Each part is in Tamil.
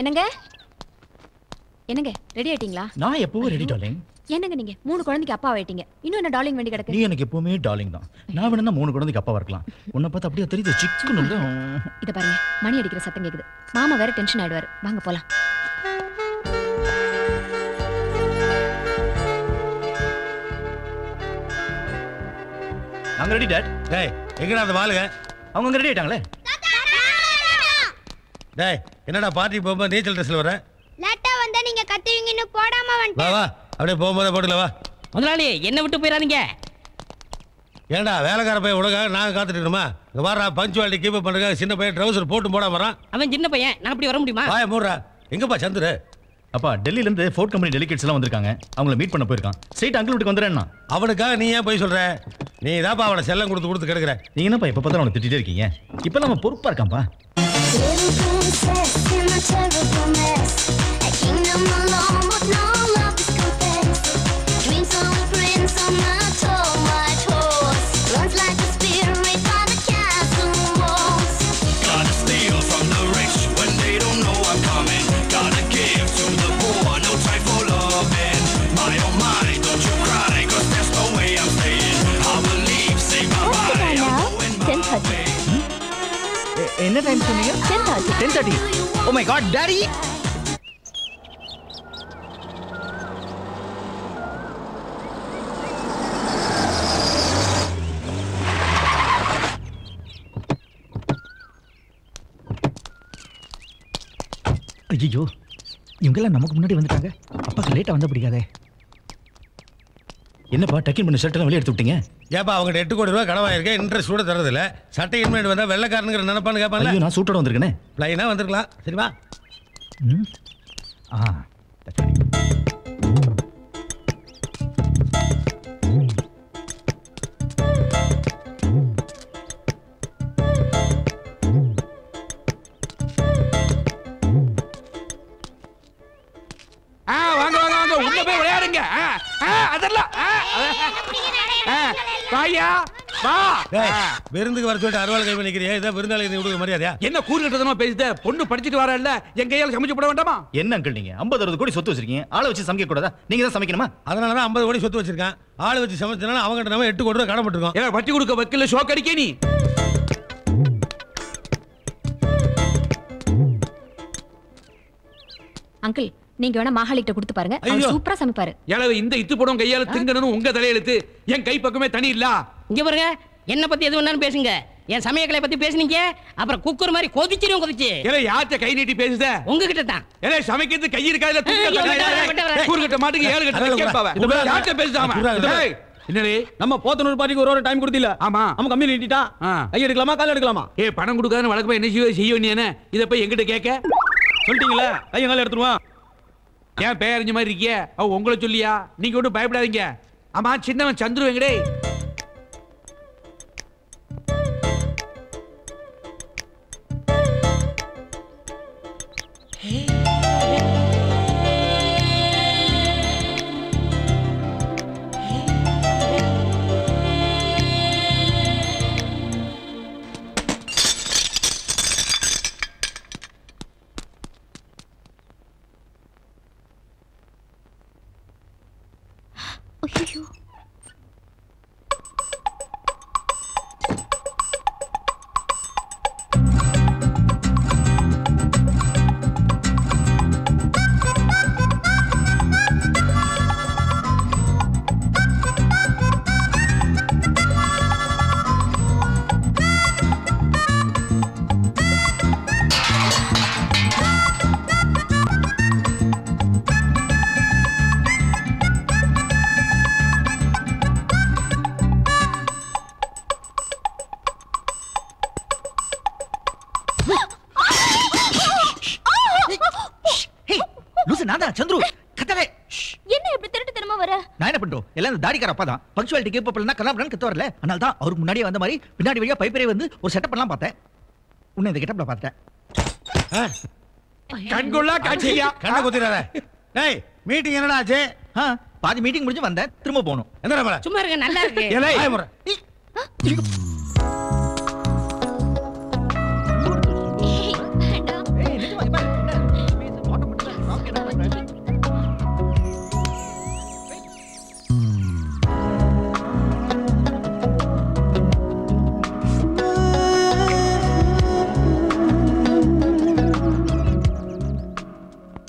என்னங்க என்னங்க ரெடி ஆயிட்டீங்களா நான் எப்பவும் ரெடி டார்லிங் என்னங்க நீங்க மூணு குழந்தைக்கு அப்பா ஆயிட்டீங்க இன்னும் என்ன டார்லிங் வேண்டி நீ கிடக்கு எனக்கு எப்பவுமே டார்லிங் தான் நான் வேணும்னா மூணு குழந்தைக்கு அப்பா இருக்கலாம் உன்னை பார்த்து அப்படியே தெரியுது சிக்கன் இத பாருங்க மணி அடிக்கிற சத்தம் கேக்குது மாமா வேற டென்ஷன் ஆயிடுவாரு வாங்க போலாம் நாங்க ரெடி டாட் டேய் எங்கடா அந்த வாளுங்க அவங்க அங்க ரெடி ஆயிட்டாங்களே டேய் என்னடா பார்ட்டி போகும்போது நீச்சல் ட்ரெஸ்ல வர லேட்டா வந்தா நீங்க கத்துவீங்கன்னு போடாம வா வந்துட்டேன் வா அப்படியே போகும்போதே போட்டுல வா முதலாளி என்ன விட்டு போயிடாதீங்க ஏன்டா வேலைக்கார பையன் உனக்காக நாங்கள் காத்துட்டு இருக்கணுமா இங்க வாரா பஞ்சுவாலிட்டி கீப் பண்ணுறதுக்காக சின்ன பையன் ட்ரௌசர் போட்டு போடாம வரான் அவன் சின்ன பையன் நான் அப்படி வர முடியுமா வாய மூடுறா எங்கப்பா சந்துரு அப்பா டெல்லில இருந்து ஃபோர்ட் கம்பெனி டெலிகேட்ஸ் எல்லாம் வந்திருக்காங்க அவங்கள மீட் பண்ண போயிருக்கான் ஸ்ட்ரைட் அங்கிள் வீட்டுக்கு வந்துடுறேன்னா அவனுக்காக நீ ஏன் போய் சொல்ற நீ தான்ப்பா அவனை செல்லம் கொடுத்து கொடுத்து கெடுக்கிற நீங்க என்னப்பா இப்ப பார்த்தா அவனை திட்டிட்டே இருக்கீங்க இப்ப நம்ம பொறுப்பா இருக்கான்ப்பா Little princess in a terrible mess. A kingdom alone, but no love is confessed. Dreams of a prince on a tall white horse. Runs like a spirit by the castle walls. Gotta steal from the rich when they don't know I'm coming. Gotta give to the poor, no time for loving. My oh my, don't you cry, cause there's no way I'm staying. I believe, say bye bye. I'm going my Ten thirty. way. என்ன டைம் சொன்னீங்க ten thirty ten thirty oh my god daddy ஐயோ இவங்கெல்லாம் நமக்கு முன்னாடி வந்துட்டாங்க அப்பாக்கு லேட்டா வந்தா பிடிக்காதே என்னப்பா டக்கின் பண்ண ஷர்ட் எல்லாம் வெளியே எடுத்து விட்டீங்க ஏப்பா அவங்க எட்டு கோடி ரூபா கடவாயிருக்கேன் இன்ட்ரெஸ்ட் கூட தரதில்ல சட்டை இன்மெண்ட் வந்தா வெள்ளக்காரனுங்கிற நினைப்பான்னு கேட்பான்ல ஐயோ நான் சூட்டோட வந்திருக்கேனே ப்ளைனா வந்திருக்கலாம் சரிவா ம் ஆ that's right. ஆ வாங்க வாங்க வாங்க உள்ள போய் விளையாடுங்க ஆ, ஆ, அதெல்லாம் ஆ, ஆ, வாயா வா டேய் ஆ. விருந்துக்கு வர சொல்லிட்டு அறுவாள் கை பண்ணிக்கிறியா இதான் விருந்தாளி கொடுக்க மரியாதையா என்ன கூறு கட்டதமா பேசுத பொண்ணு படிச்சிட்டு வரல என் கையால சமைச்சு போட வேண்டாமா என்ன அங்கிள் நீங்க 50 அறுபது கோடி சொத்து வச்சிருக்கீங்க ஆளை வச்சு சமைக்க கூடாதா நீங்க தான் சமைக்கணுமா அதனால தான் ஐம்பது கோடி சொத்து வச்சிருக்கான் ஆள் வச்சு சமைச்சனால அவங்ககிட்ட நம்ம எட்டு கோடி ரூபா கடன் பட்டிருக்கோம் ஏன் வட்டி கொடுக்க வைக்கல ஷோக் அடிக்க நீ அங்கிள் நீங்க வேணா மாகாளிகிட்ட கொடுத்து பாருங்க அவர் ஐயோ. சூப்பரா சமைப்பாரு ஏழவு இந்த இத்து படம் கையால திங்கணும் உங்க தலையெழுத்து என் கை பக்கமே தனி இல்ல இங்க பாருங்க என்ன பத்தி எது வேணாலும் பேசுங்க என் சமயக்கலை பத்தி பேசுனீங்க அப்புறம் குக்கர் மாதிரி கொதிச்சிரும் கொதிச்சு ஏலே யார்ட்ட கை நீட்டி பேசுத உங்ககிட்ட தான் ஏலே சமைக்கிறது கை இருக்கா இல்ல தூக்கி ஏய், கட்டா? விட்டு வரேன், விட்டு வரேன். கூறு கட்ட மாட்டுக்கு ஏழு கட்ட அதெல்லாம் கேட்பாவ விடு. விடு. யார்ட்ட பேசுதாம விடு. விடு. ஏய், என்னடி நம்ம போத்தனூர் பாட்டிக்கு ஒரு ஒரு டைம் கொடுத்தில ஆமா நம்ம கம்மி நீட்டிட்டா ஆ. கை எடுக்கலாமா கால் எடுக்கலாமா ஏய் பணம் கொடுக்காதுன்னு வழக்கமா என்ன செய்ய செய்ய வேண்டியன இதை போய் எங்கிட்ட கேட்க சொல்லிட்டீங்களே கையை கால் எடுத்துருவான் ஏன் பேரஞ்ச மாதிரி இருக்கிய அவ உங்களை சொல்லியா நீங்க ஒன்றும் பயப்படாதீங்க ஆமா சின்னவன் சந்துரு வெங்கடே ஐயோ லூசு நான் தான் சந்துரு கத்தலே என்ன இப்படி திருட்டு திரும்ப வர நான் என்ன பண்றோம் எல்லாம் இந்த தாடிக்கார அப்பா தான் பங்க்சுவாலிட்டி கேப் பண்ணலாம் கலாம் கத்து வரல அதனால தான் அவருக்கு முன்னாடியே வந்த மாதிரி பின்னாடி வழியா பைப்பரே வந்து ஒரு செட்டப் பண்ணலாம் பார்த்தேன் உன்னை இந்த கெட்டப்ல பார்த்தேன் கண்கொள்ளா காட்சியா கண்ணை குத்திடாத டேய் மீட்டிங் என்னடா ஆச்சு ஆ, பாதி மீட்டிங் முடிஞ்சு வந்தேன் திரும்ப போகணும் எந்த மேல சும்மா இருங்க நல்லா இருக்கு ஏலே வாய முறை வேண்டாம் ஏய், நிஜமா, இங்க பாரு, என்ன?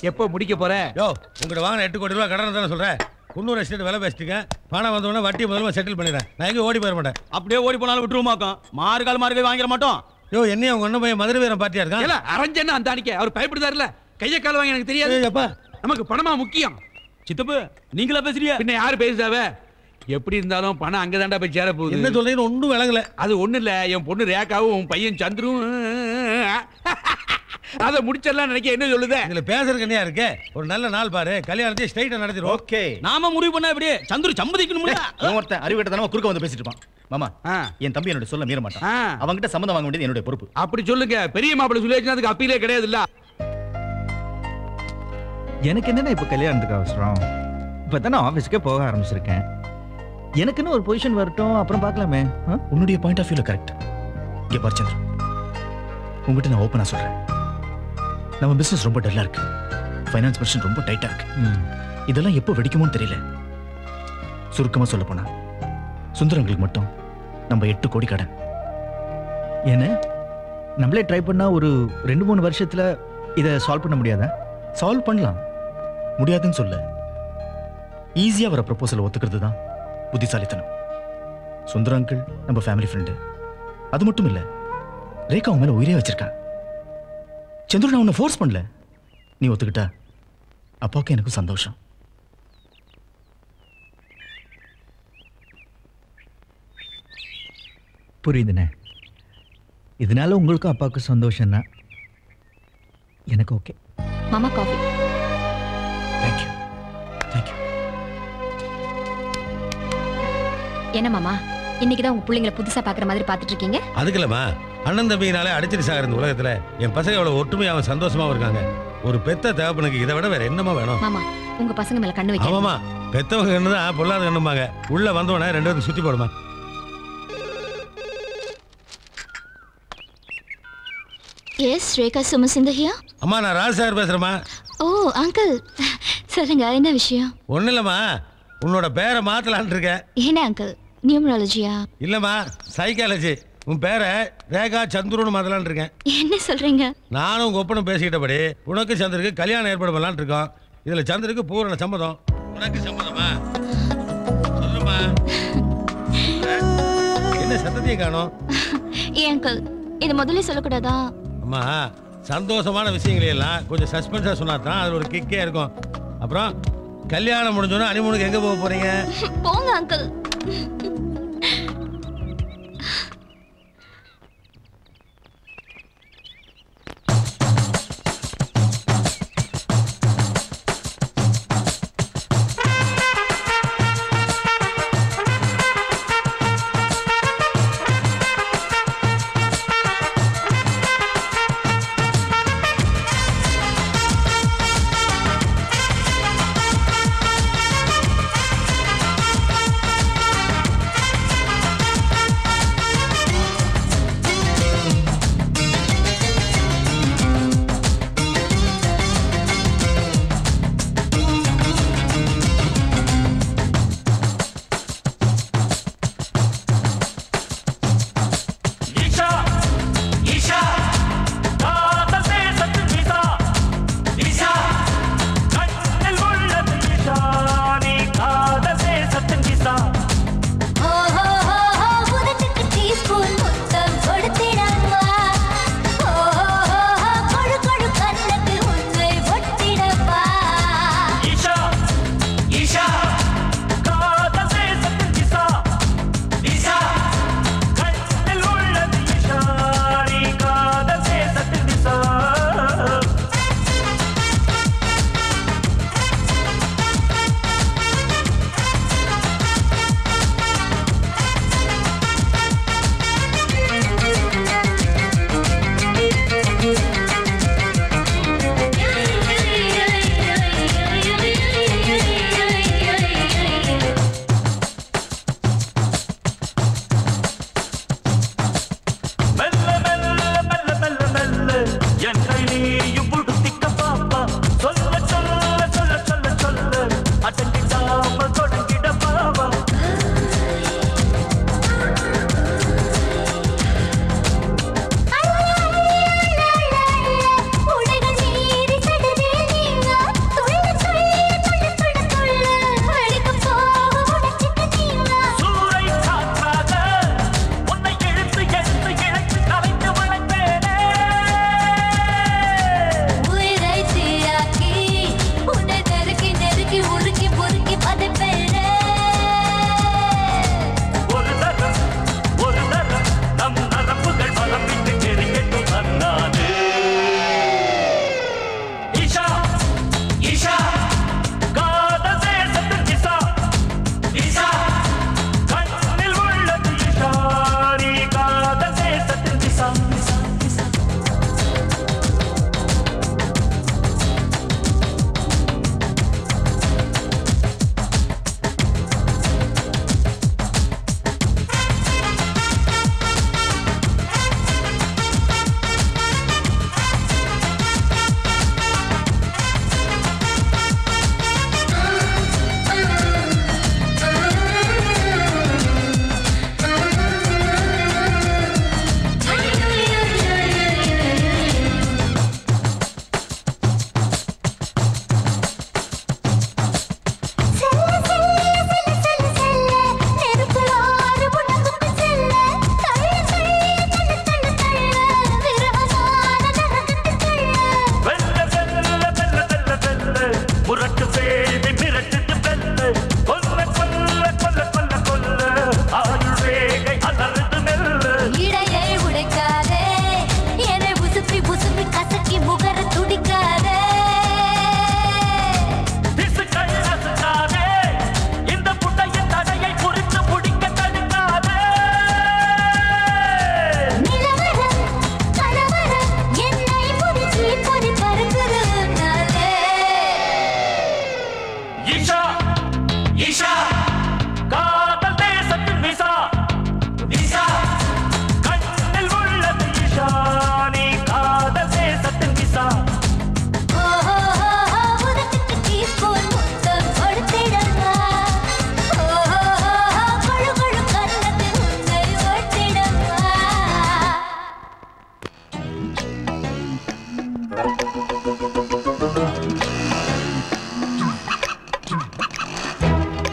எப்போ முடிக்க போற யோ உங்கள்கிட்ட வாங்கின எட்டு கோடி ரூபா கடன் தானே சொல்கிறேன் குன்னூர் எஸ்டேட் விலை பேசிட்டுங்க பணம் வந்தோடனே வட்டி முதல்ல செட்டில் பண்ணிடுறேன் நான் எங்கேயும் ஓடி போயிட மாட்டேன் அப்படியே ஓடி போனாலும் விட்டுருமாக்கும் மாறுகால் மாறுகால் வாங்கிட மாட்டோம் யோ என்னையும் அவங்க ஒன்றும் போய் மதுரை வீரன் பார்ட்டியா இருக்கான் ஏல அரஞ்சன்னா அந்த அன்னைக்கு அவர் பயப்படுதாருல கைய கால் வாங்கி எனக்கு தெரியாது ஏய், அப்பா நமக்கு பணமா முக்கியம் சித்தப்பு நீங்களா பேசுறியா பின்ன யாரு பேசுதாவ எப்படி இருந்தாலும் பணம் அங்கதான்டா போய் சேர என்ன போகுது சொல்றீங்கன்னு ஒன்றும் விளங்கல அது ஒண்ணு இல்ல என் பொண்ணு ரேகாவும் உன் பையன் சந்துரும் அத முடிச்சிடலாம் நினைக்க என்ன சொல்லுதே இதுல பேசுறதுக்கு என்னையா இருக்கு ஒரு நல்ல நாள் பாரு கல்யாணத்தையும் ஸ்ட்ரைட்டா நடத்திடுவோம் ஓகே நாம முடிவு பண்ணா இப்படி சந்துரு சம்மதிக்கணும்ல இவன் ஒருத்தன் அறிவிட்ட தானே குறுக்க வந்து பேசிட்டு இருப்பான் மாமா ஆ. என் தம்பி என்னோட சொல்ல மீற மாட்டான் ஆ. அவன்கிட்ட சம்மந்தம் வாங்க வேண்டியது என்னுடைய பொறுப்பு அப்படி சொல்லுங்க பெரிய மாப்பிள்ளை சொல்லி அதுக்கு அப்பீலே கிடையாது இல்ல எனக்கு என்னென்ன இப்போ கல்யாணத்துக்கு அவசரம் இப்போ தானே ஆஃபீஸ்க்கே போக ஆரம்பிச்சிருக்கேன் எனக்குன்னு ஒரு பொசிஷன் வரட்டும் அப்புறம் பார்க்கலாமே உன்னுடைய பாயிண்ட் ஆஃப் வியூல கரெக்ட் இங்கே பாரு சந்திரன் உங்ககிட்ட நான் ஓப்பனாக சொல்கிறேன் நம்ம பிஸ்னஸ் ரொம்ப டல்லாக இருக்கு ஃபைனான்ஸ் பர்சன் ரொம்ப டைட்டாக இருக்கு இதெல்லாம் எப்போ வெடிக்குமோன்னு தெரியல சுருக்கமாக சொல்ல போனா சுந்தரங்களுக்கு மட்டும் நம்ம எட்டு கோடி கடன் என்ன நம்மளே ட்ரை பண்ணா ஒரு ரெண்டு மூணு வருஷத்துல இதை சால்வ் பண்ண முடியாதா சால்வ் பண்ணலாம் முடியாதுன்னு சொல்ல ஈஸியா வர ப்ரப்போசல் ஒத்துக்கிறது தான் புத்திசாலித்தனம் சுந்தர அங்கிள் நம்ம ஃபேமிலி ஃப்ரெண்டு அது மட்டும் இல்ல ரேகா உன் மேல உயிரே வச்சிருக்கா சந்திர நான் உன்னை ஃபோர்ஸ் பண்ணல நீ ஒத்துக்கிட்டா அப்பாவுக்கு எனக்கும் சந்தோஷம் புரியுதுண்ணே இதனால உங்களுக்கும் அப்பாவுக்கும் சந்தோஷம் தான் எனக்கு ஓகே மாமா காஃபி தேங்க்யூ தேங்க்யூ என்ன மாமா இன்னைக்கு தான் உங்க பிள்ளைங்களை புதுசா பாக்குற மாதிரி பாத்துட்டு இருக்கீங்க அதுக்கு இல்லம்மா அண்ணன் தம்பினாலே அடிச்சிட்டு சாகிற இந்த உலகத்துல என் பசங்க எவ்வளவு ஒற்றுமையாவும் சந்தோஷமாவும் இருக்காங்க ஒரு பெத்த தகப்பனுக்கு இதை விட வேற என்னமா வேணும் மாமா உங்க பசங்க மேல கண்ணு வைக்க ஆமாமா பெத்தவங்க கண்ணு தான் பொல்லாத கண்ணுமாங்க உள்ள வந்தோடனே ரெண்டு பேரும் சுத்தி போடுமா எஸ் ரேகா சுமசிந்த ஹியா அம்மா நான் ராஜசாகர் பேசுறேம்மா ஓ அங்கிள் சொல்லுங்க என்ன விஷயம் ஒன்றும் இல்லைம்மா உன்னோட பேரை மாத்தலான்ட்டு இருக்கேன் என்ன அங்கிள் நியூமராலஜியா இல்லைம்மா சைக்காலஜி உன் பேரை ரேகா சந்துருன்னு மாத்தலான்ட்டு இருக்கேன் என்ன சொல்றீங்க நானும் உங்க ஒப்பனும் பேசிக்கிட்டபடி உனக்கு சந்திருக்கு கல்யாணம் ஏற்பாடு பண்ணலாம்னு இருக்கோம் இதுல சந்திருக்கு பூரண சம்மதம் உனக்கு சம்மதமா சொல்லுமா என்ன சத்தத்தையும் காணோம் ஏன் அங்கிள் இது முதல்ல சொல்லக்கூடாதா அம்மா சந்தோஷமான விஷயங்களை எல்லாம் கொஞ்சம் சஸ்பென்ஸாக சொன்னா தான் அது ஒரு கிக்கே இருக்கும் அப்புறம் கல்யாணம் முடிஞ்சோன்னா அனிமூனுக்கு எங்கே போக போறீங்க போங்க அங்கிள்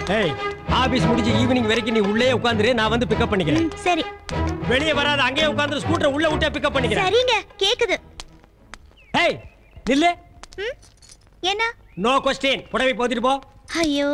ஏய் ஆபீஸ் முடிஞ்சு ஈவினிங் வரைக்கும் நீ உள்ளே உட்காந்துரு நான் வந்து பிக்கப் பண்ணிக்கிறேன் சரி வெளியே வராத அங்கேயே உட்காந்து ஸ்கூட்டர் உள்ள விட்டே பிக்கப் பண்ணிக்கிறேன் சரிங்க கேக்குது ஏய் நில்லு என்ன நோ கொஸ்டின் புடவை போத்திட்டு போ ஐயோ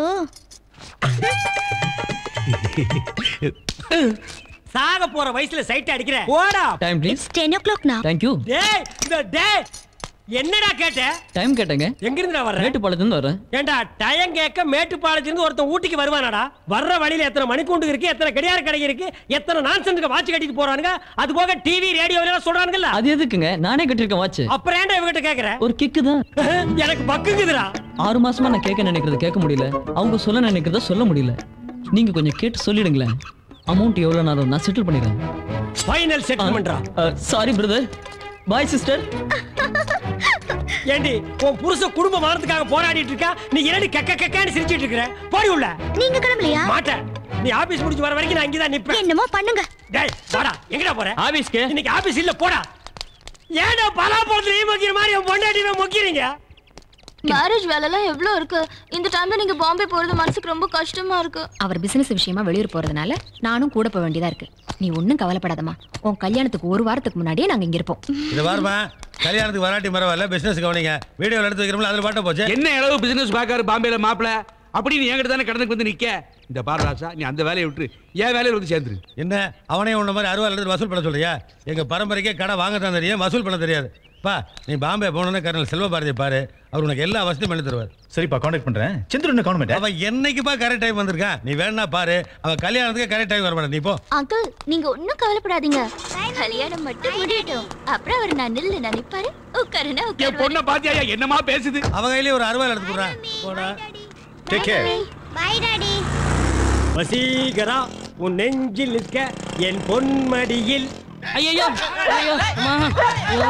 சாக போற வயசுல சைட் அடிக்கிற போடா time please ten o'clock நான் தேங்க்யூ டேய் இந்த டேய் என்னடா கேட்ட டைம் கேட்டேங்க எங்க இருந்து வர்ற மேட்டுப்பாளையத்துலேருந்து வரேன் ஏண்டா டயம் கேட்க மேட்டுப்பாளையத்துல இருந்து ஒருத்தன் ஊட்டிக்கு வருவானாடா வர்ற வழியில எத்தனை மணிக்கூண்டு இருக்கு எத்தனை கடியார கடை இருக்கு எத்தனை நான்சென்ஸ்க்கு வாட்ச் கட்டிட்டு போறானுங்க அது போக டிவி ரேடியோ எல்லாம் சொல்றானுங்கல்ல அது எதுக்குங்க நானே கட்டிருக்கேன் வாட்ச் அப்புறம் ஏன்டா இவகிட்ட கேக்குற ஒரு கிக்கு தான் எனக்கு பக்குங்குதுடா ஆறு மாசமா நான் கேட்க நினைக்கிறத கேட்க முடியல அவங்க சொல்ல நினைக்கிறத சொல்ல முடியல நீங்க கொஞ்சம் கேட்டு சொல்லிடுங்களேன் அமௌண்ட் எவ்வளவு நேரம் நான் செட்டில் பண்ணிடுறேன் ஃபைனல் செட்டில்மெண்ட்ரா சாரி பிரதர் பாய் சிஸ்டர் ஏண்டி உன் புருஷ குடும்ப மானத்துக்காக போராடிட்டு இருக்கா நீ என்னடி கக்க கக்கன்னு சிரிச்சிட்டு இருக்கிற போடி உள்ள நீங்க கிளம்பலையா மாட்டேன் நீ ஆபீஸ் முடிஞ்சு வர வரைக்கும் நான் இங்கதான் நிப்பேன் என்னமோ பண்ணுங்க டேய் வாடா எங்கடா போற ஆபீஸ்க்கு இன்னைக்கு ஆபீஸ் இல்ல போடா ஏன்டா பலாப்பழத்துல நீ மொக்கிற மாதிரி உன் பொண்டாட்டிவே மொக்கிறீங்க மேரேஜ் வேலைலாம் எவ்வளோ இருக்கு இந்த டைம்ல நீங்க பாம்பே போறது மனசுக்கு ரொம்ப கஷ்டமா இருக்கு அவர் பிசினஸ் விஷயமா வெளியூர் போறதுனால நானும் கூட போக வேண்டியதா இருக்கு நீ ஒன்றும் கவலைப்படாதம்மா உன் கல்யாணத்துக்கு ஒரு வாரத்துக்கு முன்னாடியே நாங்க இங்க இருப்போம் இது பாருமா கல்யாணத்துக்கு வராட்டி பரவாயில்ல பிசினஸ் கவனிங்க வீடியோவில் எடுத்து வைக்கிறோம்ல அதில் பாட்ட போச்சு என்ன அளவு பிசினஸ் பார்க்காரு பாம்பேல மாப்பிள அப்படி நீ என்கிட்ட தானே கடனுக்கு வந்து நிக்க இந்த பாரு ராசா நீ அந்த வேலையை விட்டு என் வேலையில வந்து சேர்ந்துரு என்ன அவனே உன்ன மாதிரி அறுவாள் எடுத்து வசூல் பண்ண சொல்றியா எங்க பரம்பரைக்கே கடை வாங்க தான் தெரியும் வசூல் பண்ண தெரியாது பா நீ பாம்பே போனோன்னு கர்னல் செல்வபாரதி பாரு அவர் உனக்கு எல்லா வசதியும் பண்ணி தருவார் சரிப்பா காண்டாக்ட் பண்றேன் சந்திரன் என்ன கவர்மெண்ட் அவன் என்னைக்குப்பா கரெக்ட் டைம் வந்திருக்கான் நீ வேணா பாரு அவன் கல்யாணத்துக்கு கரெக்ட் டைம் வர மாட்டேன் நீ போ அங்கிள் நீங்க ஒன்னும் கவலைப்படாதீங்க கல்யாணம் மட்டும் முடியட்டும் அப்புறம் அவர் நான் நில்லு நினைப்பாரு உட்காருனா என் உட்காரு பொண்ணை பாத்தியா என்னமா பேசுது அவ கையிலேயே ஒரு அறுவாள் எடுத்து போடுறான் போடா டேக் கேர் பை டாடி வசீகரா உன் நெஞ்சில் நிற்க என் பொன்மடியில் ஐயோ ஐயோ அம்மா ஐயோ.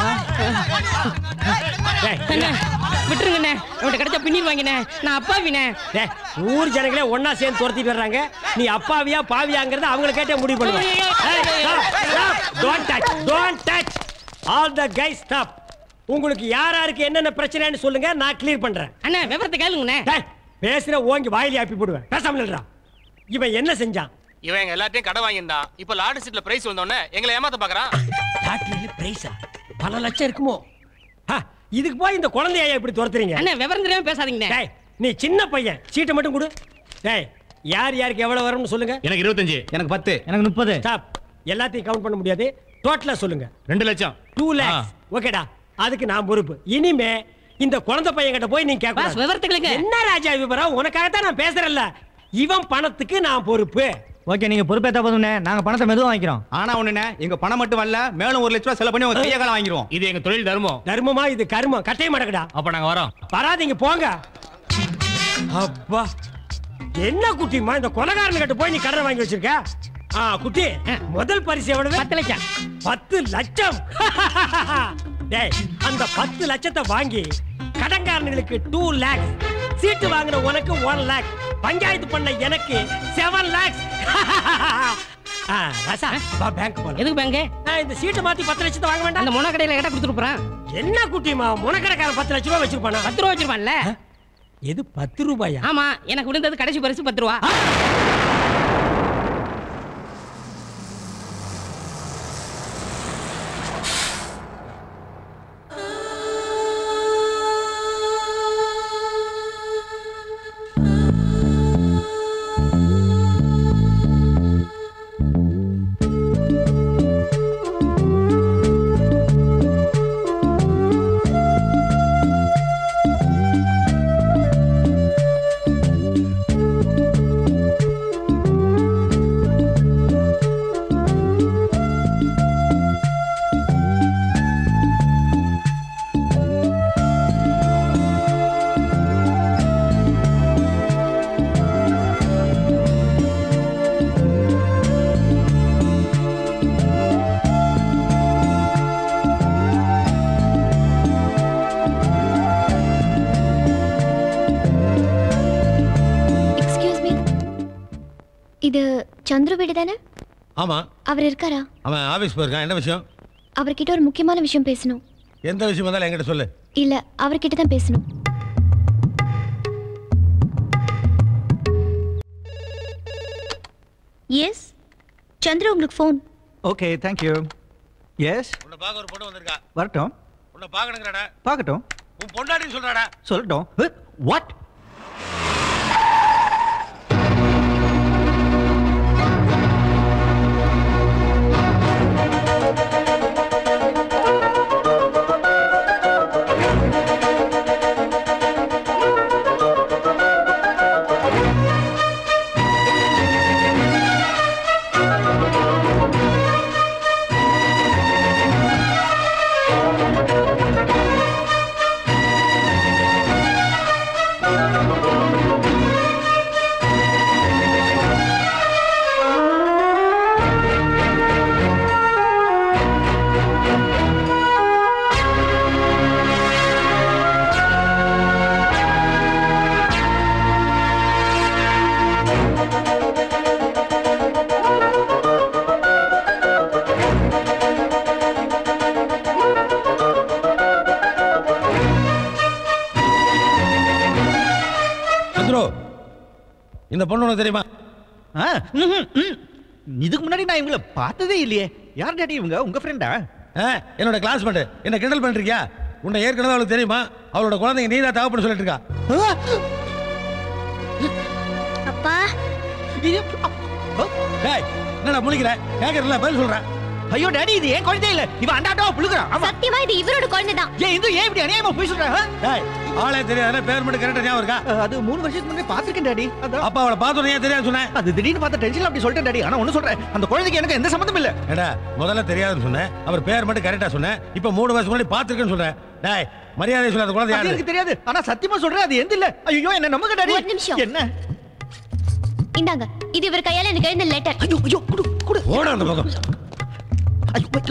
டேய், அண்ணே, விட்டுருங்கண்ணே அவன்கிட்ட கிடைச்சா பின்னிடுவாங்கண்ணே நான் அப்பாவிண்ணே டேய், ஊர் ஜனங்களே ஒண்ணா சேர்ந்து துரத்திட்டு வர்றாங்க நீ அப்பாவியா பாவியாங்கிறத அவங்கள கேட்டே முடிவு பண்ணுவேன் ஐயோ, ஐயோ, don't touch don't touch all the guys stop உங்களுக்கு யார் யாருக்கு என்னென்ன பிரச்சனைன்னு சொல்லுங்க நான் கிளியர் பண்றேன் அண்ணே விவரத்தை கேளுங்கண்ணே டேய், பேசுற ஓங்கி வாயிலி ஆப்பி போடுவேன் பேசாம இல்லடா இவன் என்ன செஞ்சான் இவன் எங்க எல்லாத்தையும் கடை வாங்கியிருந்தான் இப்ப லாடு சீட்ல பிரைஸ் வந்தோடனே எங்களை ஏமாத்த பாக்குறான் லாட்டரியில பிரைஸா பல லட்சம் இருக்குமோ ஹ, இதுக்கு போய் இந்த குழந்தைய இப்படி துரத்துறீங்க அண்ணே விவரம் தெரியாம பேசாதீங்கண்ணே டேய் நீ சின்ன பையன் சீட்டை மட்டும் கொடு டேய் யார் யாருக்கு எவ்வளவு வரும்னு சொல்லுங்க எனக்கு இருபத்தஞ்சு எனக்கு பத்து எனக்கு முப்பது ஸ்டாப் எல்லாத்தையும் கவுண்ட் பண்ண முடியாது டோட்டலா சொல்லுங்க ரெண்டு லட்சம் டூ லேக்ஸ் ஓகேடா அதுக்கு நான் பொறுப்பு இனிமே இந்த குழந்தை பையன் கிட்ட போய் நீ கேட்க பாஸ், விவரத்தை கேளுங்க. என்ன ராஜா விவரம் உனக்காகத்தான் நான் பேசுறேன்ல இவன் பணத்துக்கு நான் பொறுப்பு ஓகே நீங்க பொறுப்பேத்தா போதும்ண்ணே நாங்க பணத்தை மெதுவா வாங்கிக்கிறோம் ஆனா ஒண்ணுண்ணே எங்க பணம் மட்டும் வரல மேலும் ஒரு லட்ச ரூபா செலவு பண்ணி உங்க கையை காலம் வாங்கிடுவோம் இது எங்க தொழில் தர்மம் தர்மமா இது கர்மம் கட்டைய மாட்டக்கடா அப்ப நாங்க வரோம் வராதீங்க போங்க அப்பா என்ன குட்டிமா இந்த கொலகாரன் கிட்ட போய் நீ கடன் வாங்கி வச்சிருக்க ஆ குட்டி முதல் பரிசு எவ்வளவு பத்து லட்சம் பத்து லட்சம் டேய் அந்த பத்து லட்சத்தை வாங்கி கடன்காரனுங்களுக்கு டூ லேக்ஸ் சீட்டு வாங்கின உனக்கு ஒன் லேக் பஞ்சாயத்து பண்ண எனக்கு செவன் லேக்ஸ் ரசா வா பேங்க் போலாம் எதுக்கு பேங்க் நான் இந்த சீட்டை மாத்தி பத்து லட்சத்தை வாங்க வேண்டாம் அந்த மொன கடையில இடம் கொடுத்துட்டு போறான் என்ன குட்டிமா முனக்கடைக்காரன் பத்து லட்ச ரூபாய் வச்சிருப்பானா பத்து ரூபா வச்சிருப்பான்ல எது பத்து ரூபாயா ஆமா எனக்கு விழுந்தது கடைசி பரிசு பத்து ரூபா எக்ஸ்கியூஸ் மீ இது சந்துரு வீடு தானே ஆமா அவர் இருக்காரா அவன் ஆபீஸ் போயிருக்கான் என்ன விஷயம் அவர்கிட்ட ஒரு முக்கியமான விஷயம் பேசணும் எந்த விஷயம் வந்தாலும் என்கிட்ட சொல்லு இல்ல அவர்கிட்ட தான் பேசணும் எஸ் சந்திர உங்களுக்கு ஃபோன் ஓகே தேங்க்யூ எஸ் உன்னை பார்க்க ஒரு பொண்ணு வந்திருக்கா வரட்டும் உன்னை பார்க்கணுங்கிறாடா பார்க்கட்டும் உன் பொண்டாட்டின்னு சொல்றாடா சொல்லட்டும் வாட் சந்துரு இந்த பொண்ணு உனக்கு தெரியுமா ஆ ம்ஹும், ம். இதுக்கு முன்னாடி நான் இவங்கள பார்த்ததே இல்லையே யார் டாடி இவங்க உங்க ஃப்ரெண்டா ஆ, என்னோட கிளாஸ்மேட் என்ன கிண்டல் பண்ணிருக்கியா உன்னை ஏற்கனவே அவளுக்கு தெரியுமா அவளோட குழந்தைங்க நீ தான் தகப்பன்னு சொல்லிட்டு இருக்கா அப்பா டேய் என்னடா முழிக்கிற கேட்கறல பதில் சொல்றேன் ஐயோ டாடி இது ஏன் குழந்தை இல்ல இவன் அண்டாட்டோ புழுகுறான் ஆமா சத்தியமா இது இவரோட குழந்தை தான் ஏன் இது ஏன் இப்படி அநியாயமா போய் சொல்ற ஆ? டேய் ஆளே தெரியாத பேர் மட்டும் கரெக்டா ஞாபகம் இருக்கா அது மூணு வருஷத்துக்கு முன்னாடி பாத்திருக்கேன் டாடி அதான் அப்பா அவளை பார்த்தோன்னே ஏன் தெரியாது சொன்னேன் அது திடீர்னு பார்த்த டென்ஷன்ல அப்படி சொல்லிட்டேன் டாடி ஆனா ஒண்ணு சொல்றேன் அந்த குழந்தைக்கு எனக்கு எந்த சம்மந்தம் இல்ல ஏடா முதல்ல தெரியாதுன்னு சொன்னேன் அவர் பேர் மட்டும் கரெக்டா சொன்னேன் இப்போ மூணு வருஷம் முன்னாடி பார்த்துருக்கேன்னு சொல்றேன் டேய் மரியாதை சொல்லாத குழந்தை அது யாரு எனக்கு தெரியாது ஆனா சத்தியமா சொல்றேன் அது எந்த இல்ல ஐயோ என்ன நம்புங்க டாடி ஒரு நிமிஷம். என்ன இந்தாங்க இது இவர் கையால எனக்கு எழுந்த லெட்டர் ஐயோ ஐயோ குடு குடு ஓட அந்த பக்கம் ஐயோ ஐயோ.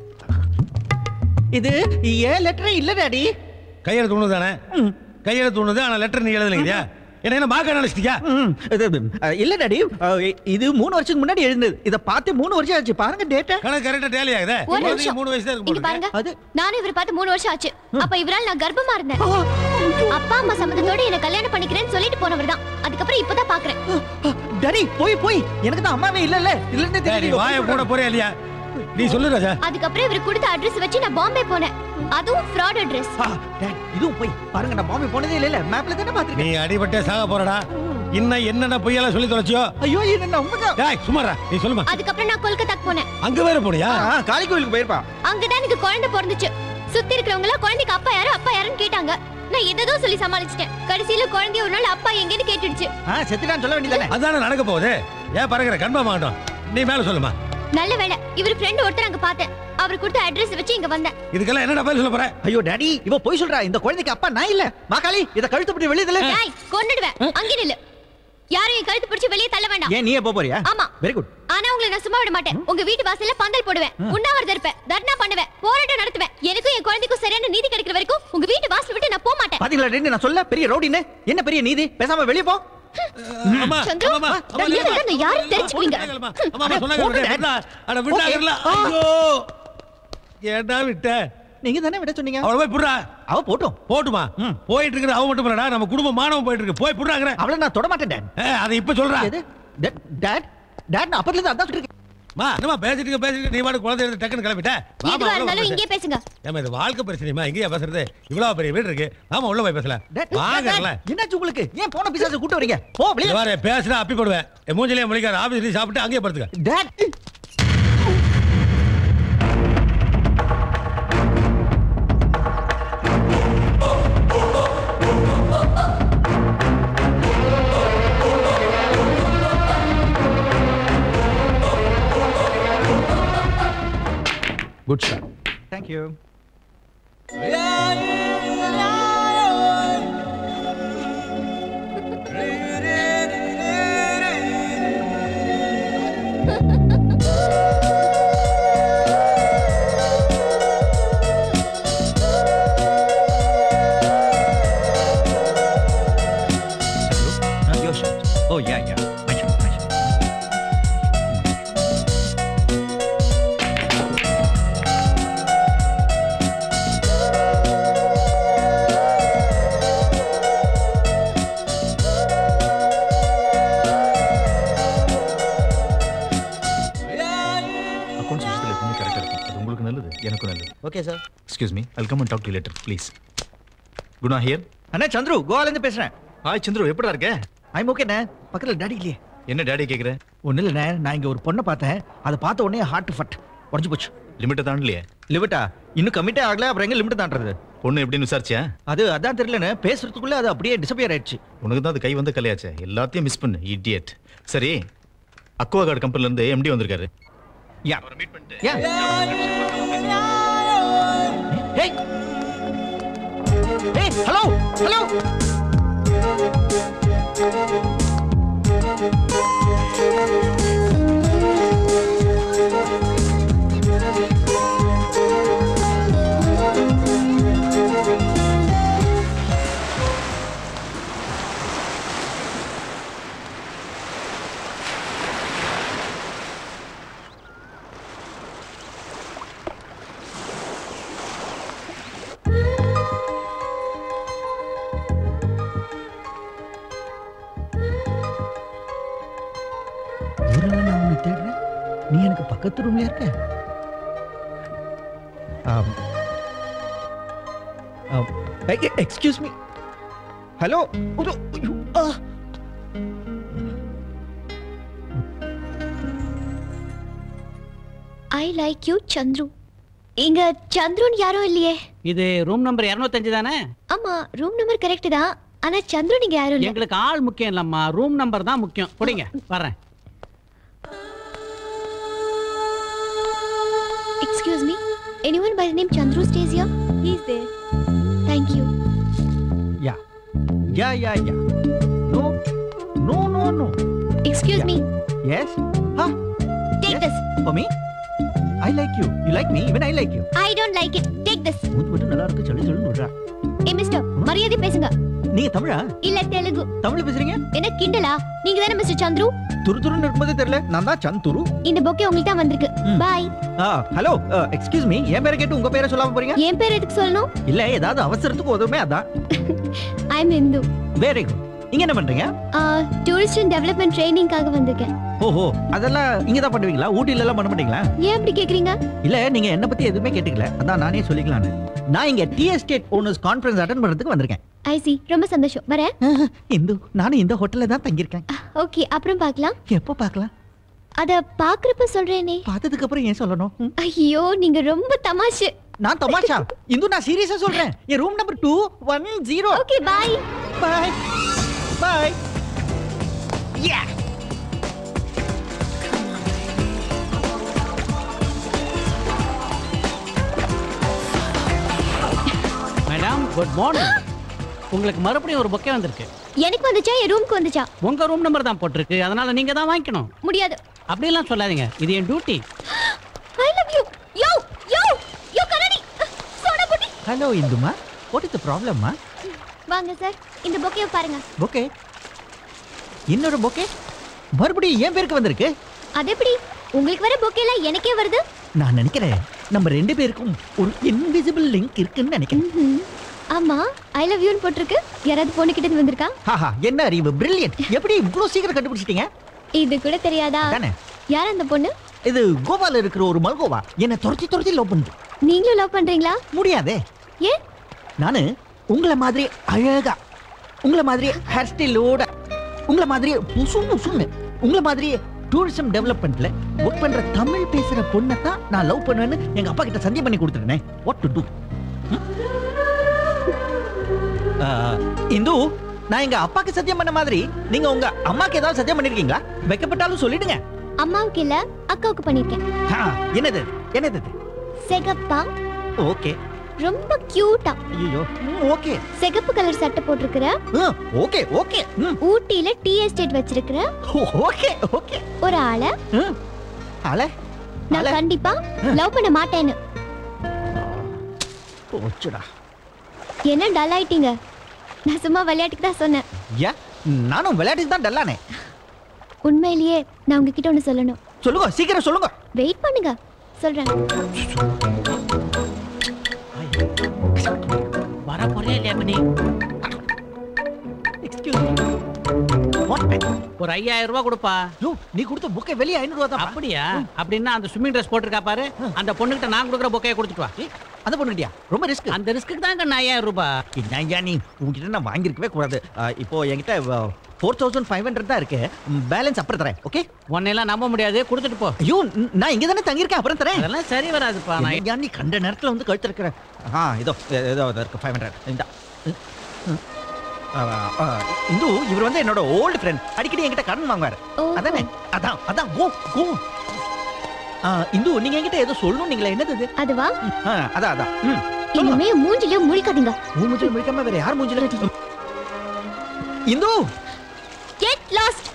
இது ஏன் லெட்டரே இல்ல டாடி கையெழுத்து ஒண்ணு தானே கையெழுத்து ஒண்ணுது ஆனா லெட்டர் நீ எழுதலைங்கயா என்ன என்ன மாக்க நினைச்சிட்டியா ம், இது, அஹ், இல்ல டாடி அஹ், இது மூணு வருஷத்துக்கு முன்னாடி எழுந்தது இத பார்த்து மூணு வருஷம் ஆச்சு பாருங்க டேட்டா கணக்கு கரெக்டா டேலி ஆகுதே ஒரு குழந்தைக்கு நிமிஷம் மூணு வயசு தான் இங்க இருக்கும் பாருங்க அது நானும் இவர் பார்த்து மூணு வருஷம் ஆச்சு அப்ப இவரால் நான் கர்ப்பமா இருந்தேன் அப்பா அம்மா சம்மதத்தோட என்ன கல்யாணம் பண்ணிக்கிறேன்னு சொல்லிட்டு போனவர் தான் அதுக்கப்புறம் இப்பதான் பாக்குறேன் டாடி போய் போய் எனக்கு தான் அம்மாவே இல்லல்ல இல்ல இருந்தே டேய், நீ தெரியும் வாயை போட போறியா இல்லையா நீ சொல்லு ராஜா அதுக்கப்புறம் இவர் கொடுத்த அட்ரஸ் வச்சு நான் பாம்பே போனேன் அதுவும் ஃப்ராட் அட்ரஸ் ஆ, டாடி, இதுவும் போய் பாருங்க நான் பாம்பே போனதே இல்ல மேப்ல தானே நீ பாத்துருக்கேன் அடிபட்டே சாக போறடா இன்னும் என்னென்ன பொய்யெல்லாம் சொல்லி தொலைச்சியோ ஐயோ என்ன நம்புங்க டேய் சும்மாடா நீ சொல்லுமா அதுக்கப்புறம் நான் கொல்கத்தாக்கு போனேன் அங்க வேற போனியா ஆ, காளி கோயிலுக்கு போயிருப்பா அங்கதான் எனக்கு குழந்தை பிறந்துச்சு சுத்தி இருக்கிறவங்க எல்லாம் குழந்தைக்கு அப்பா யாரு அப்பா யாருன்னு கேட்டாங்க நான் எதோ சொல்லி சமாளிச்சிட்டேன் கடைசியில குழந்தைய ஒரு நாள் அப்பா எங்கன்னு கேட்டுடுச்சு ஆ செத்துட்டான்னு சொல்ல வேண்டியதானே அதானே நடக்க போகுது ஏன் பறக்கிற கன்ஃபார்ம் ஆகட்டும் நீ மேல சொல்லுமா நல்ல வேளை இவர் ஃப்ரெண்ட் ஒருத்தர் அங்க பார்த்தேன் அவர் கொடுத்த அட்ரஸ் வச்சு இங்க வந்தேன் இதுக்கெல்லாம் என்னடா பதில் சொல்ல போற ஐயோ டாடி இவ போய் சொல்றா இந்த குழந்தைக்கு அப்பா நான் இல்ல மாக்காளி இத கழுத்து பிடி வெளியதுல டேய் கொன்னுடுவேன் அங்க நில்லு யாரும் என் கழுத்து பிடிச்சு வெளியே தள்ள வேண்டாம் ஏன் நீயே போப் போறியா ஆமா வெரி குட் ஆனா உங்களை நான் சும்மா விட மாட்டேன் உங்க வீட்டு வாசல்ல பந்தல் போடுவேன் உண்ணாவிரதம் இருப்பேன் தர்ணா பண்ணுவேன் போராட்டம் நடத்துவேன் எனக்கும் என் குழந்தைக்கும் சரியான நீதி கிடைக்கிற வரைக்கும் உங்க வீட்டு வாசல் விட்டு நான் போக மாட்டேன் பாத்தீங்களா ரெண்டு நான் சொல்ல பெரிய ரவுடின்னு என்ன பெரிய நீதி பேசாம வெளிய போ அம்மா சந்திரு, அம்மா நான் இல்லைன்னா நான் யாரும் தெரிஞ்சுக்குவீங்க. அம்மா அம்மா சொன்னாங்க போட்டு விடு, டேய். விடா. அட விடாங்கறல Okay. ஐயோ ஏன்டா விட்ட நீங்க தானே விட சொன்னீங்க அவள போய் புடுறா அவ போட்டும் போட்டுமா போயிட்டு இருக்கிற அவ மட்டும் இல்லடா நம்ம குடும்பம் மானவம் போயிட்டு இருக்கு போய் புடுறாங்கற அவள நான் தொட மாட்டேன் டாட் அதை இப்ப சொல்றா எது டாட் டாட் டாட் நான் அப்பத்துல இருந்து அதான் சொல்லிட்டு இருக்கேன் மா என்னமா பேசிட்டு இருக்க, பேசிட்டு இருக்க, நீ பாட்டு குழந்தை எடுத்து டக்குன்னு கிளம்பிட்ட வாமா, எதுவா உள்ள இருந்தாலும் போய் இங்கே பேசு. பேசுங்க ஏம்மா இது வாழ்க்கை பிரச்சனைமா இங்கேயா பேசுறது இவ்வளவு பெரிய வீடு இருக்கு ஆமா உள்ள போய் பேசலாம் டாட், வாங்கல டாட், என்னாச்சு உங்களுக்கு ஏன் போன பிசாசு கூட்டு வரீங்க போ வெளிய வேற பேசுனா அப்பி போடுவேன் என் மூஞ்சிலே முழிக்காத ஆபீஸ்ல சாப்பிட்டு அங்கேயே படுத்துக்க dad good shot thank you Your shot. Oh yeah, yeah. My shot, my shot. Okay sir excuse me welcome come and talk to later please Guna here அண்ணா சந்துரு கோவாலேருந்து பேசுகிறேன் ஹாய் சந்துரு எப்படிடா இருக்க ஐம் ஓகேண்ணே பக்கத்தில் டாடி இல்லையே என்ன டேடி கேட்குற ஒன்றும் இல்லைண்ணே நான் இங்கே ஒரு பொண்ணை பார்த்தேன் அதை பார்த்த உடனே ஹார்ட் ஃபட் உடஞ்சு போச்சு லிமிட்டை தாண்டலையே லிமிட்டா இன்னும் கமிட்டே ஆகல அப்புறம் எங்க லிமிட் தாண்டது பொண்ணு எப்படின்னு விசாரிச்சியா அது அதான் தெரியலண்ணே பேசுறதுக்குள்ள அது அப்படியே டிசப்பியர் ஆயிடுச்சு உனக்கு தான் அது கை வந்து கலையாச்சே எல்லாத்தையும் மிஸ் பண்ணு இடியட் சரி அக்வா கார்டு கம்பெனில இருந்து எம்டி வந்திருக்காரு யா யா ஏய் ஏய் ஹலோ ஹலோ ஊரில் நான் உன்னை தேடுறேன் நீ எனக்கு பக்கத்து ரூம்ல இருக்க excuse me hello I like you Chandru இங்க சந்துருன்னு யாரும் இல்லையே இது ரூம் நம்பர் இரநூத்தஞ்சு தானே ஆமா ரூம் நம்பர் கரெக்ட் தான் ஆனா சந்துரு நீங்க யாரும் இல்ல எங்களுக்கு ஆள் முக்கியம் இல்லம்மா ரூம் நம்பர் தான் முக்கியம் கொடுங்க வரேன் excuse me anyone by the name chandru stays here he is there thank you yeah yeah yeah yeah no no no no excuse me yes take this for me I like you you like me even I like you i don't like it take this மூத்து மட்டும் நல்லா இருக்கு சொல்லி சொல்லி விடுறா ஏ மிஸ்டர் மரியாதை பேசுங்க நீங்க தமிழா இல்ல தெலுங்கு தமிழ் பேசுறீங்க என்ன கிண்டலா நீங்க தானே மிஸ்டர் சந்துரு துரு துருன்னு இருக்கும்போதே தெரியல நான் தான் சந்துரு இந்த பொக்கே உங்களுக்கு தான் வந்திருக்கு பாய் ஹலோ எக்ஸ்கியூஸ் மீ என் பேரை கேட்டு உங்க பேரை சொல்லாம போறீங்க என் பேர் எதுக்கு சொல்லணும் இல்ல ஏதாவது அவசரத்துக்கு உதவுமே அதான் I am Indhu very good இங்க என்ன பண்றீங்க டூரிஸ்ட் அண்ட் டெவலப்மெண்ட் ட்ரைனிங்காக வந்திருக்கேன் ஓஹோ அதெல்லாம் இங்க தான் பண்ணுவீங்களா ஊட்டில எல்லாம் பண்ண மாட்டீங்களா ஏன் அப்படி கேக்குறீங்க இல்ல நீங்க என்ன பத்தி எதுவுமே கேட்டுக்கல அதான் நானே சொல்லிக்கலான்னு நான் இங்க tea estate owners conference attend பண்றதுக்கு வந்திருக்கேன் ஐ சி ரொம்ப சந்தோஷம் வரேன் இந்து நானும் இந்த ஹோட்டல்ல தான் தங்கியிருக்கேன் ஓகே அப்புறம் பார்க்கலாம் எப்போ பார்க்கலாம் அத பாக்குறப்ப சொல்றேனே பார்த்ததுக்கு அப்புறம் ஏன் சொல்லணும் ம். ஐயோ நீங்க ரொம்ப தமாஷு நான் தமாஷா இந்து நான் சீரியஸா சொல்றேன் என் room number two one zero okay bye bye bye madam good morning உங்களுக்கு மறுபடியும் ஒரு பொக்கே வந்திருக்கு எனக்கு வந்துச்சா என் ரூமுக்கு வந்துச்சா உங்க ரூம் நம்பர் தான் போட்டிருக்கு அதனால நீங்க தான் வாங்கிக்கணும் முடியாது அப்படியெல்லாம் சொல்லாதீங்க இது என் duty I love you yo yo yo கரடி சோடா புட்டி ஹலோ இந்துமா வாட் இஸ் த ப்ராப்ளம்மா வாங்க சார் இந்த பொக்கேவை பாருங்க ஓகே இன்னொரு பொக்கே மறுபடியும் என் பேருக்கு வந்திருக்கு அது எப்படி உங்களுக்கு வர பொக்கேல எனக்கே வருது நான் நினைக்கிறேன் நம்ம ரெண்டு பேருக்கும் ஒரு இன்விசிபிள் லிங்க் இருக்குன்னு நினைக்கிறேன் ம்ஹும். ஆமா ஐ லவ் யூன்னு போட்டிருக்கு யாராவது பொண்ணு கிட்ட இருந்து வந்திருக்கா ஹாஹா என்ன அறிவு பிரில்லியன்ட் எப்படி இவ்வளோ சீக்கிரம் கண்டுபிடிச்சிட்டீங்க இது கூட தெரியாதா தானே யார் அந்த பொண்ணு இது கோவால இருக்கிற ஒரு மல்கோவா என்னை துரத்தி துரத்தி லவ் பண்ணுது நீங்களும் லவ் பண்றீங்களா முடியாதே ஏன் நானு உங்களை மாதிரி அழகா உங்களை மாதிரி ஹேர் ஸ்டைலோட உங்களை மாதிரி புசு புசுன்னு உங்களை மாதிரி டூரிசம் டெவலப்மெண்ட்ல ஒர்க் பண்ற தமிழ் பேசுற பொண்ணை தான் நான் லவ் பண்ணுவேன்னு எங்க அப்பா கிட்ட சந்தியம் பண்ணி கொடுத்துருக்கேன் வாட் டு டூ இந்து நான் எங்க அப்பாக்கு சத்தியம் பண்ண மாதிரி நீங்க உங்க அம்மாக்கு ஏதாவது சத்தியம் பண்ணிருக்கீங்களா வைக்கப்பட்டாலும் சொல்லிடுங்க அம்மாவுக்கு இல்ல அக்காவுக்கு பண்ணிருக்கேன் ஆ, என்னது என்னது இது? செகப்பா ஓகே ரொம்ப கியூட்டா ஐயோ ஓகே சிகப்பு கலர் சட்டை போட்டிருக்கிற ஓகே ஓகே ஊட்டியில டீ எஸ்டேட் வச்சிருக்கிற ஓகே ஓகே ஒரு ஆளை அல நான் கண்டிப்பா லவ் பண்ண மாட்டேன்னு போச்சுடா என்ன டல் ஆயிட்டீங்க நான் சும்மா விளையாட்டுக்கு தான் சொன்னேன் யா நானும் விளையாட்டுக்கு தான் டல்லானே உண்மையிலேயே நான் உங்ககிட்ட ஒன்று சொல்லணும் சொல்லுங்க சீக்கிரம் சொல்லுங்க வெயிட் பண்ணுங்க சொல்றேன் வர போறியா இல்லையா நீ ஒரு ஐயாயிரம் ரூபாய் கொடுப்பா நீ கொடுத்த புக்கை வெளியே ஐநூறு ரூபா தான் அப்படியா அப்படின்னா அந்த ஸ்விம்மிங் ட்ரெஸ் போட்டிருக்கா பாரு அந்த பொண்ணுகிட்ட நான் கொடுக்குற பொக்கையை கொடுத்துட்டு வா அந்த பொண்ணுட்டியா ரொம்ப ரிஸ்க் அந்த ரிஸ்க்கு தாங்க நான் ஐயாயிரம் ரூபாய் என்னய்யா நீ உங்ககிட்ட நான் வாங்கியிருக்கவே கூடாது ஆ, இப்போ என்கிட்ட ஃபோர் தௌசண்ட் ஃபைவ் ஹண்ட்ரட் தான் இருக்கு பேலன்ஸ் அப்புறம் தரேன் ஓகே உன்னையெல்லாம் நம்ப முடியாது கொடுத்துட்டு போ ஐயோ ந- நான் இங்க தானே தங்கியிருக்கேன் அப்புறம் தரேன் அதெல்லாம் சரி வராதுப்பா நான் என்னய்யா நீ கண்ட நேரத்துல வந்து கழுத்து இருக்கிறேன் ஆ இதோ எ- ஏதோ அது இருக்கு ஃபைவ் ஹண்ட்ரட் இந்த இந்து இவர் வந்து என்னோட ஓல்டு ஃப்ரெண்ட் அடிக்கடி என்கிட்ட கடன் வாங்குவாரு அதானே அதான் அதான் கோ கோ இந்து நீங்க என்கிட்ட ஏதோ சொல்லணும் நீங்களே என்னது இது அதுவா ஆ, அதான் அதான் ம் இனிமே மூஞ்சிலே முழிக்காதீங்க உன் மூஞ்சில முழிக்காம வேற யார் மூஞ்சில Indhu get lost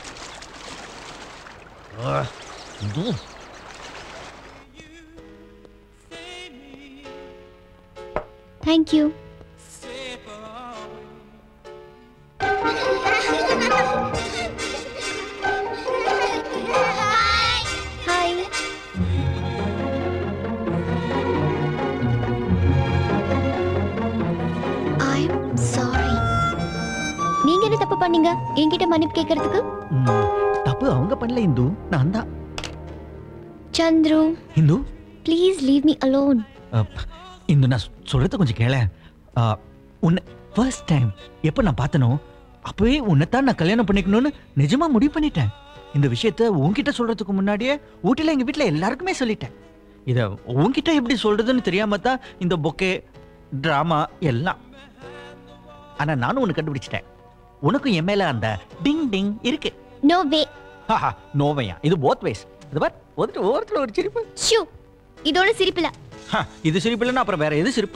Indhu thank you hi I'm sorry நீங்க என்ன தப்பு பண்ணீங்க என்கிட்ட மன்னிப்பு கேட்கறதுக்கு ம், தப்பு அவங்க பண்ணல இந்து நான் தான் Chandru Indhu please leave me alone அப், இந்து நான் சொ- சொல்றத கொஞ்சம் கேள உன்னை ஃபர்ஸ்ட் டைம் எப்போ நான் பார்த்தனோ அப்பவே உன்னைத்தான் நான் கல்யாணம் பண்ணிக்கணும்னு நிஜமா முடிவு பண்ணிட்டேன் இந்த விஷயத்த உன்கிட்ட சொல்றதுக்கு முன்னாடியே ஊட்டில எங்க வீட்ல எல்லாருக்குமே சொல்லிட்டேன் இத உன்கிட்ட எப்படி சொல்றதுன்னு தெரியாம தான் இந்த பொக்கே டிராமா எல்லாம் ஆனா நானும் ஒன்று கண்டுபிடிச்சிட்டேன் உனக்கும் என் மேல அந்த டிங் டிங் இருக்கு நோ வே ஹாஹா நோவையா இது போத் வேஸ் இது பார் ஒருத்தர் ஒருத்தர் ஒரு சிரிப்பு ஷூ இதோட சிரிப்பில்ல ஹா, இது சிரிப்பு இல்லைன்னா அப்புறம் வேற எது சிரிப்பா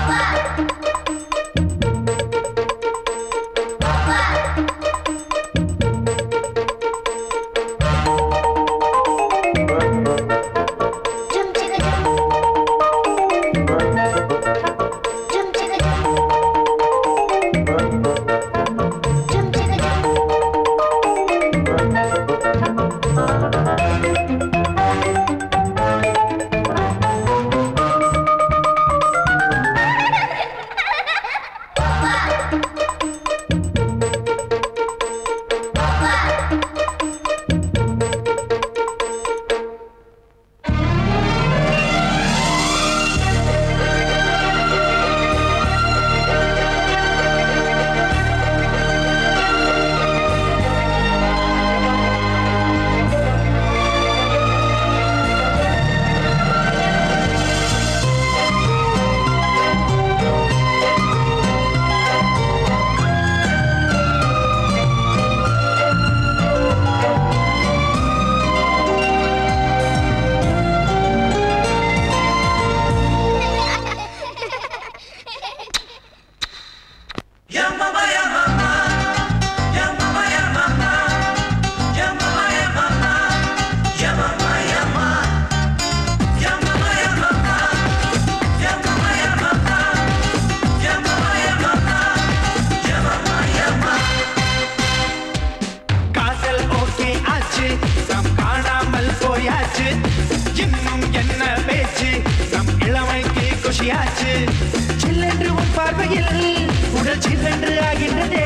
காதல் ஓகே ஆச்சு நம் காணாமல் போயாச்சு இன்னும் என்ன பேச்சு நம் இளமைக்கு குஷியாச்சு சில்லென்று உன் பார்வையில் உடல் சில்லென்று ஆகின்றதே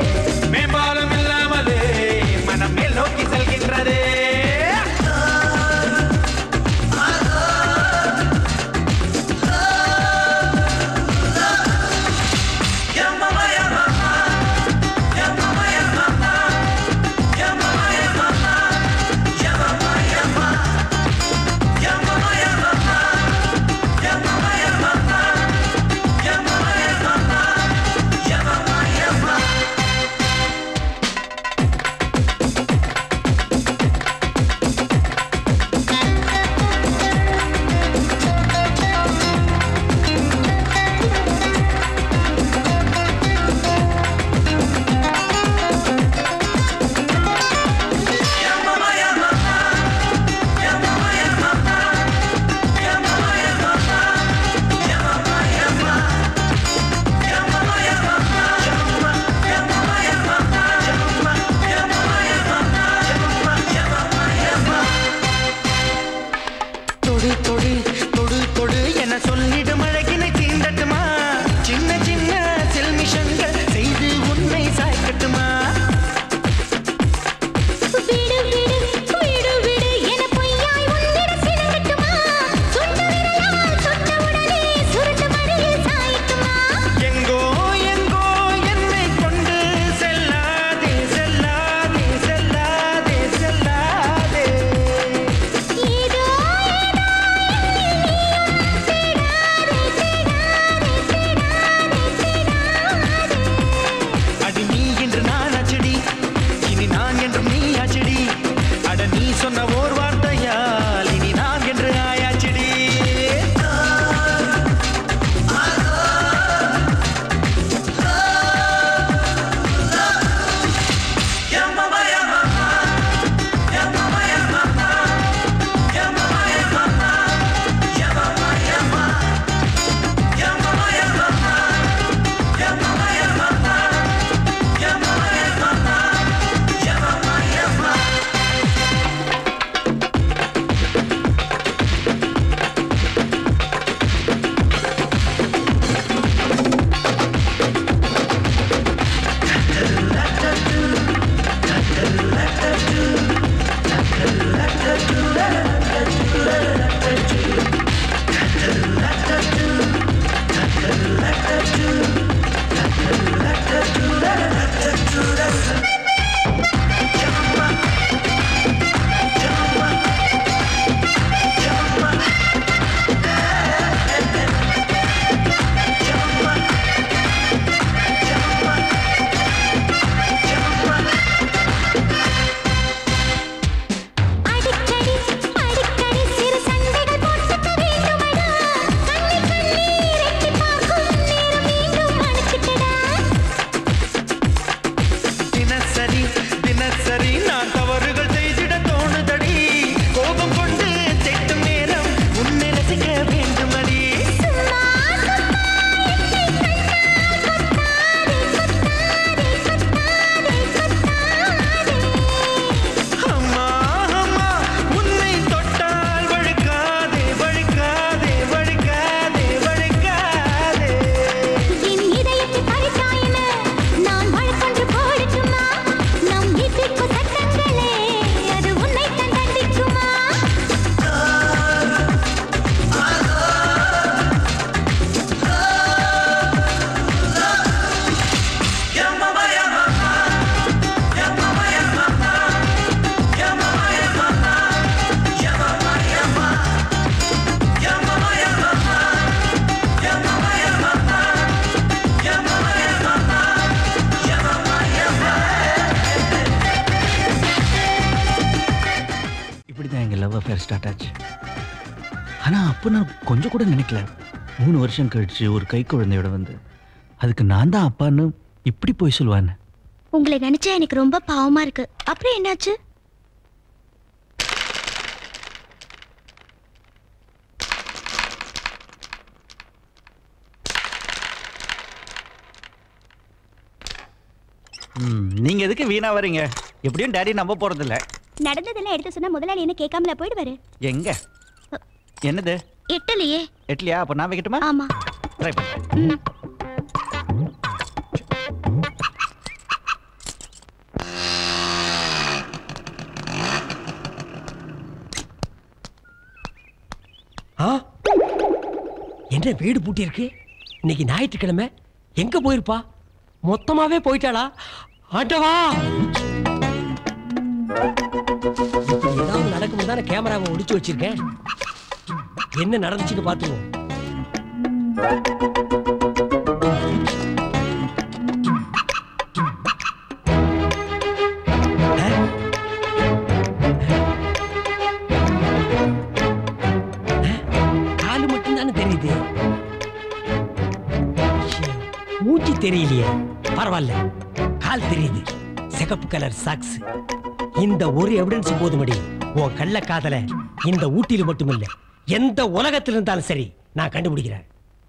மேம்பாலம் இல்லாமலே மனம் மேல் நோக்கி செல்கின்றதே Yeah, mama, yeah, mama. சொன்ன ஓர் வார்த்தையால் இனி நான் என்று ஆயாச்சிடி அடிக்கடி அடிக்கடி சிறு சண்டைகள் போட்டுக்க வேண்டுமடா கண்ணில் கண்ணீர் எட்டி பார்க்கும் நேரம் மீண்டும் அணைச்சிட்டடா தினசரி தினசரி நான் தவறுகள் செய்திட தோணுதடி கோபம் கொண்டு திட்டும் நேரம் உன்னை ரசிக்க வேண்டுமடி அம்மா அம்மா உன்னை தொட்டால் வழுக்காதே வழுக்காதே வழுக்காதே வழுக்காதே என் இதயத்தை பறித்தாயன நான் வழக்கொன்று போடட்டுமா நம் வீட்டுக்கு சட்டங்களே அது உன்னை தான் தண்டிக்குமா இப்படி தான் எங்கள் லவ் அஃபேர் ஸ்டார்ட் ஆச்சு ஆனால் அப்போ நான் கொஞ்சம் கூட நினைக்கல மூணு வருஷம் கழிச்சு ஒரு கை குழந்தையோட வந்து அதுக்கு நான் தான் அப்பான்னு இப்படி போய் சொல்லுவான்னு உங்களை நினைச்சா எனக்கு ரொம்ப பாவமா இருக்கு அப்புறம் என்னாச்சு ம் நீங்கள் எதுக்கு வீணா வரீங்க எப்படியும் டேடி நம்ப போகிறதில்ல நடந்ததெல்லாம் எடுத்து சொன்னா முதலாளி என்ன கேட்காமல போயிடுவாரு எங்க என்னது எட்டலையே எட்லியா அப்போ நான் வைக்கட்டுமா ஆமா ட்ரை பண்ணுறேன் ஆ என்ன வீடு பூட்டி இருக்கு இன்னைக்கு ஞாயிற்றுக்கிழமை எங்க போயிருப்பா மொத்தமாவே போயிட்டாளா ஆட்டவா இப்படி ஏதாவது நடக்கும் தானே கேமராவை ஒடிச்சு வச்சிருக்கேன் என்ன நடந்துச்சுன்னு பார்த்துருவோம் காலு மட்டும் தானே தெரியுது ச்சே, மூஞ்சி தெரியலையே பரவாயில்ல கால் தெரியுது சிகப்பு கலர் சாக்ஸ் இந்த ஒரு எவிடன்ஸ் போதுமடி உன் கள்ள காதல இந்த ஊட்டியில மட்டுமில்ல எந்த உலகத்தில் இருந்தாலும் சரி நான் கண்டுபிடிக்கிறேன்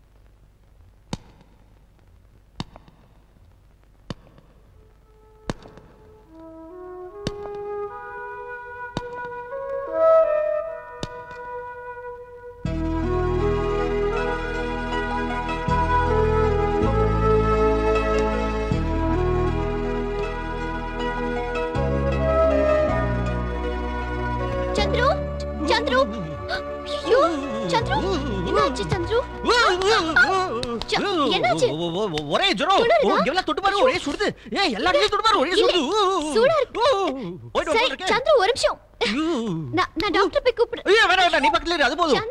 சந்துரு சந்துரு ஐயோ சந்துரு என்னாச்சு சந்துரு ச- என்னாச்சு ஒரே ஜுரம் துளிருதா? ஓ, இங்கெல்லாம் தொட்டு பாரு ஒரே சுடுது ஏய் எல்லாரும் தொட்டு பாரு ஒரே இல்லை, சுடுது சூடா இருக்கு போயிட்டு சரி வந்துருக்கேன். சந்துரு ஒரு நிமிஷம் நான் நான் டாக்டர் போய் கூப்பிடு ஐயோ வேணாம் வேணாம் நீ பக்கத்துல இரு அது போதும்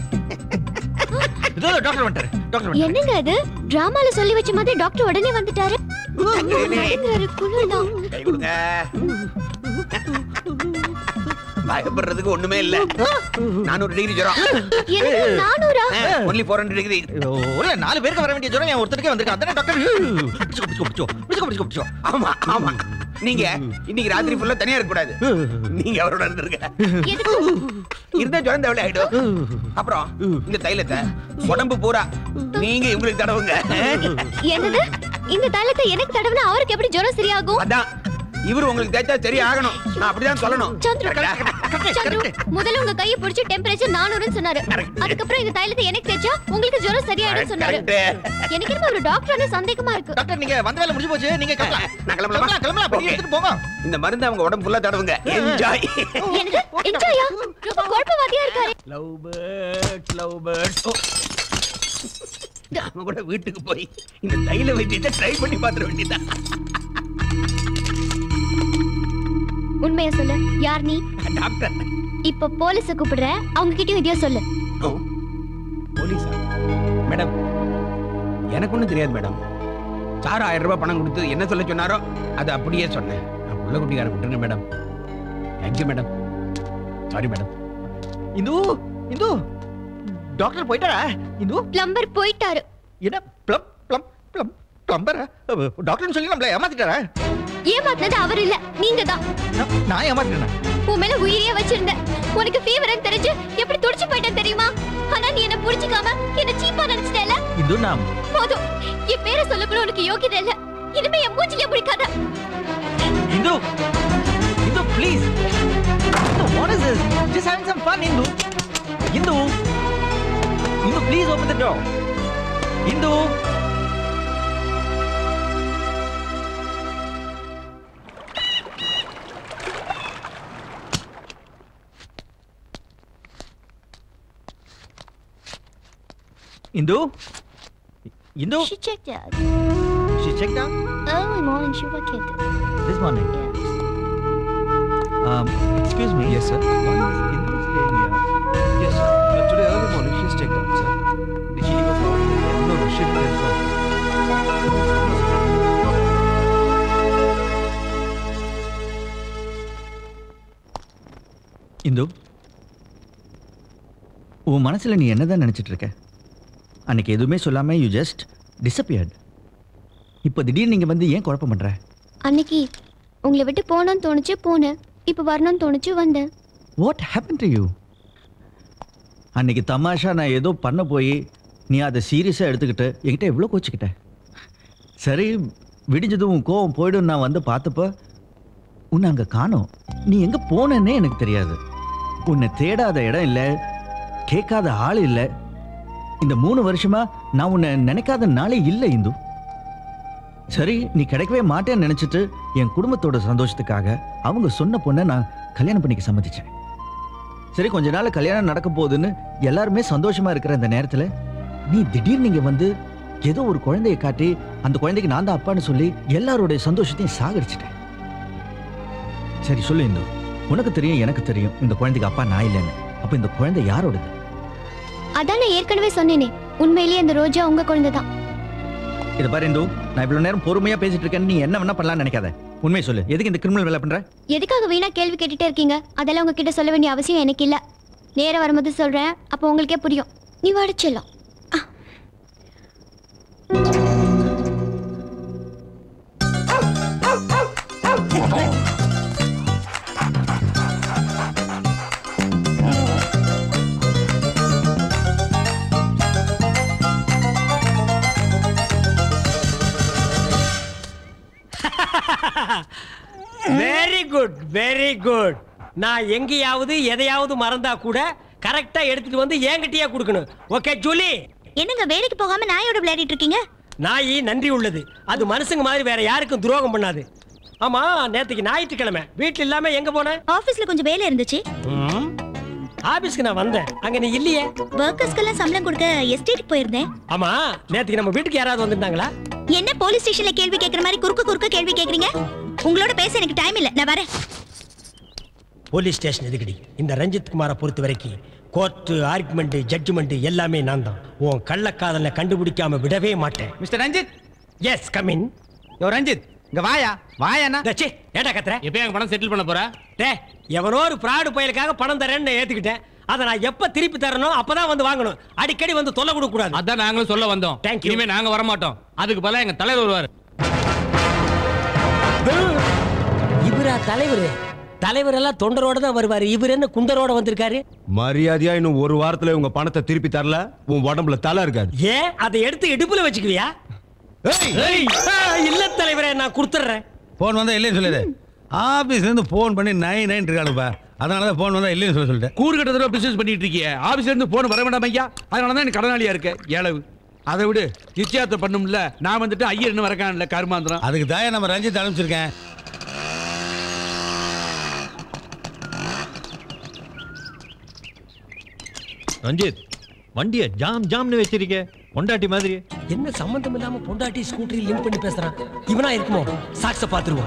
இதோ டாக்டர் வந்துட்டாரு டாக்டர் வந்துட்டாரு என்னங்க அது டிராமால சொல்லி வச்ச மாதிரி டாக்டர் உடனே வந்துட்டாரு நடுங்குறாரு, குளிர்தான். கை கொடுங்க பயப்படுறதுக்கு ஒண்ணுமே இல்ல நானூறு டிகிரி ஜுரம் எனக்கு நானூறா ஒன்லி ஃபோர் ஹண்ட்ரட் டிகிரி இல்ல நாலு பேருக்கு வர வேண்டிய ஜுரம் என் ஒருத்தருக்கே வந்திருக்கு அதானே டாக்டர் பிடிச்சோ பிடிச்சோ பிடிச்சோ பிடிச்சோ பிடிச்சோ பிடிச்சோ ஆமா ஆமா நீங்க இன்னைக்கு ராத்திரி ஃபுல்லா தனியா இருக்க கூடாது நீங்க அவரோட இருந்திருக்க இருந்தா ஜுரம் தேவையில்ல ஆயிடும் அப்புறம் இந்த தைலத்தை உடம்பு பூரா நீங்க இவங்களுக்கு தடவுங்க என்னது இந்த தைலத்தை எனக்கு தடவுனா அவருக்கு எப்படி ஜுரம் சரியாகும் அதான் இவரு உங்களுக்கு தேய்ச்சா சரி ஆகணும் நான் அப்படிதான் சொல்லணும் சந்துரு சந்துரு முதல்ல உங்க கையை பிடிச்சு டெம்பரேச்சர் நானூறுன்னு சொன்னாரு அதுக்கப்புறம் இந்த தைலத்தை எனக்கு தேய்ச்சா உங்களுக்கு ஜுரம் சரியாயிடும் சொன்னாரு எனக்கு என்னமோ ஒரு டாக்டர்னு சந்தேகமா இருக்கு டாக்டர் நீங்க வந்த வேலை முடிஞ்சு போச்சு நீங்க கிளம்பலாம் நான் கிளம்பலாமா கிளம்பலாம் கிளம்பலாம் பெரிய எடுத்துட்டு போங்க இந்த மருந்து அவங்க உடம்பு ஃபுல்லா தடவுங்க என்ஜாய் என்னது என்ஜாயா ரொம்ப குழப்பவாதியா இருக்காரு லவ் பேர்ட்ஸ் லவ் பேர்ட்ஸ் நாம கூட வீட்டுக்கு போய் இந்த தைல வைத்தியத்தை ட்ரை பண்ணி பார்த்துட வேண்டியதான் உண்மையா சொல்லு யார் நீ டாக்டர் இப்ப போலீஸ கூப்பிடுற அவங்க கிட்டயும் இதையோ சொல்லு போலீஸா மேடம் எனக்கு ஒன்றும் தெரியாது மேடம் சார் ஆயிரம் ரூபாய் பணம் கொடுத்து என்ன சொல்ல சொன்னாரோ அது அப்படியே சொன்னேன் நான் புள்ள குட்டிக்கார விட்டுருங்க madam thank you madam sorry madam Indhu Indhu doctor போயிட்டாரா இந்து பிளம்பர் போயிட்டாரு என்ன பிளம் பிளம் பிளம் பிளம்பர் டாக்டர்னு சொல்லி நம்மள ஏமாத்திட்டாரா ஏமாத்தினது அவர் இல்ல நீங்க தான் நான் ஏமாத்திட்டேன் உன் மேல உயிரியே வச்சிருந்த உனக்கு ஃபீவர் தெரிஞ்சு எப்படி துடிச்சு போயிட்டேன் தெரியுமா ஆனா நீ என்ன புடிச்சுக்காம என்ன சீப்பா நினைச்சிட்டல இந்து நான் போதும் என் பேரை சொல்ல கூட உனக்கு யோகியதை இல்ல இனிமே என் மூச்சிலே பிடிக்காத Indhu Indhu please what is this just having some fun Indhu Indhu Indhu please open the door Indhu Indhu Indhu She checked out. she checked out Early morning she worked it. this morning um excuse me yes sir when is Indu staying here Yes, sir. But today early morning she's checked out, sir. Did she leave a call? No, no, she didn't inform. Indhu உன் மனசுல நீ என்னதான் நினைச்சிட்டு இருக்க அன்னைக்கு எதுவுமே சொல்லாம யூ ஜஸ்ட் disappeared இப்போ திடீர்னு நீங்க வந்து ஏன் குழப்பம் பண்ற அன்னைக்கு உங்களை விட்டு போகணும்னு தோணுச்சு போனேன் இப்ப வரணும்னு தோணுச்சு வந்தேன் வாட் ஹேப்பன் டு யூ அன்னைக்கு தமாஷா நான் ஏதோ பண்ண போய் நீ அதை சீரியஸாக எடுத்துக்கிட்டு என்கிட்ட எவ்வளோ கோச்சிக்கிட்ட சரி விடிஞ்சதும் உன் கோவம் போயிடும் நான் வந்து பார்த்தப்ப உன்னை அங்கே காணோம் நீ எங்கே போனேன்னே எனக்கு தெரியாது உன்னை தேடாத இடம் இல்லை கேட்காத ஆள் இல்லை இந்த மூணு வருஷமா நான் உன்னை நினைக்காத நாளே இல்லை இந்து சரி நீ கிடைக்கவே மாட்டேன்னு நினைச்சிட்டு என் குடும்பத்தோட சந்தோஷத்துக்காக அவங்க சொன்ன பொண்ணை நான் கல்யாணம் பண்ணிக்க சம்மதிச்சேன் சரி கொஞ்ச நாள் கல்யாணம் நடக்க போகுதுன்னு எல்லாருமே சந்தோஷமா இருக்கிற இந்த நேரத்துல நீ திடீர்னு இங்க வந்து ஏதோ ஒரு குழந்தையை காட்டி அந்த குழந்தைக்கு நான் தான் அப்பான்னு சொல்லி எல்லாருடைய சந்தோஷத்தையும் சாகடிச்சிட்டேன் சரி சொல்லு இந்து உனக்கு தெரியும் எனக்கு தெரியும் இந்த குழந்தைக்கு அப்பா நான் இல்லைன்னு அப்ப இந்த குழந்தை யாரோடது அதான் நான் ஏற்கனவே சொன்னேனே உண்மையிலேயே அந்த ரோஜா உங்க குழந்தை தான் இதை பாரு இந்து நான் இவ்வளவு நேரம் பொறுமையா பேசிட்டு இருக்கேன் நீ என்ன வேணா பண்ணலாம்னு நினைக்காத உண்மையை சொல்லு எதுக்கு இந்த கிரிமினல் வேலை பண்ற எதுக்காக வீணா கேள்வி கேட்டுட்டே இருக்கீங்க அதெல்லாம் உங்ககிட்ட சொல்ல வேண்டிய அவசியம் எனக்கு இல்ல நேரா வரும்போது சொல்றேன் அப்போ உங்களுக்கே புரியும் நீ வடிச்சிடலாம் வெரி குட் வெரி குட் நான் எங்கேயாவது எதையாவது மறந்தா கூட கரெக்டா எடுத்துட்டு வந்து என்கிட்டயே கொடுக்கணும் ஓகே ஜூலி என்னங்க வேலைக்கு போகாம நாயோட விளையாடிட்டு இருக்கீங்க நாய் நன்றி உள்ளது அது மனுஷங்க மாதிரி வேற யாருக்கும் துரோகம் பண்ணாது ஆமா நேத்துக்கு ஞாயிற்றுக்கிழமை வீட்டுல இல்லாம எங்க போன ஆபீஸ்ல கொஞ்சம் வேலை இருந்துச்சு ம், ஆபீஸ்க்கு நான் வந்தேன் அங்க நீ இல்லையே ஒர்க்கர்ஸ்க்கெல்லாம் சம்பளம் கொடுக்க எஸ்டேட்டுக்கு போயிருந்தேன் ஆமா நேத்துக்கு நம்ம வீட்டுக்கு யாராவது வந்திருந்தாங்களா என்ன போலீஸ் ஸ்டேஷன்ல கேள்வி கேக்குற மாதிரி குறுக்க குறுக்க கேள்வி கேக்குறீங்க உங்களோட பேச எனக்கு டைம் இல்ல நான் வரேன் போலீஸ் ஸ்டேஷன் எதுக்கடி இந்த ரஞ்சித் குமாரை பொறுத்த வரைக்கும் கோர்ட்டு ஆர்குமெண்ட் ஜட்ஜ்மெண்ட் எல்லாமே நான் தான் உன் கள்ளக்காதலை கண்டுபிடிக்காம விடவே மாட்டேன் mister Ranjith yes come in yo Ranjith இங்க வாயா வாயாண்ணா டச்சே ஏடா கத்துற எப்போ எங்க பணம் செட்டில் பண்ண போற டே எவனோ ஒரு பிராடு பயலுக்காக பணம் தரேன்னு நான் ஏத்துக்கிட்டேன் அதை நான் எப்ப திருப்பி தரணும் அப்பதான் வந்து வாங்கணும் அடிக்கடி வந்து தொல்லை கொடுக்க கூடாது அதான் நாங்களும் சொல்ல வந்தோம் Thank you. இனிமே நாங்க வர மாட்டோம் அதுக்கு பதிலா எங்க தலைவர் வருவார் இவரா தலைவர் தலைவர் எல்லாம் தொண்டரோட தான் வருவாரு இவர் என்ன குண்டரோட வந்திருக்காரு மரியாதையா இன்னும் ஒரு வாரத்துல உங்க பணத்தை திருப்பி தரல உன் உடம்புல தலை இருக்காது ஏன் அதை எடுத்து இடுப்புல வச்சுக்குவியா ஏய், ஆ, இல்ல தலைவரே நான் கொடுத்துறேன் ஃபோன் வந்தா இல்லைன்னு சொல்லிடு ஆபீஸ்ல இருந்து ஃபோன் பண்ணி நைன் நைன் இருக்கானுப்பா அதனால தான் ஃபோன் வந்தா இல்லைன்னு சொல்ல சொல்லிட்டேன் கூறு கட்ட தடவை பிசினஸ் பண்ணிட்டு இருக்கிய ஆபீஸ்ல இருந்து போன் வர வேண்டாம் ஐயா அதனால தான் எனக்கு கடனாளியா இருக்க ஏழவு அதை விடு நிச்சயத்தை பண்ணும்ல நான் வந்துட்டு ஐயர் இன்னும் வரக்கான்ல கருமாந்திரம் அதுக்கு தாயா நம்ம ரஞ்சித் அனுப்பிச்சிருக்கேன் ரஞ்சித் வண்டிய ஜாம் ஜாம்னு வச்சிருக்க பொண்டாட்டி மாதிரி என்ன சம்பந்தம் இல்லாம பொண்டாட்டி ஸ்கூட்டரி லிங்க் பண்ணி பேசுறான் இவனா இருக்குமோ சாக்ஸ பாத்துருவான்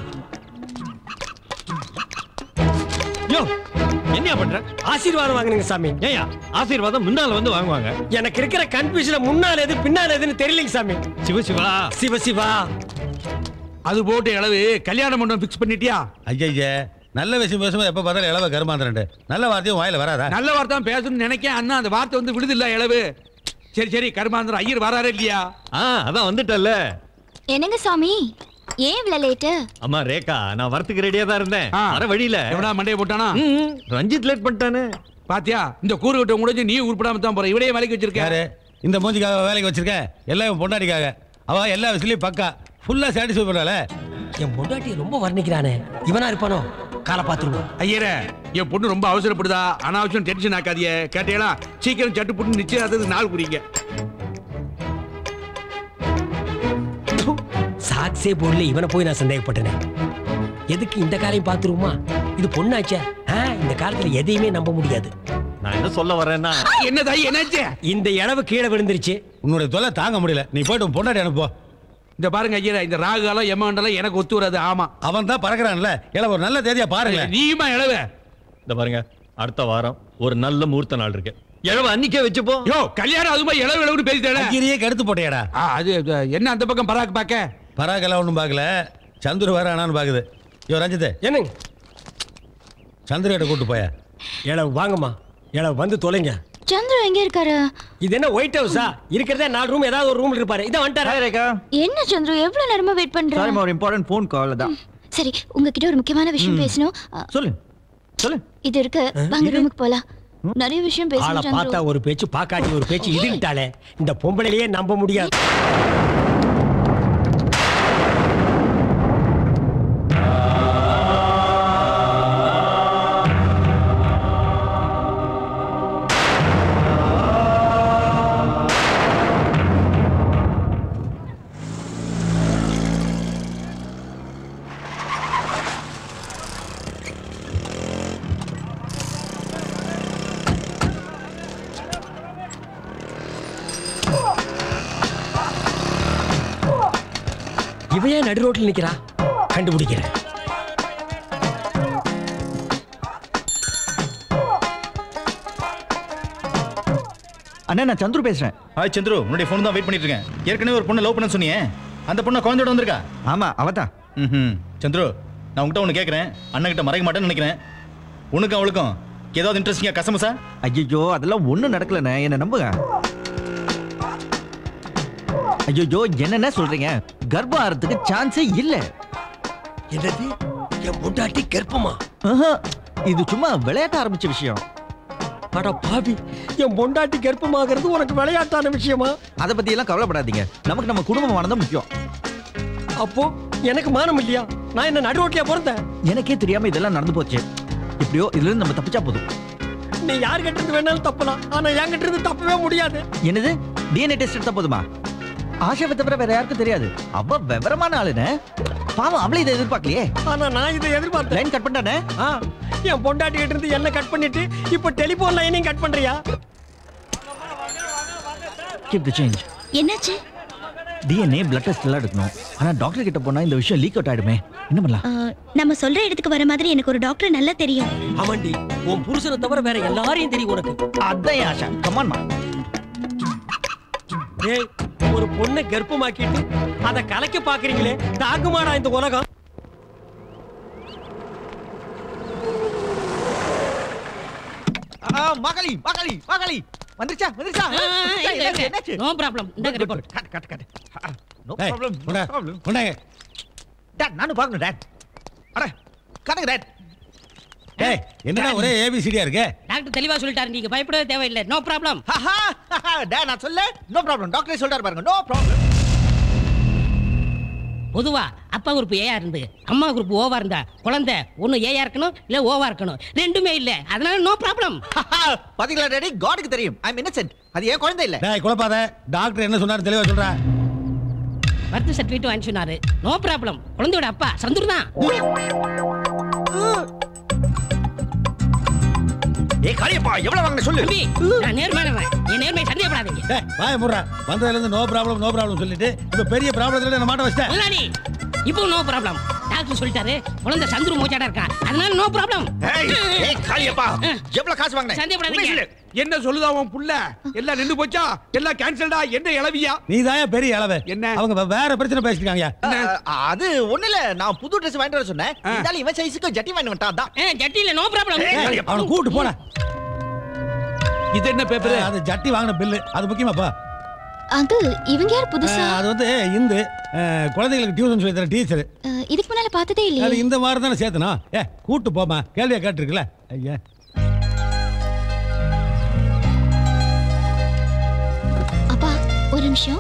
யோ என்ன பண்ற ஆசீர்வாதம் வாங்குனீங்க சாமி ஏயா ஆசீர்வாதம் முன்னால வந்து வாங்குவாங்க எனக்கு இருக்கிற கன்ஃபியூஷன் முன்னால எது பின்னால எதுன்னு தெரியலைங்க சாமி சிவ சிவா சிவ சிவா அது போட்டு அளவு கல்யாண மண்டபம் ஃபிக்ஸ் பண்ணிட்டியா ஐயா நல்ல விஷயம் பேசும்போது எப்போ பார்த்தாலும் இளவ கருமாந்திரண்டு நல்ல வார்த்தையும் வாயில வராதா நல்ல வார்த்தை தான் பேசணும்னு நினைக்கேன் அண்ணா அந்த வார்த்தை வந்து விடுது இல்ல இளவு சரி சரி கருமாந்திரம் ஐயர் வராரு இல்லையா ஆ அதான் வந்துட்டல்ல என்னங்க சாமி ஏன் இவ்வளவு லேட்டு அம்மா ரேகா நான் வரத்துக்கு ரெடியா தான் இருந்தேன் ஆ. வர வழியில எவனா மண்டையை போட்டானா ம், ரஞ்சித் லேட் பண்ணிட்டானே பாத்தியா இந்த கூறு கட்ட முடிஞ்சு நீ உருப்படாம தான் போற இவரே வேலைக்கு வச்சிருக்காரு யாரு இந்த மூஞ்சிக்காக வேலைக்கு வச்சிருக்க எல்லாம் இவன் பொண்டாட்டிக்காக அவ எல்லா விஷயத்துலயும் பக்கா ஃபுல்லா சாட்டிஸ்ஃபை பண்ணால என் பொண்டாட்டி ரொம்ப வர்ணிக்கிறானே இவனா இருப்பானோ காலை பாத்துருவோம் ஐயரே என் பொண்ணு ரொம்ப அவசரப்படுதா அனாவசியம் டென்ஷன் ஆக்காதியே கேட்டீங்களா சீக்கிரம் சட்டு புட்டு நிச்சயதார்த்தத்துக்கு நாள் குறிங்க சாக்ஸே போடல இவனை போய் நான் சந்தேகப்பட்டேனே எதுக்கு இந்த காலையும் பாத்துருவோமா இது பொண்ணாச்சே ஆ, இந்த காலத்துல எதையுமே நம்ப முடியாது நான் என்ன சொல்ல வரேன்னா என்னதா என்னாச்சு இந்த இளவு கீழே விழுந்துருச்சு உன்னுடைய தொல்லை தாங்க முடியல நீ போயிட்டு உன் பொண்டாட்டி அனுப்போ இந்த பாருங்க ஐயரே இந்த ராகு காலம் எமகண்டெல்லாம் எனக்கு ஒத்து வராது ஆமா அவன் தான் பறக்குறான்ல இல்ல ஒரு நல்ல தேதியா பாருங்க நீயுமா இளவ இந்த பாருங்க அடுத்த வாரம் ஒரு நல்ல முகூர்த்த நாள் இருக்கு எழவ அன்னிக்கே வச்சுப்போ யோ கல்யாணம் அதுமா இளவு இளவுன்னு பேசிட்டேன் அக்கிரியே கெடுத்து போட்டியாடா அது அது, என்ன அந்த பக்கம் பராக் பாக்க பராக்கெல்லாம் ஒன்றும் பார்க்கல சந்துரு வேற ஆனான்னு பாக்குது யோ ரஞ்சித் என்னங்க சந்துரு கிட்ட கூட்டு போய இளவு வாங்கம்மா இளவு வந்து தொலைங்க சந்திரு எங்க இருக்காரு இது என்ன ஒயிட் ஹவுஸா இருக்கிறதே நாலு ரூம் ஏதாவது ஒரு ரூம்ல இருப்பாரு இதான் வந்துட்டாரு ரேகா என்ன சந்திரு எவ்வளவு நேரமா வெயிட் சாரி பண்ற ஒரு இம்பார்ட்டன்ட் ஃபோன் கால் தான் சரி உங்ககிட்ட ஒரு முக்கியமான விஷயம் பேசணும் அ, சொல்லு சொல்லு இது இருக்கு வாங்க ரூமுக்கு போலாம் நிறைய விஷயம் ஆளை பேசணும் பார்த்தா சந்திரு ஒரு பேச்சு பாக்காட்டி ஒரு பேச்சு இதுங்கிட்டாலே இந்த பொம்பளையிலேயே நம்ப முடியாது இவன் ஏன் நடு ரோட்டில் நிக்கிறா கண்டுபிடிக்கிறேன் அண்ணா நான் சந்துரு பேசுறேன் ஹாய் சந்துரு உன்னுடைய ஃபோன் தான் வெயிட் பண்ணிட்டு இருக்கேன் ஏற்கனவே ஒரு பொண்ணை லவ் பண்ண சொன்னியே அந்த பொண்ணை குழந்தையோட வந்திருக்கா ஆமா அவதான் ம் சந்துரு நான் உங்ககிட்ட ஒன்று கேட்குறேன் அண்ணன் கிட்ட மறைக்க மாட்டேன்னு நினைக்கிறேன் உனக்கும் அவளுக்கும் ஏதாவது இன்ட்ரெஸ்டிங்கா கசமசா ஐயோ அதெல்லாம் ஒண்ணும் நடக்கலண்ணே என்ன நம்புங்க ஐயோ என்னென்ன சொல்றீங்க கர்ப்பம் ஆறதுக்கு சான்ஸே இல்ல என்னது என் பொண்டாட்டி கர்ப்பமா ஆஹா, இது சும்மா விளையாட்ட ஆரம்பிச்ச விஷயம் அட பாவி என் பொண்டாட்டி கர்ப்பமாகிறது உனக்கு விளையாட்டான விஷயமா அதை பத்தி எல்லாம் கவலைப்படாதீங்க நமக்கு நம்ம குடும்பம் தான் முக்கியம் அப்போ எனக்கு மானம் இல்லையா நான் என்ன நடு ரோட்லயா பிறந்தேன் எனக்கே தெரியாம இதெல்லாம் நடந்து போச்சு எப்படியோ இதுல இருந்து நம்ம தப்பிச்சா போதும் நீ யார் கிட்ட இருந்து வேணாலும் தப்பலாம் ஆனா என் கிட்ட இருந்து தப்பவே முடியாது என்னது டிஎன்ஏ டெஸ்ட் எடுத்தா போதுமா ஆஷாவை தவிர வேற யாருக்கும் தெரியாது அவ விவரமான ஆளுன்னு பாவம் அவளே இதை எதிர்பார்க்கலையே ஆனா நான் இதை எதிர்பார்த்தேன் லைன் கட் பண்ணிட்டானே ஆ, என் பொண்டாட்டி கிட்ட இருந்து என்ன கட் பண்ணிட்டு இப்போ டெலிபோன் லைனையும் கட் பண்றியா கீப் தி சேஞ்ச் என்னாச்சு டிஎன்ஏ பிளட் டெஸ்ட் எல்லாம் எடுக்கணும் ஆனா டாக்டர் கிட்ட போனா இந்த விஷயம் லீக் அவுட் ஆயிடுமே என்ன பண்ணலாம் ஆ, நம்ம சொல்ற இடத்துக்கு வர மாதிரி எனக்கு ஒரு டாக்டர் நல்லா தெரியும் ஆமாண்டி உன் புருஷனை தவிர வேற எல்லாரையும் தெரியும் உனக்கு அதான் என் ஆஷா கமான்மா ஏய் ஒரு பொண்ணை கர்ப்பமாக்கிட்டு அத கலைக்க பாக்குறீங்களே தாக்குமாடா இந்த உலகம் ஆ, மகளி மகளி மகளி வந்துருச்சா வந்துருச்சா வந்துருச்சா? என்னாச்சு, என்னாச்சு? நோ ப்ராப்ளம் இந்த Good, good, good. Cut cut cut no ஏய், ப்ராப்ளம் கொண்டா, நோ ப்ராப்ளம் கொண்டாங்க. டாட் நானும் பார்க்கணும் டாட் அட கட்டுங்க டாட் டேய் என்னடா ஒரே ஏபிசிடியா இருக்கு டாக்டர் தெளிவா சொல்லிட்டாரு நீங்க பயப்படவே தேவையில்லை நோ ப்ராப்ளம் டாட் நான் சொல்ல நோ ப்ராப்ளம் டாக்டரே சொல்றாரு பாருங்க நோ ப்ராப்ளம் பொதுவா அப்பா குரூப் ஏயா இருந்து அம்மா குரூப் ஓவா இருந்தா குழந்தை ஒண்ணு ஏயா இருக்கணும் இல்ல ஓவா இருக்கணும் ரெண்டுமே இல்ல அதனால நோ ப்ராப்ளம் பாத்தீங்களா டாடி காடுக்கு தெரியும் ஐ அம் இன்னசென்ட் அது ஏன் குழந்தை இல்ல டேய் குழப்பாத டாக்டர் என்ன சொன்னாரு தெளிவா சொல்றா பர்த் சர்டிஃபிகேட் வாங்கி சொன்னாரு நோ ப்ராப்ளம் குழந்தையோட அப்பா சந்துரு தான் ஏய் காளியப்பா எவ்வளவு வாங்கின சொல்லு தம்பி நான் நேர்மையானவன் என் நேர்மை சந்தேகப்படாதீங்க டேய் வாய முடுறா வந்ததுல இருந்து நோ ப்ராப்ளம் நோ ப்ராப்ளம் சொல்லிட்டு இப்ப பெரிய ப்ராப்ளத்துல என்ன மாட்ட வச்சிட்டேன் முதலாளி இப்போ நோ ப்ராப்ளம் டாக்டர் சொல்லிட்டாரு குழந்தை சந்துரு மூச்சாடா இருக்கா அதனால நோ ப்ராப்ளம் ஏய் ஏய் காளியப்பா எவ்வளவு காசு வாங்கின சந்தேகப்படாதீங்க என்ன சொல்லுதா உன் புள்ள எல்லாம் நின்னு போச்சா எல்லாம் கேன்சல்டா என்ன இளவியா நீ தான் பெரிய அளவு என்ன அவங்க வே- வேற பிரச்சனை பேசிருக்காங்க அது ஒண்ணு இல்ல நான் புது Dress வாங்கிட்டு வர சொன்னேன் இருந்தாலும் இவன் சைஸுக்கு ஜட்டி வாங்கிட்டு வந்துட்டான் அதான் ஜட்டி இல்ல நோ ப்ராப்ளம் அவனை கூட்டு போன இது என்ன பேப்பர் அது ஜட்டி வாங்கின பில்லு அது முக்கியமாப்பா அங்கிள் இவங்க யார் புதுசா அஹ், அது வந்து இந்து அஹ், குழந்தைகளுக்கு டியூஷன் சொல்லி தர டீச்சர் அஹ், இதுக்கு முன்னால பார்த்ததே அது இல்லையே இந்த வாரம் தானே சேர்த்தணும் ஏ கூட்டு போமா கேள்வியா கேட்டிருக்குல்ல ஐயா அப்பா ஒரு நிமிஷம்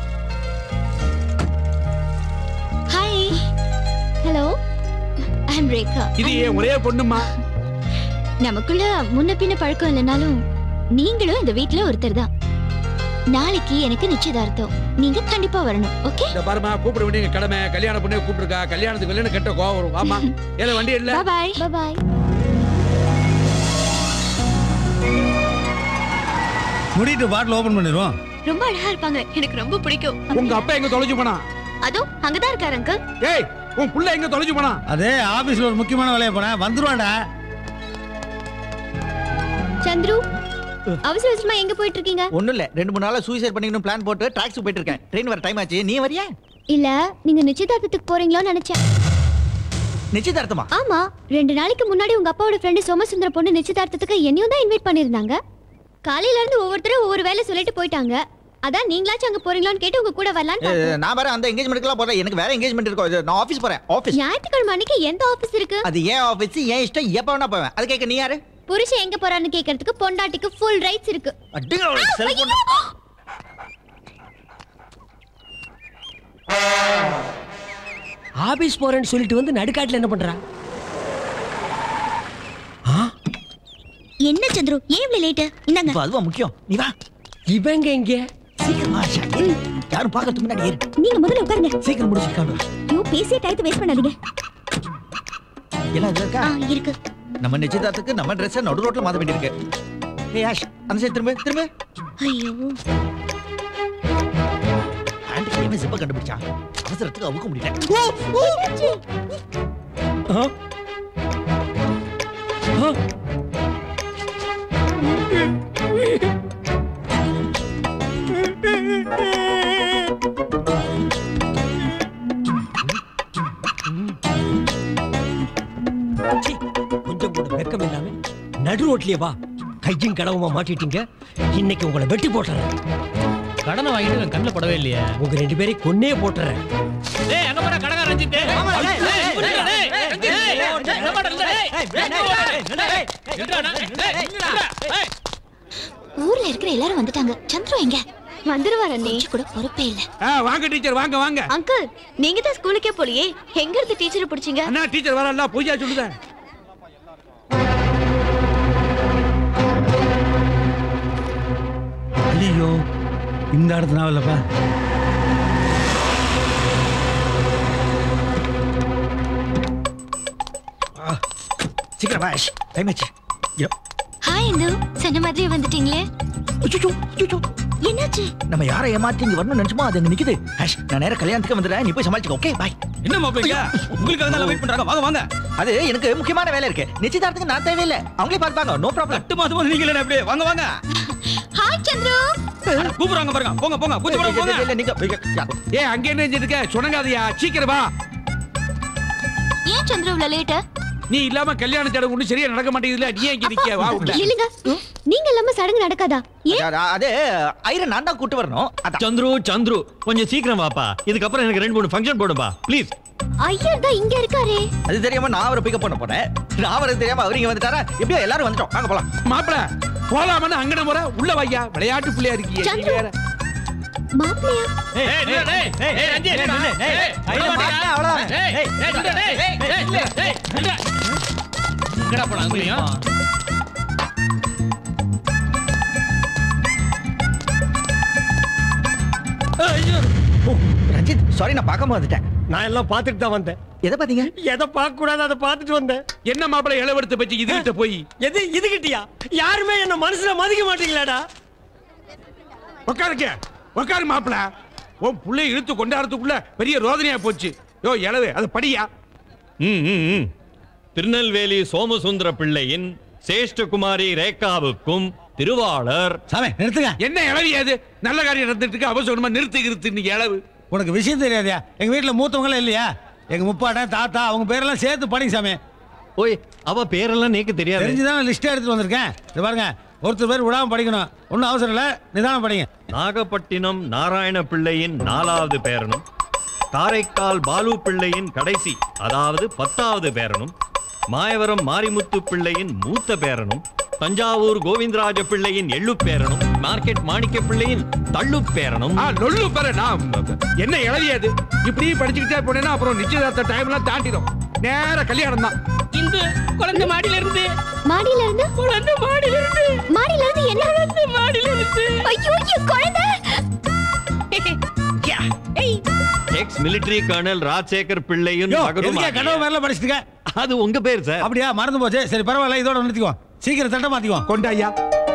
hi hello I am Rekha இது ஏன் ஒரே பொண்ணுமா நமக்குள்ள முன்ன பின்ன பழக்கம் இல்லைனாலும் நீங்களும் இந்த வீட்ல ஒருத்தர் தான் நாளைக்கு எனக்கு நிச்சயதார்த்தம் நீங்க கண்டிப்பா வரணும் ஓகே இந்த பாருமா கூப்பிட வேண்டிய கடமை கல்யாண பொண்ணே கூப்பிட்டுருக்கா கல்யாணத்துக்கு வெளியே கெட்ட கோவம் வரும் வாமா ஏல வண்டி இல்ல பாய் பாய் முடிட்டு பாட்டில் ஓபன் பண்ணிடுவோம் ரொம்ப அழகா இருப்பாங்க எனக்கு ரொம்ப பிடிக்கும் உங்க அப்பா எங்க தொலைஞ்சு போனா அதோ அங்கதான் இருக்காரு அங்கிள் ஏய் உன் புள்ள எங்க தொலைஞ்சு போனா அதே ஆபீஸ்ல ஒரு முக்கியமான வேலையை போனேன் வந்துருவான்டா சந்துரு அவசர அவசரமா எங்க போயிட்டு இருக்கீங்க ஒண்ணும் இல்ல ரெண்டு மூணு நாளா சூசைட் பண்ணிக்கணும் பிளான் போட்டு டாக்ஸி போயிட்டு இருக்கேன் ட்ரெயின் வர டைம் ஆச்சு நீ வரியா இல்ல நீங்க நிச்சயதார்த்தத்துக்கு போறீங்களோன்னு நினைச்சேன் நிச்சயதார்த்தமா ஆமா ரெண்டு நாளைக்கு முன்னாடி உங்க அப்பாவோட ஃப்ரெண்டு சோமசுந்தர பொண்ணு நிச்சயதார்த்தத்துக்கு என்னையும் தான் இன்வைட் பண்ணிருந்தாங்க காலையில இருந்து ஒவ்வொருத்தரும் ஒவ்வொரு வேலை சொல்லிட்டு போயிட்டாங்க அதான் நீங்களாச்சும் அங்க போறீங்களான்னு கேட்டு உங்க கூட வரலான்னு ஏ, பார்த்தேன். நான் வேற அந்த எங்கேஜ்மெண்ட்க்குலாம் போறேன் எனக்கு வேற எங்கேஜ்மெண்ட் இருக்கும் இது, நான் ஆபீஸ் போறேன் ஆபீஸ் ஞாயிற்றுக்கிழமை அன்னைக்கு எந்த ஆபீஸ் இருக்கு அது ஏன் ஆபீஸ் ஏன் இஷ்டம் எப்ப வேணா போவேன் அது கேட்க நீ யாரு புருஷன் எங்க போறான்னு கேக்குறதுக்கு பொண்டாட்டிக்கு ஃபுல் ரைட்ஸ் இருக்கு அடிங்க அவளை, செல்போன் ஆபீஸ் போறேன்னு சொல்லிட்டு வந்து நடுக்காட்டுல என்ன பண்றா என்ன சந்துரு ஏன் இவ்வளவு லேட் இந்தாங்க இப்ப அதுவா முக்கியம் நீ வா இவங்க எங்க சீக்கிரம் வா ஷா, ஏறு. யாரும் பார்க்கறதுக்கு முன்னாடி ஏறு நீங்க முதல்ல உட்காருங்க சீக்கிரம் முடிச்சு காணும் ஐயோ பேசிய டயத்தை வேஸ்ட் பண்ணாதீங்க எல்லாம் இதுல இருக்கா ஆ, இருக்கு நம்ம நிச்சயதார்த்தத்துக்கு நம்ம ட்ரெஸ் நடு ரோட்ல மாத்த வேண்டியிருக்கு ஏய் ஆஷ் அந்த சைடு திரும்ப திரும்ப ஐயோ பேண்ட் கையுமே சிப்ப கண்டுபிடிச்சா அவசரத்துக்கு அவுக்க முடியல சீ, கொஞ்சம் கூட வெக்கம் இல்லாம நடு ரோட்லயே வா கையும் கடவுமா மாட்டிட்டீங்க இன்னைக்கு உங்களை வெட்டி போட்டுறேன் கடனை வாங்கிட்டு நான் கண்ணில் படவே இல்லையே உங்க ரெண்டு பேரையும் கொன்னே போட்டுறேன் டேய் அங்க போற கடகா ரஞ்சித் டேய் டேய், டேய், டேய், டேய், ரஞ்சித், டேய், டேய், நம்ம இடத்துல, டேய், டேய், நில்லுடா, டேய், நில்லுடா, டேய். ஊர்ல இருக்கிற எல்லாரும் வந்துட்டாங்க சந்துரு எங்க வந்துருவாரு அண்ணே கூட பொறுப்பே இல்ல ஆ, வாங்க டீச்சர் வாங்க வாங்க அங்கிள் நீங்க தான் ஸ்கூலுக்கே போலியே எங்க இருந்து டீச்சரை பிடிச்சீங்க அண்ணா டீச்சர் வரல பூஜா சொல்லுதேன் ஐயோ இந்த இடத்து நாவல்லப்பா சீக்கிரம் வா ஆஷ் டைம் ஆச்சு யோ ஹாய் இந்து சொன்ன மாதிரியே வந்துட்டீங்களே அச்சச்சோ, அச்சச்சோ. என்னாச்சு நம்ம யாரை ஏமாத்தி இங்க வரணும்னு நினைச்சோமோ அது அங்க நிக்குது ஆஷ் நான் நேரா கல்யாணத்துக்கு வந்துடுறேன் நீ போய் சமாளிச்சுக்க ஓகே பாய் என்ன மாப்பிளைங்க உங்களுக்காக தான் வெயிட் பண்றாங்க வாங்க வாங்க அது எனக்கு முக்கியமான வேலை இருக்கு நிச்சயதார்த்தத்துக்கு நான் தேவையில்லை அவங்களே பார்த்துப்பாங்க நோ ப்ராப்ளம் எட்டு மாசமா நீங்களே அப்படியே வாங்க வாங்க ஹாய் சந்துரு கூப்பிடுறாங்க பாருங்க போங்க போங்க கூச்சு போங்க போங்க இல்ல நீங்க ஏ அங்க என்ன செஞ்சுட்டு இருக்க சுணங்காதயா சீக்கிரம் வா ஏன் சந்திர இவ்வளவு லேட்டு நீ இல்லாம கல்யாண சடங்கு ஒண்ணு சரியா நடக்க மாட்டேங்குதுல நீ ஏன் இங்க நிக்க வா உள்ள இல்லைங்க நீங்க இல்லாம சடங்கு நடக்காதா ஏன் அது ஐரன் நான் தான் கூட்டு வரணும் சந்துரு சந்துரு கொஞ்சம் சீக்கிரம் வாப்பா இதுக்கப்புறம் எனக்கு ரெண்டு மூணு ஃபங்க்ஷன் போடுப்பா ப்ளீஸ் ஐயர் தான் இங்க இருக்காரே அது தெரியாம நான் அவரை பிக்கப் பண்ண போனேன் நான் அவருக்கு தெரியாம அவர் இங்க வந்துட்டாரா எப்படியோ எல்லாரும் வந்துட்டோம் வாங்க போலாம் மாப்பிள போலாமன்னு அங்கன முறை உள்ள வையா விளையாட்டு பிள்ளையா இருக்கீங்க நீ சந்துரு. வேற மாப்பிளையா ஏய் நில்லு, டேய். ஏய், ரஞ்சித். ஏய், விட மாட்டியா? ஏய், ஏய், நில்லு, டேய். ஏய், நில்லு, டேய், நில்லு. எங்கடா போன அங்கேயும் ஓ, ரஞ்சித் சாரி நான் பார்க்காம வந்துட்டேன் நான் எல்லாம் பார்த்துட்டு தான் வந்தேன் எதை பாத்தீங்க எதை பார்க்க கூடாது அதை பார்த்துட்டு வந்தேன் என்ன மாப்பிள இளவெடுத்து பச்சு இது கிட்ட போய் எது இதுகிட்டயா யாருமே என்ன மனசுல மதிக்க மாட்டீங்களாடா உட்காருங்க உட்காரு மாப்பிள உன் புள்ளைய இழுத்து கொண்டாடுறதுக்குள்ள பெரிய ரோதனையா போச்சு யோ இளவு அது படியா ம், ம், ம். திருநெல்வேலி சோமசுந்தர பிள்ளையின் சேஷ்டகுமாரி ரேகாவுக்கும் திருவாளர் சாமி நிறுத்துங்க என்ன இளவி அது நல்ல காரியம் நடந்துட்டு இருக்கு அவசரமா நிறுத்து நிறுத்து இன்னைக்கு இளவு உனக்கு விஷயம் தெரியாதயா எங்க வீட்டுல மூத்தவங்க இல்லையா எங்க முப்பாட்டன் தாத்தா அவங்க பேரெல்லாம் சேர்த்து படிங்க சாமி ஓய் அவ பேரெல்லாம் நீக்கு தெரியாது தெரிஞ்சுதான் லிஸ்ட் எடுத்துட்டு வந்திருக்கேன் இது பாருங்க ஒருத்தர் பேர் விடாம படிக்கணும் ஒன்றும் அவசரம் இல்லை நிதானம் படிங்க நாகப்பட்டினம் நாராயண பிள்ளையின் நாலாவது பேரனும் காரைக்கால் பாலு பிள்ளையின் கடைசி அதாவது பத்தாவது பேரனும் மாயவரம் மாரிமுத்து பிள்ளையின் மூத்த பேரனும் தஞ்சாவூர் கோவிந்தராஜ பிள்ளையின் எள்ளு பேரனும் மார்க்கெட் மாணிக்க பிள்ளையின் தள்ளு பேரனும் ஆ லொல்லு பாரு நான் என்ன இளவி அது இப்படி படிச்சுக்கிட்டே போனேன்னா அப்புறம் நிச்சயதார்த்த டைம்லாம் தாண்டிடும் நேர கல்யாணம் தான் இந்த குழந்தை மாடியில இருந்து மாடியில இருந்து குழந்தை மாடியில இருந்து மாடியில இருந்து என்ன குழந்தை மாடியில இருந்து ஐயோ என் குழந்தை எக்ஸ் மிலிட்டரி கர்னல் ராஜசேகர் பிள்ளையின் யோ, மகனும் எதுக்கே ஆகிய- கனவு மேல படிச்சுட்டுக்க அது உங்க பேர் சார் அப்படியா மறந்து போச்சு சரி பரவாயில்ல இதோட நிறுத்திக்கோ சீக்கிரம் தட்ட மாத்திக்கோ கொண்டாயா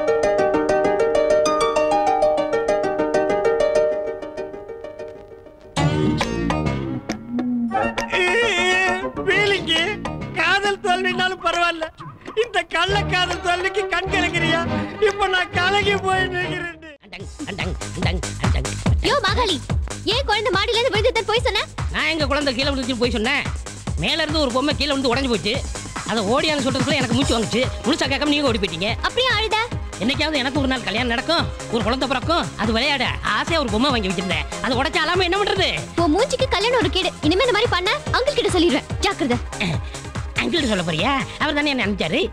ஃபீலிங்கு காதல் தோல்வினாலும் பரவாயில்ல இந்த கள்ள காதல் தோல்விக்கு கண் கலங்கிறியா இப்ப நான் கலங்கி போய் நிற்கிறேன் யோ மகாளி ஏன் குழந்தை மாடியில இருந்து விழுந்துதான் போய் சொன்ன நான் எங்க குழந்தை கீழே விழுந்து போய் சொன்னேன் மேல இருந்து ஒரு பொம்மை கீழே வந்து உடைஞ்சு போச்சு அதை ஓடியான்னு சொல்றதுக்குள்ள எனக்கு மூச்சு வந்துச்சு முழுசா கேட்காம நீங்க ஓடி போயிட்டீங்க அப்படியே அழுத என்னைக்காவது எனக்கு ஒரு நாள் கல்யாணம் நடக்கும் ஒரு குழந்தை பிறக்கும் அது விளையாட ஆசையா ஒரு பொம்மை வாங்கி வச்சிருந்தேன் அது உடைச்ச அலாம என்ன பண்றது உன் மூஞ்சிக்கு கல்யாணம் ஒரு கேடு இனிமே இந்த மாதிரி பண்ண அங்கிள் கிட்ட சொல்லிடுறேன் ஜாக்கிரதை அங்கிள் சொல்ல போறியா அவர் தானே என்ன அனுப்பிச்சாரு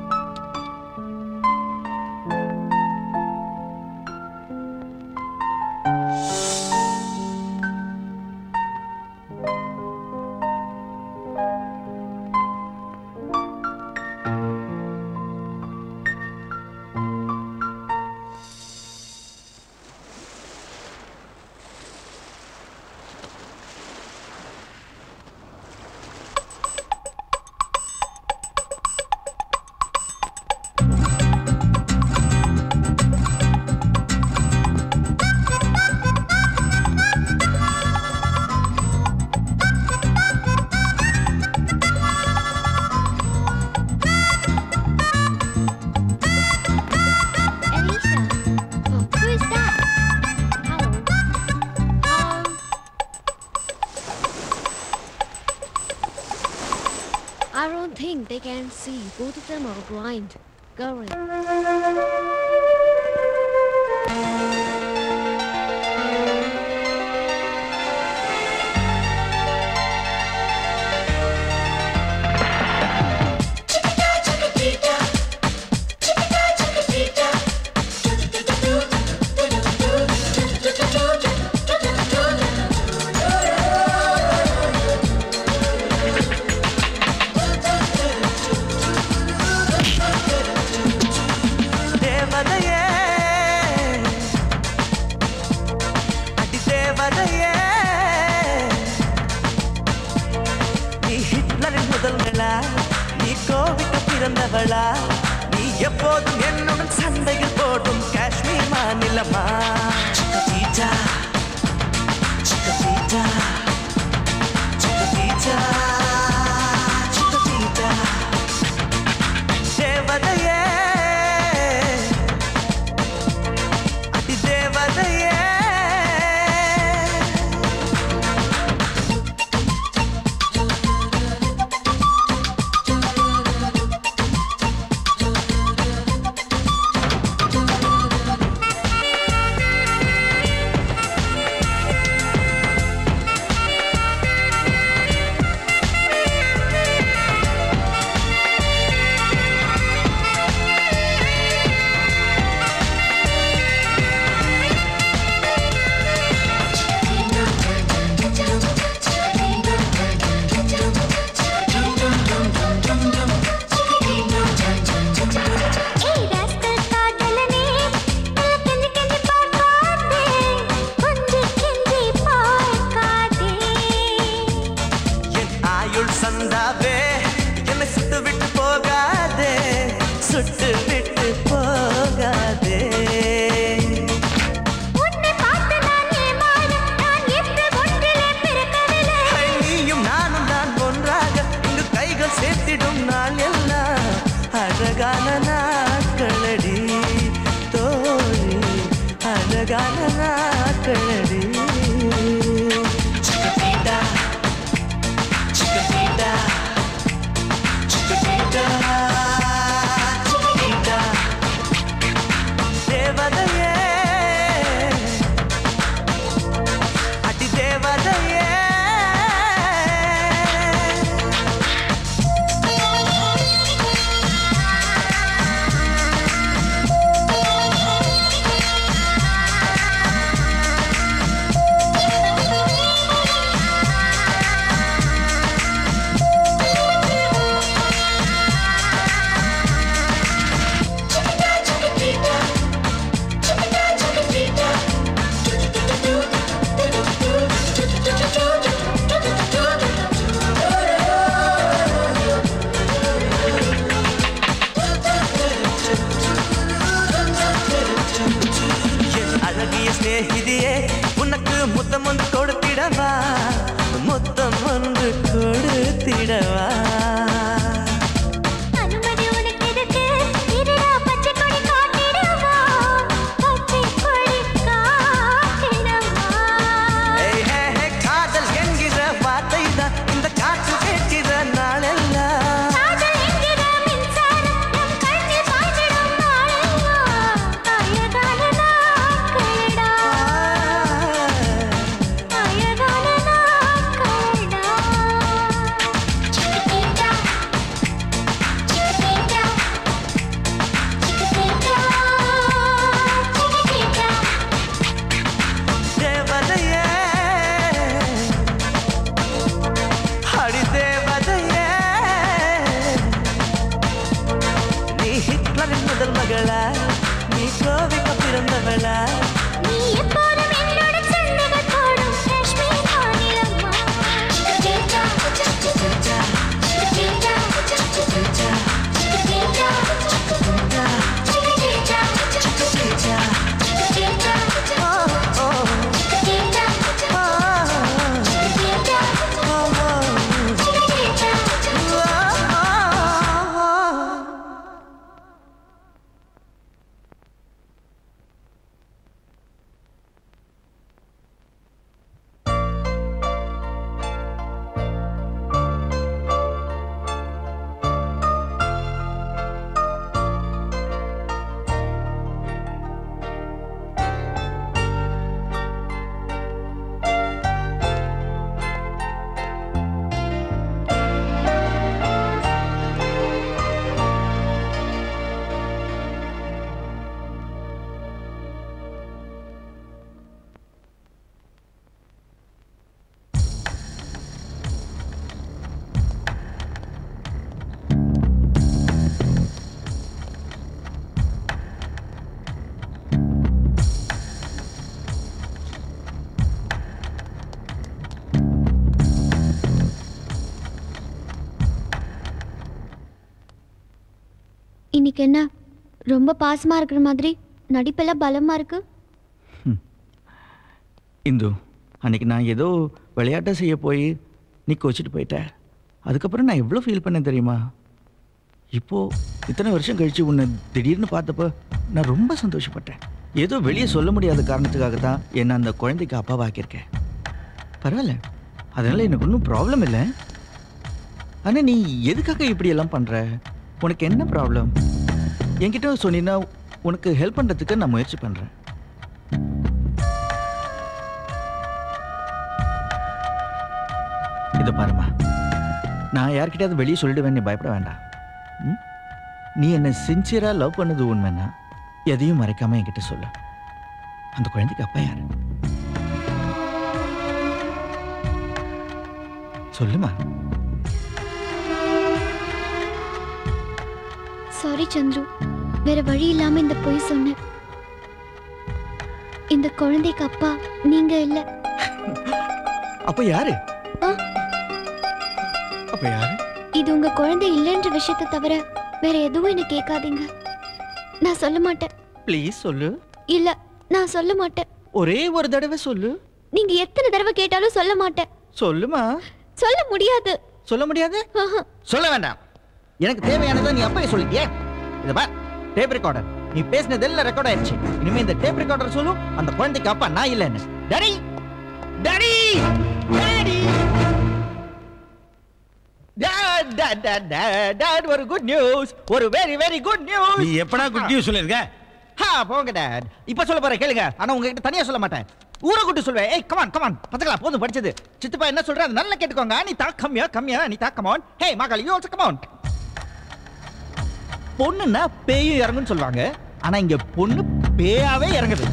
Alicia. Oh, who is that? Hello. Um, I don't think they can see. Both of them are blind. Girl. தேவதையே அடி தேவதையே நீ ஹிட்லரின் முதல்களா நீ கோவிக்கு பிறந்தவளா நீ எப்போதும் என்னுடன் சண்டையில் போடும் காஷ்மீர் மாநிலமா சிக்கபீச்சா சிக்கபீச்சா சிக்கபீச்சா சிக்கபீச்சா தேவதையே அடி தேவ அழகான நாட்களடி தோழி அழகான நாட்களடி சிக்கட்டீடா சிக்கட்டீடா சிக்கட்டீடா சிக்கட்டீடா தேவதையே அடி தேவதையே என் அழகிய சிநேகிதியே உனக்கு முத்தம் ஒன்று கொடுத்திடவா முத்தம் ஒன்று கொடுத்திடவா அனுமதி உனக்கு எதுக்கு இருடா பச்சை கொடி காட்டிடவா பச்சை கொடி காட்டிடவா ஏய், ஹே, ஹே, காதல் என்கிற வார்த்தை தான் இந்த காற்று கேட்கிற நாளெல்லாம் காதல் என்கிற மின்சாரம் நம் கண்ணில் பாய்ந்திடும் நாளெல்லாம் அழகான நாட்களடா அழகான நாட்களடா சிக்கிட்டா சிக்கிட்டா சிக்கிட்டா சிக்கிட்டா தேவதையே அடி தேவதையே நீ ஹிட்லரின் முதல் மகளா நீ கோவிக்க பிறந்தவளா நீ எப்போதும் என்னோட சண்டைகள் போடும் காஷ்மீர் மாநிலம்மா சிக்கிட்டா சிக்கிட்டா சிக்கிட்டா சிக்கிட்டா சிக்கிட்டா சிக்கிட்டா சிக்கிட்டா சிக்கிட்டா சிக்கிட்டா ஓ ஓ சிக்கிட்டா ஓ சிக்கிட்டா ஓ சிக்கிட்டா இன்னைக்கு என்ன ரொம்ப பாசமா இருக்கிற மாதிரி நடிப்பெல்லாம் பலமா இருக்கு இந்து அன்னைக்கு நான் ஏதோ விளையாட்டை செய்ய போய் நீ கோச்சிட்டு போயிட்ட அதுக்கப்புறம் நான் எவ்வளோ ஃபீல் பண்ணேன் தெரியுமா இப்போ இத்தனை வருஷம் கழிச்சு உன்னை திடீர்னு பார்த்தப்ப நான் ரொம்ப சந்தோஷப்பட்டேன் ஏதோ வெளியே சொல்ல முடியாத காரணத்துக்காக தான் என்னை அந்த குழந்தைக்கு அப்பாவாக்கியிருக்கேன் பரவாயில்ல அதனால எனக்கு ஒன்றும் ப்ராப்ளம் இல்லை ஆனால் நீ எதுக்காக இப்படி எல்லாம் பண்ணுற உனக்கு என்ன ப்ராப்ளம் என்கிட்ட சொன்னீங்கன்னா உனக்கு ஹெல்ப் பண்ணுறதுக்கு நான் முயற்சி பண்ணுறேன் இதை பாருமா நான் யார்கிட்டயாவது வெளியே சொல்லிடுவேன் நீ பயப்பட வேண்டாம் ம்? நீ என்னை சின்சியராக லவ் பண்ணது உண்மைன்னா எதையும் மறைக்காம என்கிட்ட சொல்லு அந்த குழந்தைக்கு அப்பா யாரு சொல்லுமா சாரி சந்துரு வேற வழி இல்லாம இந்த பொய் சொன்னேன் இந்த குழந்தைக்கு அப்பா நீங்க இல்ல அப்ப யாரு ஆ, அப்ப யாரு இது உங்க குழந்தை இல்லைன்ற விஷயத்தை தவிர வேற எதுவும் என்ன கேட்காதீங்க நான் சொல்ல மாட்டேன் ப்ளீஸ் சொல்லு இல்ல நான் சொல்ல மாட்டேன் ஒரே ஒரு தடவை சொல்லு நீங்க எத்தனை தடவை கேட்டாலும் சொல்ல மாட்டேன் சொல்லுமா சொல்ல முடியாது சொல்ல முடியாது சொல்ல வேண்டாம் எனக்கு தேவையானதை நீ அப்பவே சொல்லிட்டியே இத பார் டேப் ரெக்கார்டர் நீ பேசினது எல்லாம் ரெக்கார்ட் ஆயிடுச்சு இனிமே இந்த டேப் ரெக்கார்டர் சொல்லும் அந்த குழந்தைக்கு அப்பா நான் இல்லைன்னு daddy daddy daddy dad dad dad dad dad ஒரு குட் நியூஸ் ஒரு வெரி வெரி குட் நியூஸ் நீ எப்படா குட் நியூஸ் சொல்லிருக்க ஹா போங்க டாட் இப்ப சொல்ல போறேன் கேளுங்க ஆனா உங்ககிட்ட தனியா சொல்ல மாட்டேன் ஊரை கூட்டு சொல்வேன் ஏய் கமான் கமான் பத்துக்கலாம் போதும் படிச்சது சித்தப்பா என்ன சொல்ற அது நல்லா கேட்டுக்கோங்க நீ தா கம்மியா கம்மியா நீ தா கமான் ஹே மகள் யூ ஆல்சோ கமான் பொண்ணுன்னா பேயும் இறங்குன்னு சொல்லுவாங்க ஆனா இங்க பொண்ணு பேயாவே இறங்குது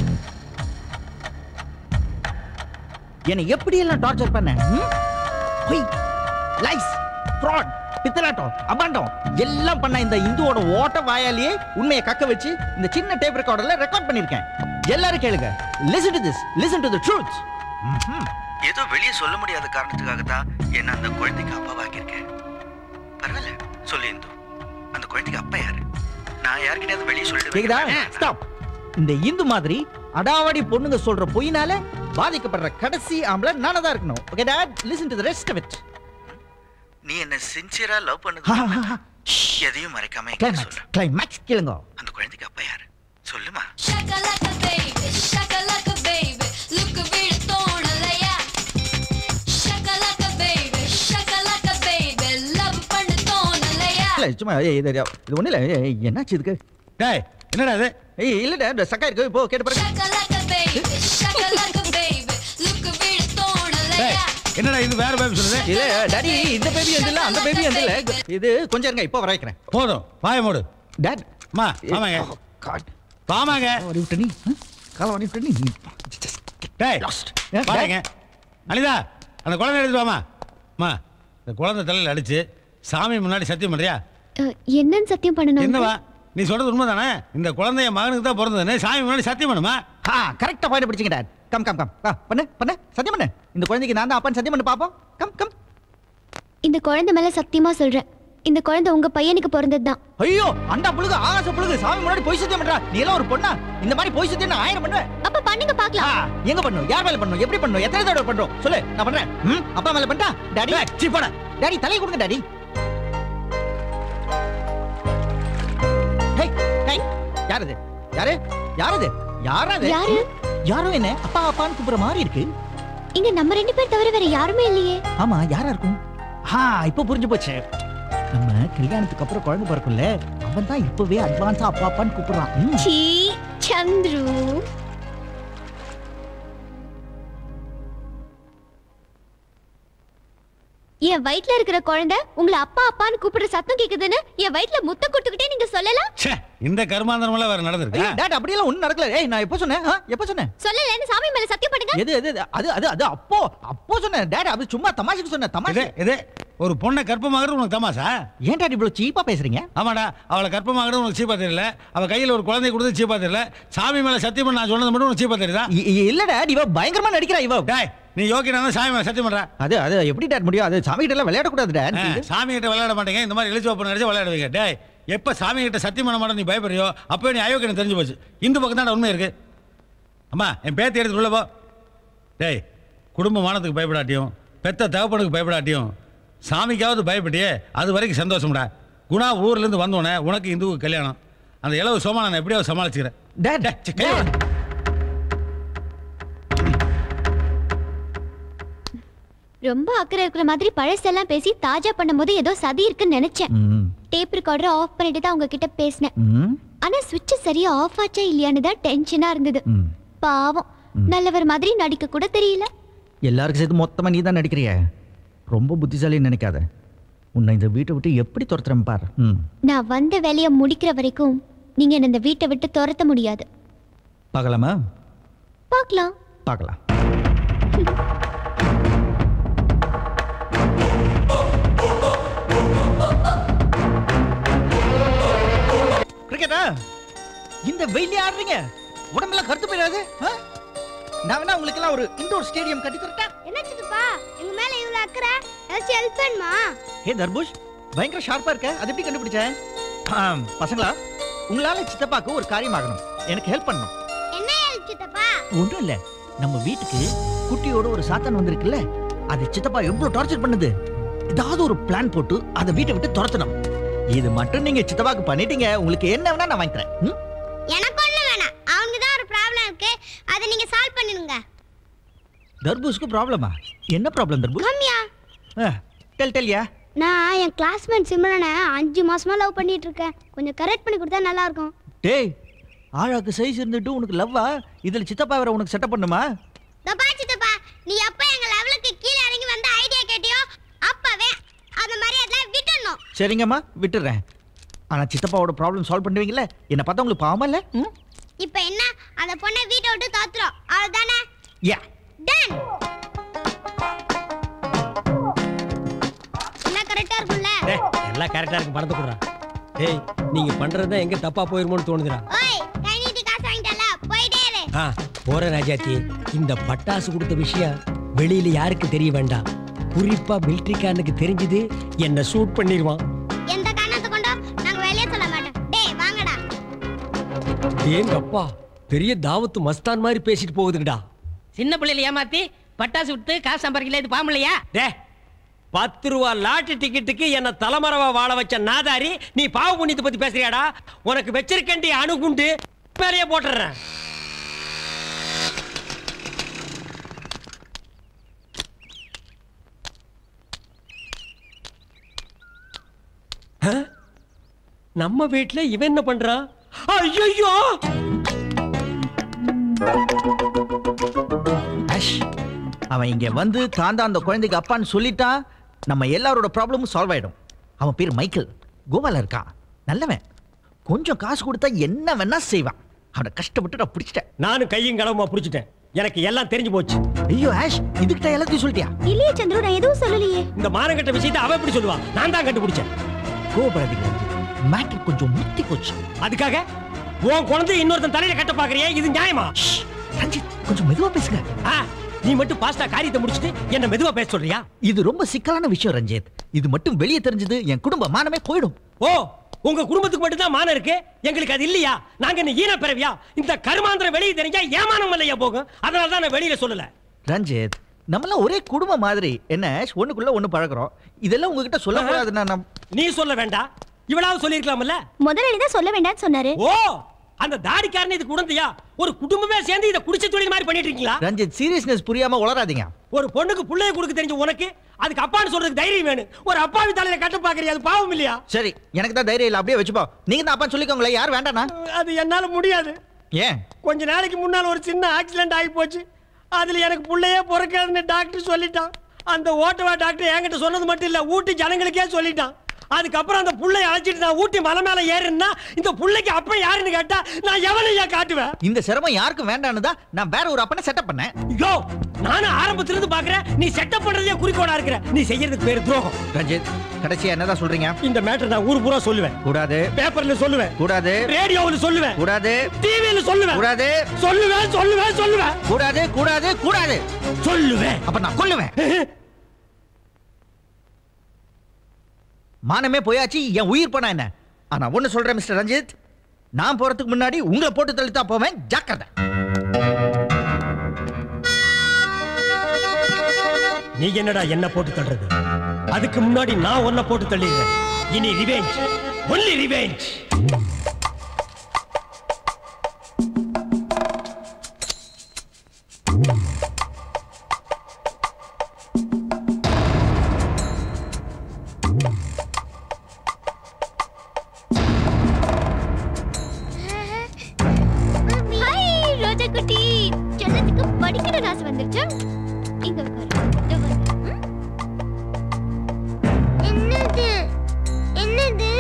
என்னை எப்படி எல்லாம் டார்ச்சர் பண்ண ம்? பொய் லைஸ் ஃப்ராட் பித்தலாட்டம் அபாண்டம் எல்லாம் பண்ண இந்த இந்துவோட ஓட்ட வாயாலேயே உண்மையை கக்க வச்சு இந்த சின்ன டேப் ரெக்கார்டர்ல ரெக்கார்ட் பண்ணிருக்கேன் எல்லாரும் கேளுங்க listen to this listen to the truth ஏதோ வெளியே சொல்ல முடியாத காரணத்துக்காக தான் என்ன அந்த குழந்தைக்கு அப்பாவாக்கியிருக்கேன் பரவாயில்ல சொல்லு இந்து அந்த குழந்தைக்கு அப்பா யாரு நான் யார்கிட்டயாவது வெளியே கேக்குதா சொல்லிட்டு ஸ்டாப் இந்த இந்து மாதிரி அடாவடி பொண்ணுங்க சொல்ற பொய்னால பாதிக்கப்படுற கடைசி ஆம்பளை நானா தான் இருக்கணும் okay dad listen to the rest of it நீ என்ன சின்சியரா லவ் பண்ணது எதையும் மறைக்காம என்கிட்ட சொல்லு கிளைமேக்ஸ் கேளுங்க அந்த குழந்தைக்கு அப்பா யாரு சொல்லுமா Shakalaka baby, shakalaka baby, look வீடு தோணலையா Shakalaka baby, shakalaka baby, love பண்ண தோணலையா இல்ல சும்மா ஏய், இது இது ஒண்ணு இல்ல ஏய், என்னாச்சு இதுக்கு டேய் என்னடா இது ஏய் இல்லடா இந்த சக்கா இருக்கு போ கேட்டு பாருங்க Shakalaka baby, shakalaka baby, look வீடு தோணலையா என்னடா இது வேற பேபி சொல்லுது இல்ல டாடி இந்த பேபி வந்து இல்ல அந்த பேபி வந்து இல்ல இது கொஞ்சம் இருங்க இப்போ வர வைக்கிறேன் போதும் வாய மூடு டாட் அம்மா வாமாங்க வாமாங்க வரி விட்டு நீ கால வரி விட்டு நீ டேய் பாருங்க அனிதா அந்த குழந்தை எடுத்துட்டு வாமா அம்மா இந்த குழந்தை தலையில அடிச்சு சாமி முன்னாடி சத்தியம் பண்றியா அஹ், என்னன்னு சத்தியம் பண்ணணும் என்னவா நீ சொல்றது உண்மைதானே இந்த குழந்தைய மகனுக்கு தான் பிறந்ததுன்னு சாமி முன்னாடி சத்தியம் பண்ணுமா ஆ கரெக்டா பாயிண்ட் பிடிச்சிங்க டாட் கம் கம் கம் வா, பண்ணு பண்ணு சத்தியம் பண்ணு இந்த குழந்தைக்கு நான் தான் அப்பான்னு சத்தியம் பண்ணு பாப்போம் கம் கம் இந்த குழந்தை மேல சத்தியமா சொல்றேன் இந்த குழந்தை உங்க பையனுக்கு பிறந்தது தான் ஐயோ அண்டா புழுகு ஆகாச புழுகு சாமி முன்னாடி போய் சத்தியம் பண்றா நீ எல்லாம் ஒரு பொண்ணா இந்த மாதிரி போய் சத்தியம் நான் ஆயிரம் பண்ணுவேன் அப்ப பண்ணுங்க பாக்கலாம் எங்க பண்ணும் யார் மேல பண்ணும் எப்படி பண்ணும் எத்தனை தடவை பண்றோம் சொல்லு நான் பண்றேன் ம், அப்பா மேல பண்ணிட்டா டாடி சீ போட டாடி தலையை கொடுங்க டாடி ஹேய் ஹேய் யார் இது யாரு யார் இது யாரா இது யாரு? யாரோ என்ன அப்பா அப்பான்னு கூப்பிடுற மாதிரி இருக்கு இங்க நம்ம ரெண்டு பேர் தவிர வேற யாருமே இல்லையே ஆமா யாரா இருக்கும் ஆ இப்போ புரிஞ்சு போச்சு நம்ம கல்யாணத்துக்கு அப்புறம் குழந்தை பிறக்கும்ல அவன் தான் இப்பவே அட்வான்ஸா அப்பா அப்பான்னு கூப்பிடுறான் ம். சீ சந்துரு என் வயித்துல இருக்கிற குழந்தை உங்களை அப்பா அப்பான்னு கூப்பிடுற சத்தம் கேக்குதுன்னு என் வயித்துல முத்த கொடுத்துக்கிட்டே நீங்க சொல்லலாம் ச்சே இந்த கர்மாந்தரமெல்லாம் வேற நடந்திருக்கா ஏய், டாட் அப்படியெல்லாம் ஒண்ணும் நடக்கல ஏய் நான் எப்போ சொன்னேன் ஆ, எப்போ சொன்னேன் சொல்லலன்னு சாமி மேல சத்தியம் பண்ணுங்க எது எது எது? அது அது அது அப்போ அப்போ சொன்னேன் டாட் அது சும்மா தமாஷுக்கு சொன்னேன் இது தமாஷு இது ஒரு பொண்ணை கற்பமாகிறது உனக்கு தமாசா ஏன் டாடி இவ்வளவு சீப்பா பேசுறீங்க ஆமாடா அவளை கற்பமாகிறது உனக்கு சீப்பா தெரியல அவ கையில ஒரு குழந்தை கொடுத்து சீப்பா தெரியல சாமி மேல சத்தியம் பண்ண நான் சொன்னது மட்டும் உனக்கு சீப்பா தெரியுதா இ- இ- இல்ல டாட் இவ பயங்கரமா நடிக்கிறா இவ டேய் நீ யோகினா சாமி மேல சத்தியம் பண்ற அது அது எப்படி டாட் முடியும் அது சாமி கிட்ட எல்லாம் விளையாட கூடாது டாட் ஆ, சாமி கிட்ட விளையாட மாட்டேங்க இந்த மாதிரி எழுச்சி ஓப்பன் அடிச்சு விளையாடுவீங்க டேய் எப்ப சாமி கிட்ட சத்தியம் பண்ண மாட்டேன் நீ பயப்படுறியோ அப்போ நீ அயோக்கியம் தெரிஞ்சு போச்சு இந்த பக்கம் தான் உண்மை இருக்கு அம்மா என் பேத்தி எடுத்து உள்ள போ டேய் குடும்ப மானத்துக்கு பயப்படாட்டியும் பெத்த தகப்பனுக்கு பயப்படாட்டியும் சாமிக்காவது பயப்பட்டியே அது வரைக்கும் சந்தோஷம்டா குணா ஊர்ல இருந்து வந்தோடனே உனக்கு இந்துவுக்கு கல்யாணம் அந்த இளவு சோமா நான் எப்படியாவது சமாளிச்சுக்கிறேன் டாட் டேய், சீ, கையை விடு. ரொம்ப அக்கறை இருக்கிற மாதிரி பழசெல்லாம் பேசி தாஜா பண்ணும்போது ஏதோ சதி இருக்குன்னு நினைச்சேன் டேப் ரெக்கார்டர் ஆஃப் பண்ணிட்டு தான் உங்ககிட்ட பேசினேன் ஆனா சுவிட்ச் சரியா ஆஃப் ஆச்சா இல்லையான்னு தான் டென்ஷனா இருந்தது பாவம் நல்லவர் மாதிரி நடிக்க கூட தெரியல எல்லாருக்கும் சேர்த்து மொத்தமா நீ தான் நடிக்கிறிய ரொம்ப புத்திசாலின்னு நினைக்காத உன்னை இந்த வீட்டை விட்டு எப்படி துரத்துறேன் பார் ம் நான் வந்த வேலையை முடிக்கிற வரைக்கும் நீங்க என்ன இந்த வீட்டை விட்டு துரத்த முடியாது பார்க்கலாமா பார்க்கலாம் பார்க்கலாம் கிரிக்கெட்டா இந்த வெயிலே ஆடுறீங்க உடம்பெல்லாம் கருத்து போயிடாது ஆ? நான் வேணா உங்களுக்கு எல்லாம் ஒரு இண்டோர் ஸ்டேடியம் கட்டி தரட்டா என்ன சித்தப்பா எங்க மேல இவ்வளவு அக்கறை ஏதாச்சும் ஹெல்ப் பண்ணுமா ஹே தர்புஷ் பயங்கர ஷார்ப்பா இருக்க அது எப்படி கண்டுபிடிச்ச ஆம், பசங்களா உங்களால சித்தப்பாக்கு ஒரு காரியம் ஆகணும் எனக்கு ஹெல்ப் பண்ணணும் என்ன ஹெல்ப் சித்தப்பா ஒன்றும் இல்ல நம்ம வீட்டுக்கு குட்டியோட ஒரு சாத்தான் வந்திருக்குல்ல அது சித்தப்பா எவ்வளவு டார்ச்சர் பண்ணுது ஏதாவது ஒரு பிளான் போட்டு அதை வீட்டை விட்டு துரத்தணும் இது மட்டும் நீங்க சித்தப்பாக்கு பண்ணிட்டீங்க உங்களுக்கு என்ன வேணா நான் வாங்கி தரேன் ம்? எனக்கு ஒண்ணு வேணாம் அவனுக்கு தான் ஒரு ப்ராப்ளம் இருக்கு அதை நீங்க சால்வ் பண்ணிடுங்க தர்பூஸ்க்கு ப்ராப்ளமா என்ன ப்ராப்ளம் தர்பூஸ் கம்மியா டெல் டெல்யா நான் என் கிளாஸ்மேட் சிம்ரனை அஞ்சு மாசமா லவ் பண்ணிட்டு இருக்கேன் கொஞ்சம் கரெக்ட் பண்ணி கொடுத்தா நல்லா இருக்கும் டேய் ஆழாக்கு சைஸ் இருந்துட்டு உனக்கு லவ்வா இதுல சித்தப்பா வேற உனக்கு செட்டப் பண்ணுமா தப்பா சித்தப்பா நீ எப்ப எங்க லெவலுக்கு கீழே இறங்கி வந்து ஐடியா கேட்டியோ அப்பவே அந்த மாதிரி அதெல்லாம் விட்டுடணும் சரிங்கம்மா விட்டுறேன் ஆனா சித்தப்பாவோட ப்ராப்ளம் சால்வ் பண்ணுவீங்கல்ல என்ன பார்த்தா உங்களுக்கு பாவமா இல்ல ம்? இப்போ என்ன அந்த பொண்ணை வீட்டை விட்டு தோத்துறோம் அவ்வளவுதானே யா டன் எல்லாம் கரெக்டா இருக்கும்ல டேய், எல்லாம் கரெக்டா இருக்கு பணத்தை கொடுறா டேய் நீங்க பண்றது தான் எங்க தப்பா போயிருமோன்னு தோணுதுடா ஓய் கை நீட்டி காசு வாங்கிட்டல போயிட்டே இரு ஆ போற ராஜாத்தி இந்த பட்டாசு கொடுத்த விஷயம் வெளியில யாருக்கு தெரிய வேண்டாம் குறிப்பா மிலிட்ரிக்காரனுக்கு தெரிஞ்சது என்ன ஷூட் பண்ணிடுவான் எந்த காரணத்தை கொண்டோ நாங்க வெளியே சொல்ல மாட்டோம் டேய் வாங்கடா ஏங்க அப்பா பெரிய தாவத்து மஸ்தான் மாதிரி பேசிட்டு போகுதுங்கடா சின்ன பிள்ளைல ஏமாத்தி பட்டாசு விட்டு காசு சம்பாதிக்கல இது பாம்பலையா டே பத்து ரூபா லாட்டு டிக்கெட்டுக்கு என்ன தலைமறைவா வாழ வச்ச நாதாரி நீ பாவ புண்ணியத்தை பத்தி பேசுறியாடா உனக்கு வச்சிருக்கண்டி அணுகுண்டு மேலேயே போட்டுறேன் ஆ? நம்ம வீட்ல இவன் என்ன பண்றான் ஐயோ அஷ் அவன் இங்க வந்து தான் தான் அந்த குழந்தைக்கு அப்பான்னு சொல்லிட்டான் நம்ம எல்லாரோட ப்ராப்ளமும் சால்வ் ஆயிடும் அவன் பேர் மைக்கேல் கோவால இருக்கான் நல்லவன் கொஞ்சம் காசு கொடுத்தா என்ன வேணா செய்வான் அவனை கஷ்டப்பட்டு நான் பிடிச்சிட்டேன் நானும் கையும் களவுமா புடிச்சிட்டேன் எனக்கு எல்லாம் தெரிஞ்சு போச்சு ஐயோ ஆஷ் இதுக்கிட்ட எல்லாத்தையும் சொல்லிட்டியா இல்லையே சந்துரு நான் எதுவும் சொல்லலையே இந்த மானங்கட்ட விஷயத்தை அவ எப்படி சொல்லுவா நான் தான் கண்டுபிடிச்சேன் கோபப்படாதீங்க மேட்டர் கொஞ்சம் முத்தி போச்சு அதுக்காக உன் குழந்தை இன்னொருத்தன் தலையில கட்ட பாக்குறியே இது நியாயமா ரஞ்சித் கொஞ்சம் மெதுவா பேசுங்க ஆ, நீ மட்டும் பாஸ்டா காரியத்தை முடிச்சிட்டு என்ன மெதுவா பேச சொல்றியா இது ரொம்ப சிக்கலான விஷயம் ரஞ்சித் இது மட்டும் வெளியே தெரிஞ்சது என் குடும்ப மானமே போயிடும் ஓ உங்க குடும்பத்துக்கு மட்டும் தான் மானம் இருக்கு எங்களுக்கு அது இல்லையா நாங்க என்ன ஈன பிறவியா இந்த கருமாந்திரம் வெளியே தெரிஞ்சா ஏமானம் இல்லையா போகும் அதனால தான் நான் வெளியில சொல்லல ரஞ்சித் நம்மளாம் ஒரே குடும்பம் மாதிரி என்ன ஒண்ணுக்குள்ள ஒண்ணு பழகுறோம் இதெல்லாம் உங்ககிட்ட சொல்லக்கூடாதுன்னா நான் நீ சொல்ல வேண்டாம் இவளாவது சொல்லிருக்கலாம்ல முதலாளி தான் சொல்ல வேண்டாம்னு சொன்னாரு ஓ அந்த தாடிக்காரன் இதுக்கு உடந்தையா ஒரு குடும்பமே சேர்ந்து இதை குடிச்ச தொழில் மாதிரி பண்ணிட்டு இருக்கீங்களா ரஞ்சித் சீரியஸ்னஸ் புரியாம உளராதீங்க ஒரு பொண்ணுக்கு புள்ளைய கொடுக்க தெரிஞ்ச உனக்கு அதுக்கு அப்பான்னு சொல்றதுக்கு தைரியம் வேணும் ஒரு அப்பாவி தலையில கட்ட பாக்குறியா அது பாவம் இல்லையா சரி எனக்கு தான் தைரியம் இல்லை அப்படியே வச்சுப்போ நீங்க தான் அப்பா சொல்லிக்கோங்களேன் யார் வேண்டானா அது என்னால முடியாது ஏன் கொஞ்ச நாளைக்கு முன்னால் ஒரு சின்ன ஆக்சிடென்ட் ஆகி போச்சு அதுல எனக்கு புள்ளையே பிறக்காதுன்னு டாக்டர் சொல்லிட்டான் அந்த ஓட்டவா டாக்டர் என்கிட்ட சொன்னது மட்டும் இல்ல ஊட்டி ஜனங்களுக்கே சொல்லிட்டான் அதுக்கப்புறம் அந்த புள்ளைய அழைச்சிட்டு நான் ஊட்டி மலை மேல ஏறுனா இந்த புள்ளைக்கு அப்ப யாருன்னு கேட்டா நான் எவனையா காட்டுவேன் இந்த சிரமம் யாருக்கும் வேண்டான்னு தான் நான் வேற ஒரு அப்பனை செட்டப் பண்ணேன் யோ நானும் ஆரம்பத்துல இருந்து பாக்குறேன் நீ செட்டப் பண்றதே குறிக்கோளா இருக்கிற நீ செய்யறதுக்கு பேரு துரோகம் ரஞ்சித் கடைசியா என்னதான் சொல்றீங்க இந்த மேட்டர் நான் ஊர் பூரா சொல்லுவேன் கூடாது பேப்பர்ல சொல்லுவேன் கூடாது ரேடியோவில் சொல்லுவேன் கூடாது டிவியில சொல்லுவேன் கூடாது சொல்லுவேன் சொல்லுவேன் சொல்லுவேன் கூடாது கூடாது கூடாது சொல்லுவேன் அப்ப நான் கொல்லுவேன் மானமே போயாச்சு என் உயிர் போனா என்ன ஆனா ஒண்ணு சொல்றேன் மிஸ்டர் ரஞ்சித் நான் போறதுக்கு முன்னாடி உங்களை போட்டு தள்ளித்தா போவேன் ஜாக்கிரதை நீ என்னடா என்ன போட்டு தள்ளுறது அதுக்கு முன்னாடி நான் உன்னை போட்டு தள்ளிடுறேன் இனி revenge only revenge hi Roja குட்டி செல்லத்துக்கு படிக்கிற காசு வந்துருச்சு இங்க உட்காரு இதோ வந்து. ம். என்னது என்னது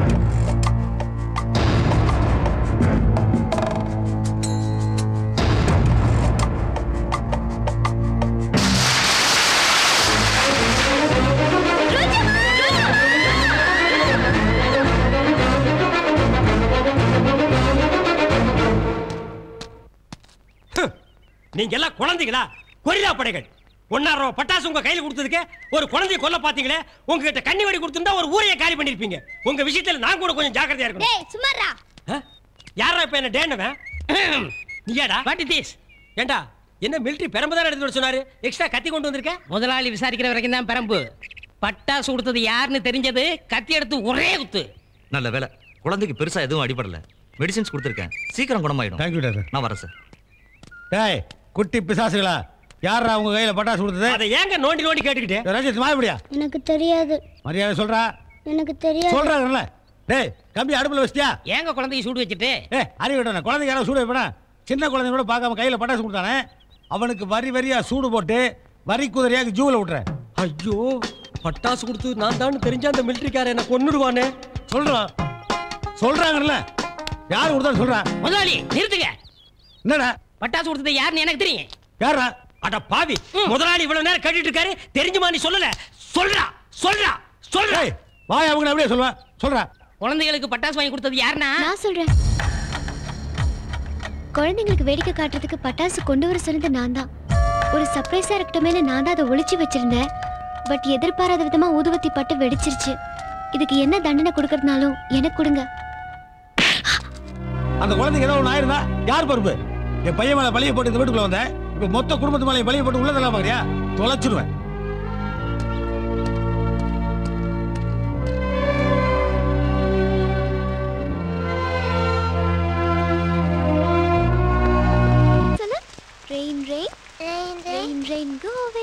நீங்க எல்லாம் குழந்தைகளா கொரில்லா படைகள் ஒன்னாயிரம் ரூபாய் பட்டாசு உங்க கையில கொடுத்ததுக்கு ஒரு குழந்தைய கொல்ல பாத்தீங்களே உங்ககிட்ட கண்ணி வெடி கொடுத்திருந்தா ஒரு ஊரையே காலி பண்ணிருப்பீங்க உங்க விஷயத்துல நான் கூட கொஞ்சம் ஜாக்கிரதையா இருக்கணும் டேய் சும்மாடா யாரா இப்ப என்ன டேனவன் நீயாடா வாட் இஸ் திஸ் ஏண்டா என்ன மிலிட்டரி பெரம்பு எடுத்து வர சொன்னாரு எக்ஸ்ட்ரா கத்தி கொண்டு வந்திருக்க முதலாளி விசாரிக்கிற வரைக்கும் தான் பெரம்பு பட்டாசு கொடுத்தது யாருன்னு தெரிஞ்சது கத்தி எடுத்து ஒரே குத்து நல்ல வேலை குழந்தைக்கு பெருசா எதுவும் அடிபடல மெடிசின்ஸ் கொடுத்துருக்கேன் சீக்கிரம் குணமாயிடும் தேங்க்யூ டாக்டர் நான் வரேன் சார் டேய் குட்டி பிசாசுகளா யாரா உங்க கையில பட்டாசு கொடுத்தது அதை ஏங்க நோண்டி நோண்டி கேட்டுக்கிட்டே ரஞ்சித் மாயப்படியா எனக்கு தெரியாது மரியாதை சொல்றா எனக்கு தெரியாது சொல்றாங்கல்ல டேய் கம்பி அடுப்புல வச்சிட்டியா ஏங்க குழந்தைக்கு சூடு வச்சுட்டு ஏ அறிவு விட்டன குழந்தைக்கு யாரோ சூடு வைப்பனா சின்ன குழந்தை கூட பார்க்காம கையில பட்டாசு கொடுத்தானே அவனுக்கு வரி வரியா சூடு போட்டு வரி குதிரையாக ஜூவில் விட்டுறேன் ஐயோ பட்டாசு கொடுத்து நான் தான் தெரிஞ்ச அந்த மிலிட்டரிக்கார என்ன கொன்னுடுவானே சொல்றான் சொல்றாங்கல்ல யார் கொடுத்தாலும் சொல்றா முதலாளி நிறுத்துங்க என்னடா பட்டாசு கொடுத்தது யாருன்னு எனக்கு தெரியும் யாரா அட பாவி முதலாளி இவ்வளவு நேரம் கேட்டுட்டு இருக்காரு தெரிஞ்சுமா நீ சொல்லல சொல்றா சொல்றா சொல்றா வாய் அவங்க அப்படியே சொல்லுவா சொல்றா குழந்தைகளுக்கு பட்டாசு வாங்கி கொடுத்தது யாருன்னா நான் சொல்றேன் குழந்தைங்களுக்கு வேடிக்கை காட்டுறதுக்கு பட்டாசு கொண்டு வர சொன்னது நான் தான் ஒரு சர்ப்ரைஸா இருக்கட்டுமேனு நான் தான் அதை ஒளிச்சு வச்சிருந்தேன் பட் எதிர்பாராத விதமா ஊதுவத்தி பட்டு வெடிச்சிருச்சு இதுக்கு என்ன தண்டனை கொடுக்கறதுனாலும் எனக்கு கொடுங்க அந்த குழந்தைக்கு ஏதோ ஒன்று ஆயிருந்தா யார் பொறுப்பு என் பையன் மேல பழிய போட்டு இந்த வீட்டுக்குள்ள வந்தேன் இப்ப மொத்த குடும்பத்து மேலே பழிய போட்டு உள்ளதெல்லாம் பாக்குறியா தொலைச்சிருவேன் சொல்லு rain rain rain rain rain go away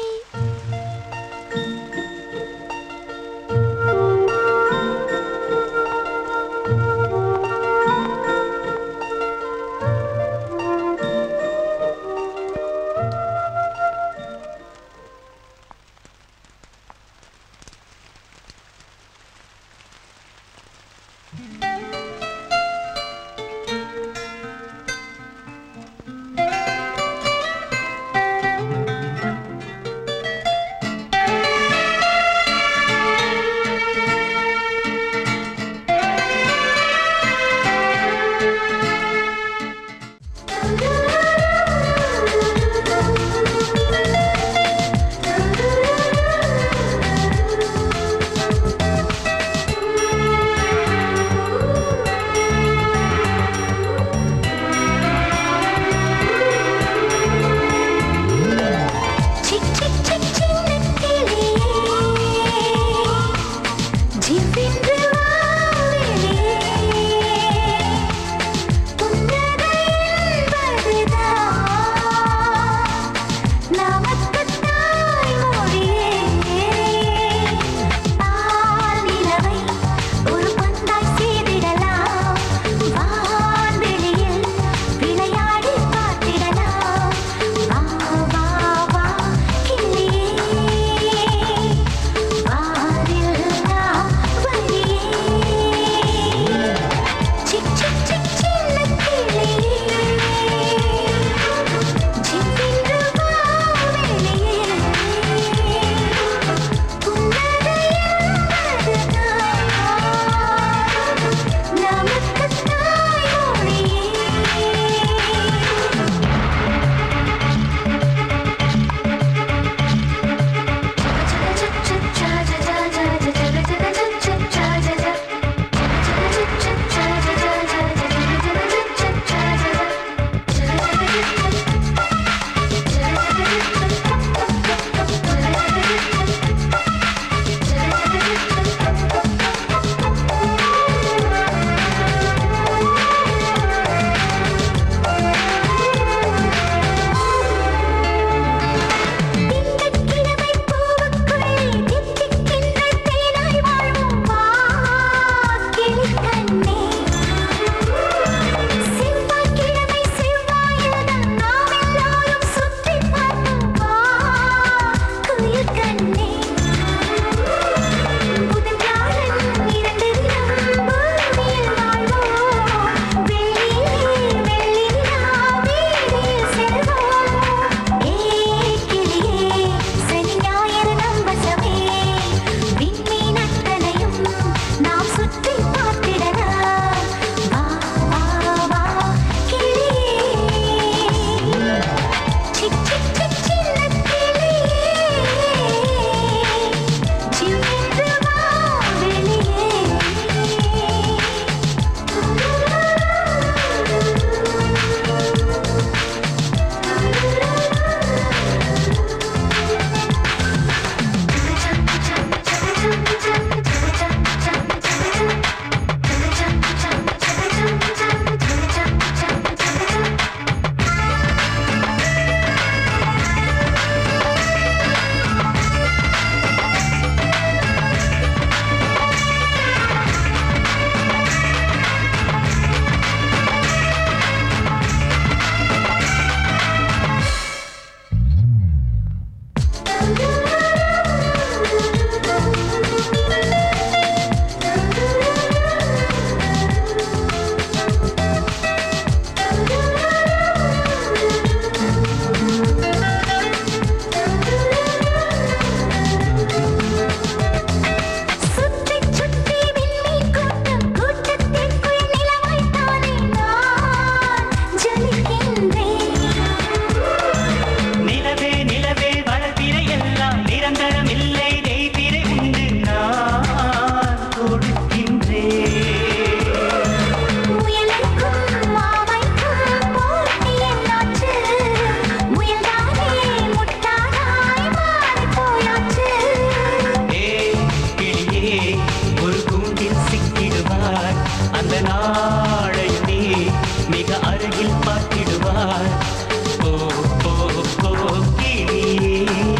மிக அருகில் பார்த்திடுவார் ஓ ஓ ஓ கிளியே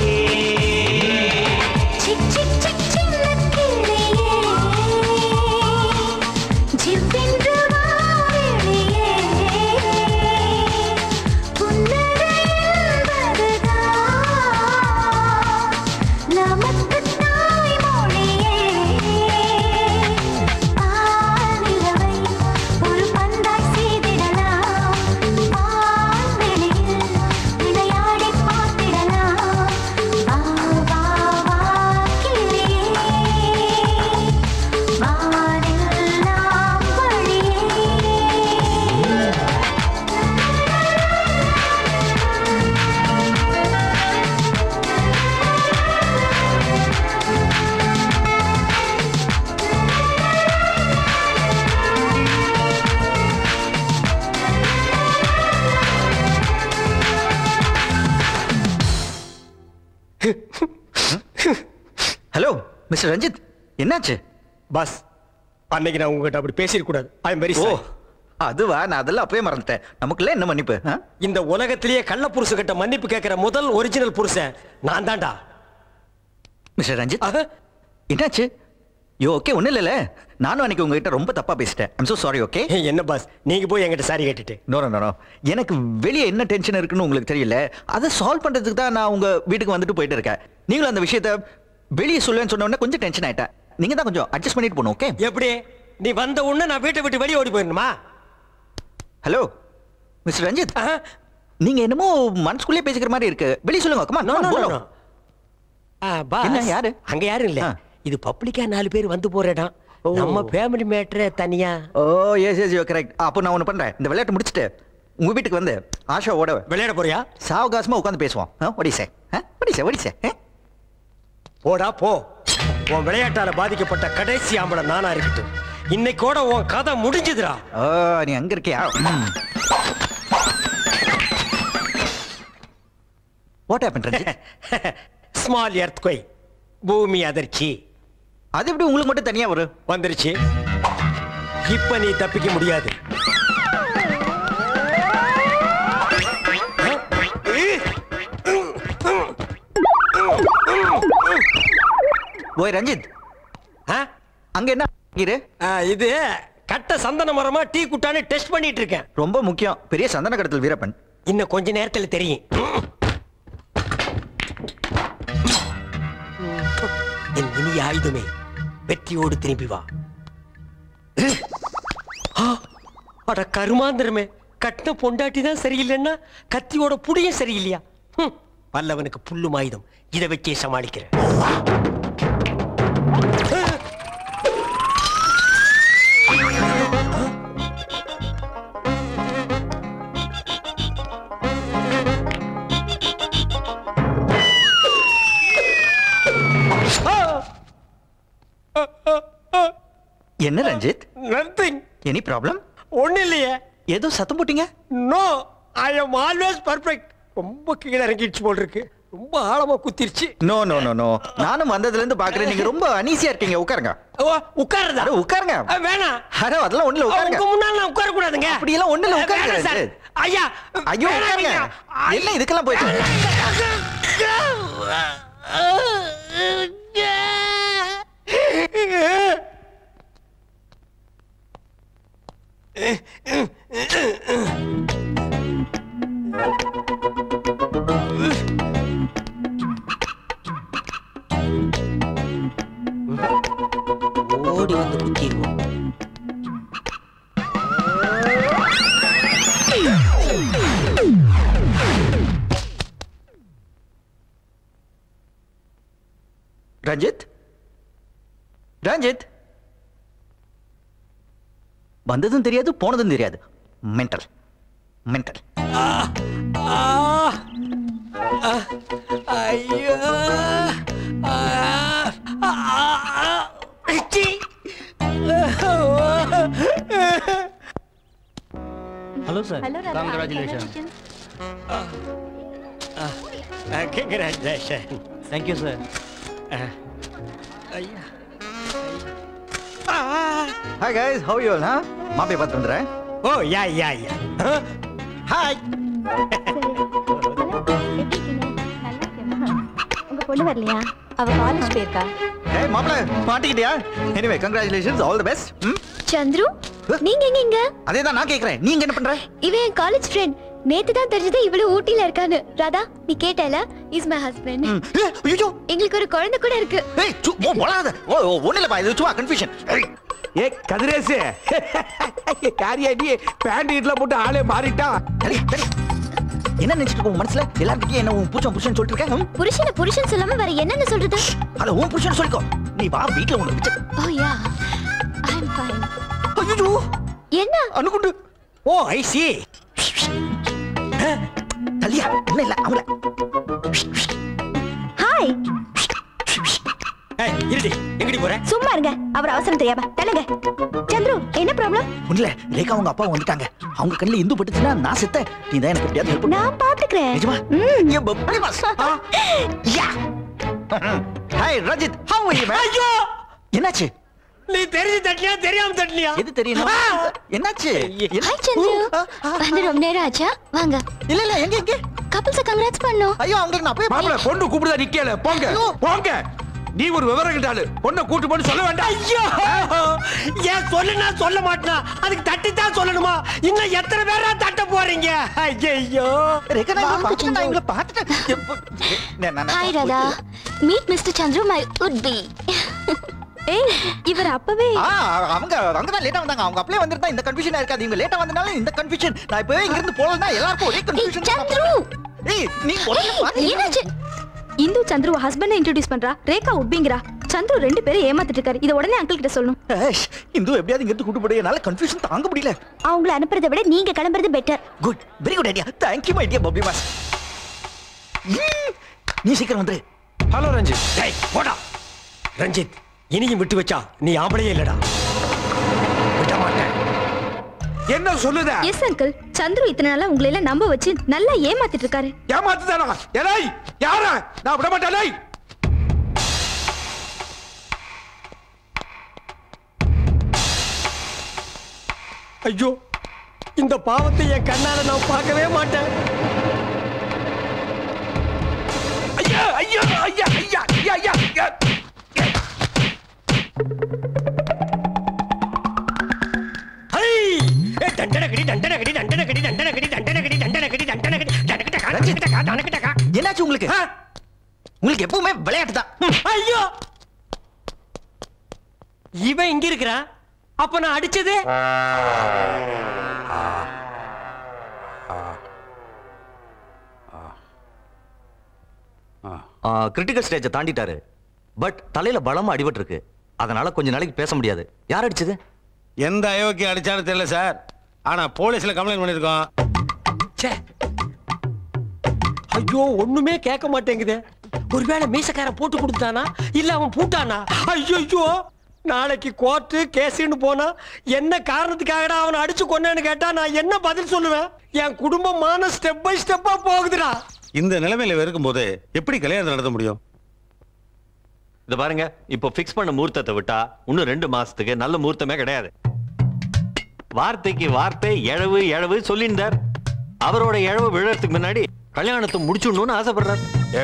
சிக் சிக் சிக் சின்ன கிளியே ஜிவ்வென்று வா வெளியே புன்னகையில் வருதா நமக்கு தாய்மொழியே ஆநிலவை ஒரு பந்தாய் செய்திடலாம் வான்வெளியில் விளையாடி பார்த்திடலாம் வா வா வா கிளியே வானெல்லாம் வழியே ஹலோ மிஸ்டர் ரஞ்சித் என்னாச்சு பஸ் அன்னைக்கு நான் உங்ககிட்ட அப்படி பேசிடக்கூடாது ஐ எம் வெரி ஓ அதுவா நான் அதெல்லாம் அப்பவே மறந்துட்டேன் நமக்குள்ள என்ன மன்னிப்பு ஆ? இந்த உலகத்திலேயே கள்ள புருஷ மன்னிப்பு கேட்கிற முதல் ஒரிஜினல் புருஷன் நான் தான்டா மிஸ்டர் ரஞ்சித் என்னாச்சு யோ ஓகே ஒன்றும் இல்லைல்ல நானும் அன்னைக்கு உங்ககிட்ட ரொம்ப தப்பா பேசிட்டேன் ஐம் so சாரி ஓகே என்ன பாஸ் நீங்க போய் என்கிட்ட சாரி கேட்டுட்டு நோ நோ நோ எனக்கு வெளியே என்ன டென்ஷன் இருக்குன்னு உங்களுக்கு தெரியல அதை சால்வ் பண்றதுக்கு தான் நான் உங்க வீட்டுக்கு வந்துட்டு போயிட்டு இருக்கேன் நீங்களும் அந்த விஷயத்த வெளியே சொல்லுவேன்னு சொன்ன உடனே கொஞ்சம் டென்ஷன் ஆயிட்டேன் நீங்க தான் கொஞ்சம் அட்ஜஸ்ட் பண்ணிட்டு போகணும் ஓகே எப்படி நீ வந்த உடனே நான் வீட்டை விட்டு வெளியே ஓடி போயிடணுமா ஹலோ மிஸ்டர் ரஞ்சித் நீங்க என்னமோ மனசுக்குள்ளே பேசிக்கிற மாதிரி இருக்கு வெளியே சொல்லுங்க கமா No, no, no, போலாம் no. ஆ, பாஸ். என்ன, யாரு? அங்க யாரும் இல்ல இது பப்ளிக்கா நாலு பேர் வந்து போற இடம் நம்ம ஃபேமிலி மேட்டர் தனியா oh yes yes yo correct அப்போ நான் ஒன்று பண்றேன் இந்த விளையாட்டு முடிச்சுட்டு உங்க வீட்டுக்கு வந்து ஆஷாவோட விளையாட போறியா சாவகாசமா உட்காந்து பேசுவோம் ஒடிசே ஒடிசே ஒடிசே போடா போ உன் விளையாட்டால பாதிக்கப்பட்ட கடைசி ஆம்பளை நானா இருக்கட்டும் இன்னைக்கோட உன் கதை முடிஞ்சுதுடா ஓ நீ அங்க இருக்கியா what happen Ranjith small earthquake பூமி அதிர்ச்சி அது எப்படி உங்களுக்கு மட்டும் தனியா வரும் வந்துருச்சு இப்ப நீ தப்பிக்க முடியாது ஓய் ரஞ்சித் அங்க என்ன இரு இது கட்ட சந்தன மரமா டீ குட்டான்னு டெஸ்ட் பண்ணிட்டு இருக்கேன் ரொம்ப முக்கியம் பெரிய சந்தன கடத்தல் வீரப்பன் இன்னும் கொஞ்ச நேரத்துல தெரியும் என் இனிய ஆயுதமே வெற்றியோடு திரும்பி வா ஆ, அட கருமாந்திரமே கட்டின பொண்டாட்டி தான் சரியில்லைன்னா கத்தியோட புடியும் சரியில்லையா ஹம், பல்லவனுக்கு புல்லும் ஆயுதம் இதை வச்சே சமாளிக்கிறேன் என்ன ரஞ்சித் நத்திங் எனி ப்ராப்ளம் ஒண்ணு இல்லையே ஏதோ சத்தம் போட்டீங்க no I am always perfect ரொம்ப கீழே இறங்கிடுச்சு போல் இருக்கு ரொம்ப ஆழமா குத்திருச்சு நோ நோ நோ நோ நானும் வந்ததுல இருந்து பாக்குறேன் நீங்க ரொம்ப அனீசியா இருக்கீங்க உட்காருங்க உட்காருதா அட உட்காருங்க அஹ், வேணாம் அட அதெல்லாம் ஒண்ணுல உட்காருங்க உங்க முன்னால நான் உட்கார கூடாதுங்க அப்படி எல்லாம் ஒண்ணுல அஹ், உட்காருங்க வேணாம் சார். ரஞ்சித். ஐயா ஐயோ வேணாம் உட்காருங்க ஐயா. என்ன இதுக்கெல்லாம் போயிட்டு ஓடி வந்து குத்திடுவோம் ரஞ்சித் ரஞ்சித் வந்ததும் தெரியாது போனதும் தெரியாது மென்டல் மென்டல் ஐயோ hello sir Hello, Radha. Congratulation congratulation thank you sir hi guys how you all ஹா மாப்பியை பார்த்து வந்துடுறேன் ஓ யா யா யா ஹாய் உங்க பொண்ணு வரலையா அவ காலேஜ் போயிருக்கா ஏய் மாப்ள மாட்டிக்கிட்டியா anyway congratulations all the best ம் சந்துரு நீங்க எங்க இங்க அதே தான் நான் கேக்குறேன் நீங்க என்ன பண்ற இவன் என் காலேஜ் ஃப்ரெண்ட் நேத்து தான் தெரிஞ்சது இவ்வளவு ஊட்டில இருக்கான்னு ராதா நீ கேட்டல இஸ் மை ஹஸ்பண்ட் ஐயோ எங்களுக்கு ஒரு குழந்தை கூட இருக்கு ஏய் சு ஓ போலாத ஓ ஓ, ஒண்ணும் இல்லப்பா இது சும்மா கன்ஃபியூஷன் ஏ கதிரேசு காரியா நீ பேண்ட் இட்ல போட்டு ஆளே மாறிட்டான் என்ன நினைச்சிட்டு இருக்க உன் மனசுல எல்லார்கிட்டயும் என்ன உன் புருஷன் புருஷன் சொல்லிட்டு இருக்க ம்? புருஷனை புருஷன் சொல்லாம வேற என்னன்னு சொல்றது அத உன் புருஷன் சொல்லிக்கோ நீ வா வீட்ல உன்னை வச்சு ஓ யா ஐ அம் ஃபைன் ஐயோ என்ன அணுகுண்டு ஓ ஐ சி தலியா இல்ல இல்ல அவள ஹாய் ஏய் இருடி எங்கடி போற சும்மா இருங்க அவர் அவசரம் தெரியாம தள்ளுங்க சந்துரு என்ன ப்ராப்ளம் ஒண்ணுல ரேகா அவங்க அப்பா வந்துட்டாங்க அவங்க கண்ணுல இந்து பட்டுச்சுன்னா நான் செத்த நீ தான் எனக்கு எப்படியாவது ஹெல்ப் நான் பாத்துக்கிறேன் நிஜமா ஏ பப்பளி மாஸ் yeah hi Rajith how are you man ஐயோ என்னாச்சு நீ தெரிஞ்சு தட்டியா தெரியாம தட்டியா எது தெரியும் என்னாச்சு ஹாய் சந்துரு வந்து ரொம்ப நேரம் ஆச்சா வாங்க இல்ல இல்ல எங்க எங்க கப்பல்ஸ கங்க்ராட்ஸ் பண்ணோம் ஐயோ அவங்களுக்கு நான் போய் மாப்பிள பொண்ணு கூப்பிடுதா நிக்கல போங்க போங்க நீ ஒரு விவரம் கிட்டாளு பொண்ணை கூட்டு போன்னு சொல்ல வேண்டாம் ஐயோ ஏன் சொல்லுனா சொல்ல மாட்டேனா அதுக்கு தட்டி தான் சொல்லணுமா இன்னும் எத்தனை பேரா தட்ட போறீங்க ஐயோ ரேகா நான் பார்த்தேன் நான் இவங்கள பார்த்துட்டேன் எப்போ- நான் நான் hi Radha meet mister Chandru my would be ஏய் இவர் அப்பவே ஆ அவங்க அவங்க தான் லேட்டா வந்தாங்க அவங்க அப்படியே வந்திருந்தா இந்த கன்ஃபியூஷன் இருக்காது இவங்க லேட்டா வந்தனால இந்த கன்ஃபியூஷன் நான் இப்பவே இங்க இருந்து போலனா எல்லாருக்கும் ஒரே கன்ஃபியூஷன் சந்துரு ஏய் நீ உடனே பாத்து என்னாச்சு இந்து சந்துரு ஹஸ்பண்ட் இன்ட்ரோடியூஸ் பண்றா ரேகா உட்பிங்கிறா சந்துரு ரெண்டு பேரும் ஏமாத்திட்டு இருக்காரு இத உடனே அங்கிள் கிட்ட சொல்லணும் ஏஷ், இந்து எப்படியாவது இங்க இருந்து கூட்டு போடு என்னால கன்ஃபியூஷன் தாங்க முடியல அவங்கள அனுப்புறதை விட நீங்க கிளம்புறது better good very good idea thank you my dear puppy மாஸ் நீ சீக்கிரம் வந்துரு ஹலோ ரஞ்சித் டேய் போடா ரஞ்சித் இனியும் விட்டு வச்சா நீ ஆம்பளையே இல்லடா விட மாட்டேன் என்ன சொல்லுத எஸ் அங்கிள் சந்துரு இத்தனை நாளா உங்களை எல்லாம் நம்ப வச்சு நல்லா ஏமாத்திட்டு இருக்காரு ஏமாத்துதானா ஏலை யாரா நான் விட மாட்டேன் லேய். ஐயோ இந்த பாவத்தை என் கண்ணால நான் பார்க்கவே மாட்டேன் ஐயா ஐயா ஐயா ஐயா ஐயா ஐயா ஐயா ஹை ஏ தண்டனகடி தண்டனகடி தண்டனகடி தண்டனகடி தண்டனகடி தண்டனகடி தண்டனகடி தண்டனகடகா தண்டனகடகா தண்டனகடகா என்னாச்சு உங்களுக்கு உங்களுக்கு எப்பவுமே விளையாட்டு தான் ம். ஐயோ இவன் இங்க இருக்கிறான் அப்ப நான் அடிச்சது கிரிட்டிக்கல் ஸ்டேஜை தாண்டிட்டாரு பட் தலையில பலமா அடிபட்டு இருக்கு அதனால கொஞ்ச நாளைக்கு பேச முடியாது யார் அடிச்சது எந்த அயோக்கியம் அடிச்சாலும் தெரியல சார் ஆனா போலீஸ்ல கம்ப்ளைண்ட் பண்ணிருக்கோம் ச்சே ஐயோ ஒண்ணுமே கேட்க மாட்டேங்குதே ஒருவேளை மீசக்காரன் போட்டு கொடுத்தானா இல்ல அவன் பூட்டானா ஐயோ நாளைக்கு கோர்ட்டு கேஸுன்னு போனா என்ன காரணத்துக்காகடா அவனை அடிச்சு கொன்னேன்னு கேட்டா நான் என்ன பதில் சொல்லுவேன் என் குடும்பமான ஸ்டெப் பை ஸ்டெப்பா போகுதுடா இந்த நிலைமையில இருக்கும்போது எப்படி கல்யாணம் நடத்த முடியும் இத பாருங்க இப்போ ஃபிக்ஸ் பண்ண முகூர்த்தத்தை விட்டா இன்னும் ரெண்டு மாசத்துக்கு நல்ல முகூர்த்தமே கிடையாது வார்த்தைக்கு வார்த்தை எழவு எழவு சொல்லியிருந்தார் அவரோட எழவு விழறதுக்கு முன்னாடி கல்யாணத்தை முடிச்சுடணும்னு ஆசைப்படுறாரு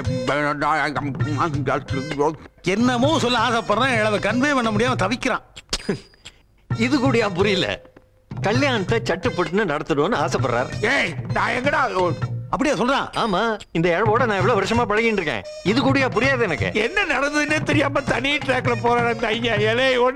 என்னமோ சொல்ல ஆசைப்படுறேன் இளவ கன்வே பண்ண முடியாம தவிக்கிறான் இது கூடயா புரியல கல்யாணத்தை சட்டுப்பட்டுன்னு நடத்தணும்னு ஆசைப்படுறாரு ஏய் நான் எங்கடா அப்படியா சொல்றான் ஆமா இந்த இழவோட நான் எவ்வளவு வருஷமா பழகிட்டு இருக்கேன் இது கூடயா புரியாது எனக்கு என்ன நடந்ததுன்னே தெரியாம தனி ட்ராக்ல போறேன் அந்த ஐயா இலே ஒண்ணு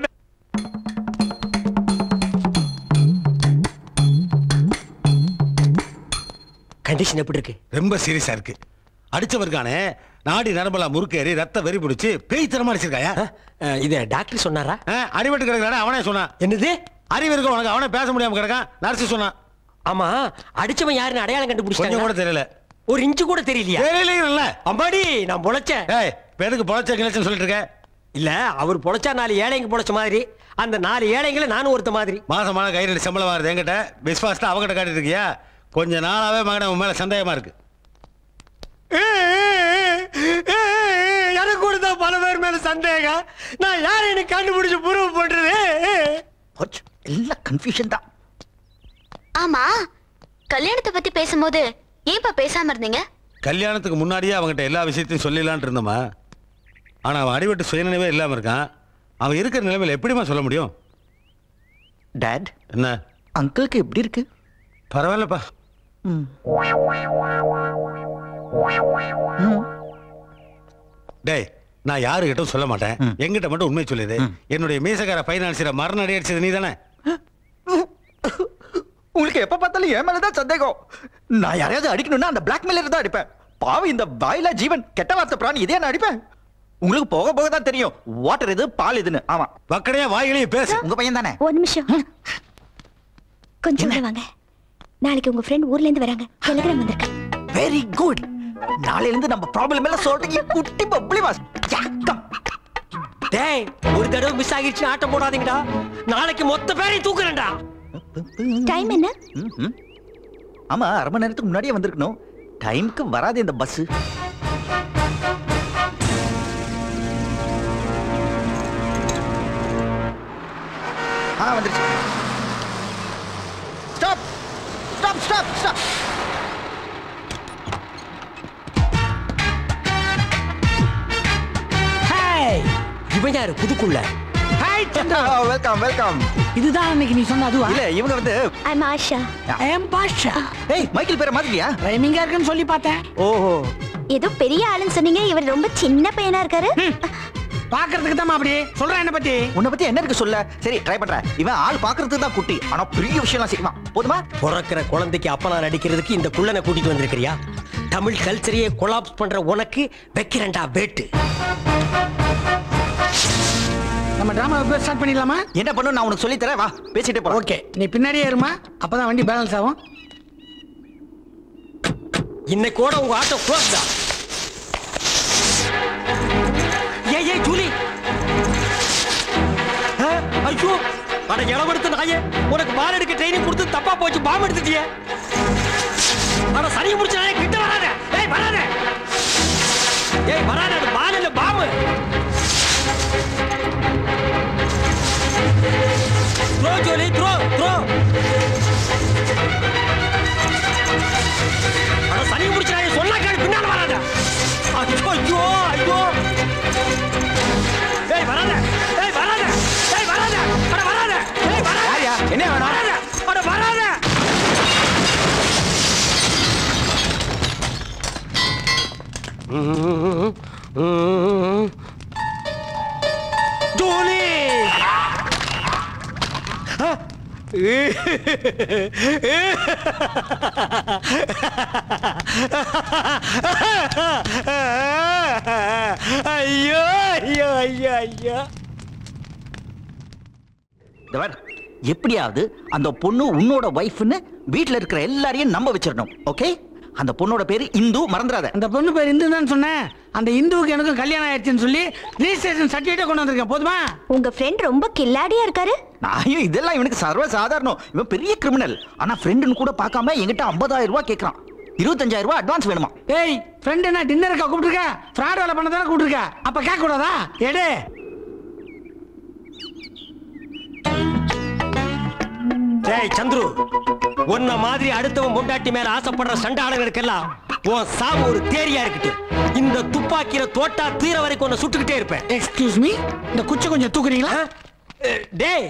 கண்டிஷன் எப்படி இருக்கு ரொம்ப சீரியஸா இருக்கு அடிச்சவருக்கானே நாடி நரம்பெல்லாம் முறுக்கேறி ரத்த வெறி பிடிச்சு பேய் தரமா அடிச்சிருக்காயா இத டாக்டர் சொன்னாரா அடிபட்டு கிடக்குறானே அவனே சொன்னான் என்னது அறிவு இருக்கும் உனக்கு அவனே பேச முடியாம கிடக்கான் நர்ஸ் சொன்னான் ஆமா அடிச்சவன் யாருன்னு அடையாளம் கண்டுபிடிச்சாங்க கொஞ்சம் கூட தெரியல ஒரு இன்ச்சு கூட தெரியலையா தெரியல அம்பாடி நான் பொழைச்சேன் ஏய் பெருக்கு பொழைச்ச கிளச்சுன்னு சொல்லிட்டு இருக்க இல்ல அவர் பொழைச்சா நாலு ஏழைங்க பொழைச்ச மாதிரி அந்த நாலு ஏழைங்களை நானும் ஒருத்த மாதிரி மாசமான கை ரெண்டு சம்பளம் வருது என்கிட்ட விஸ்வாசத்தை அவகிட்ட காட்டிட்டு இருக்கியா கொஞ்ச நாளாவே மகனை உன் மேல சந்தேகமா இருக்கு எனக்கு கூட தான் பல பேர் மேல சந்தேகம் நான் யாரை எனக்கு கண்டுபிடிச்சு ப்ரூவ் பண்றது போச்சு எல்லாம் கன்ஃபியூஷன் தான் ஆமா கல்யாணத்தை பத்தி பேசும்போது ஏன்பா பேசாம இருந்தீங்க கல்யாணத்துக்கு முன்னாடியே அவங்ககிட்ட எல்லா விஷயத்தையும் சொல்லிடலான்ட்டு இருந்தோமா ஆனால் அவன் அடிபட்டு சுயநினைவே இல்லாமல் இருக்கான் அவன் இருக்கிற நிலைமையில் எப்படிம்மா சொல்ல முடியும் டேட் என்ன அங்கிளுக்கு எப்படி இருக்கு பரவாயில்லப்பா டேய் நான் யாருகிட்டும் சொல்ல மாட்டேன் எங்கிட்ட மட்டும் உண்மை சொல்லிடு என்னுடைய மீசக்கார பைனான்சியரை மரண அடி அடிச்சது நீ தானே உங்களுக்கு எப்ப பார்த்தாலும் என் மேலதான் சந்தேகம் நான் யாரையாவது அடிக்கணும்னா அந்த பிளாக்மெயிலர் தான் அடிப்பேன் பாவம் இந்த வாயிலா ஜீவன் கெட்ட வார்த்தை பிராணி இதே நான் அடிப்பேன் உங்களுக்கு போக போக தான் தெரியும் வாட்டர் இது பால் இதுன்னு ஆமா வக்கடையா வாயிலேயே பேசு உங்க பையன் தானே ஒரு நிமிஷம் கொஞ்சம் உள்ள வாங்க நாளைக்கு உங்க ஃப்ரெண்ட் ஊர்ல இருந்து வராங்க டெலிகிராம் வந்திருக்கு வெரி குட் நாளையில இருந்து நம்ம ப்ராப்ளம் எல்லாம் சொல்றீங்க குட்டி பப்ளி வாஸ் டேய் ஒரு தடவை மிஸ் ஆகிடுச்சு ஆட்டம் போடாதீங்கடா நாளைக்கு மொத்த பேரையும் தூக்குறேன்டா டைம் என்ன ஆமா அரை மணி நேரத்துக்கு முன்னாடியே வந்திருக்கணும் டைம்க்கு வராது இந்த பஸ் ஆ வந்துருச்சு stop stop stop stop hey இவன் யாரு புதுக்குள்ள ஹாய் சந்திரா வெல்கம் வெல்கம் இதுதான் அன்னைக்கு நீ சொன்ன அதுவா இல்ல இவங்க வந்து I am Asha I am Basha ஏய் மைக்கேல் பேரை மாதிரியா ரைமிங்கா இருக்குன்னு சொல்லி பார்த்தேன் ஓஹோ ஏதோ பெரிய ஆளுன்னு சொன்னீங்க இவர் ரொம்ப சின்ன பையனா இருக்காரு பாக்குறதுக்கு தான் அப்படி சொல்றேன் என்ன பத்தி உன்னை பத்தி என்ன இருக்கு சொல்ல சரி ட்ரை பண்றேன் இவன் ஆள் பாக்குறதுக்கு தான் குட்டி ஆனா பெரிய விஷயம்லாம் செய்வான் போதுமா பிறக்கிற குழந்தைக்கு அப்பனா நடிக்கிறதுக்கு இந்த குள்ளனை கூட்டிட்டு வந்திருக்கிறியா தமிழ் கல்ச்சரையே கொலாப்ஸ் பண்ற உனக்கு வைக்கிறேன்டா வேட்டு நம்ம டிராமா ஸ்டார்ட் பண்ணிடலாமா என்ன பண்ணும் நான் உனக்கு சொல்லி தரேன் வா பேசிட்டே போலாம் ஓகே நீ பின்னாடியே இருமா அப்பதான் வண்டி பேலன்ஸ் ஆகும் இன்னைக்கோட உங்க ஆட்டோ க்ளோஸ் தான் ஏய் ஏய் ஜூலி ஆ, ஐயோ அட இளவெடுத்து நாயே உனக்கு பால் எடுக்க ட்ரைனிங் கொடுத்து தப்பா போச்சு பாம்பு எடுத்துட்டியே அட சரி முடிச்ச நாயே கிட்ட வராத ஏய் வராத ஏய் வராத அது பால் இல்ல பாம்பு த்ரோ ஜோலி த்ரோ த்ரோ அட சனி முடிச்ச நாயே சொன்னா கேளு பின்னால வராத ஐயோ ஐயோ ஐயோ ஏய் வராத ஏய் வராத ஏய் வராத அட வராத ஏய் வராத யாரியா? என்ன வேணும்? வராத அட வராத ஜோலி ஐயோ ஐயோ ஐயோ ஐயோ இந்த பார், எப்படியாவது அந்த பொண்ணு உன்னோட ஒய்ஃப்னு வீட்ல இருக்கிற எல்லாரையும் நம்ப வச்சிடணும் ஓகே அந்த பொண்ணோட பேரு இந்து மறந்துடாத அந்த பொண்ணு பேர் இந்து தான் சொன்னேன் அந்த இந்துவுக்கு எனக்கும் கல்யாணம் ஆயிடுச்சுன்னு சொல்லி ரிஜிஸ்ட்ரேஷன் சர்டிஃபிகேட்டை கொண்டு வந்திருக்கேன் போதுமா உங்க ஃப்ரெண்ட் ரொம்ப கில்லாடியா இருக்காரு ஐயோ இதெல்லாம் இவனுக்கு சர்வ சாதாரணம் இவன் பெரிய கிரிமினல் ஆனா ஃப்ரெண்டுன்னு கூட பார்க்காம என்கிட்ட 50000 ரூபாய் கேட்கறான் இருபத்தஞ்சாயிரம் ரூபாய் அட்வான்ஸ் வேணுமா ஏய் ஃப்ரெண்ட் என்ன டின்னருக்கா கூப்பிட்டுருக்க ஃப்ராட் வேலை பண்ண தானே கூப்பிட்டுருக்க அப்ப கேட்க கூடாதா எடு டேய் சந்துரு உன்ன மாதிரி அடுத்தவன் பொண்டாட்டி மேல ஆசைப்படுற சண்டாளங்களுக்கெல்லாம் உன் சாவு ஒரு தேரியா இருக்கட்டும் இந்த துப்பாக்கியில தோட்டா தீர வரைக்கும் உன்னை சுட்டுக்கிட்டே இருப்பேன் எக்ஸ்கியூஸ் மீ இந்த குச்சி கொஞ்சம் தூக்குறீங்களா டேய்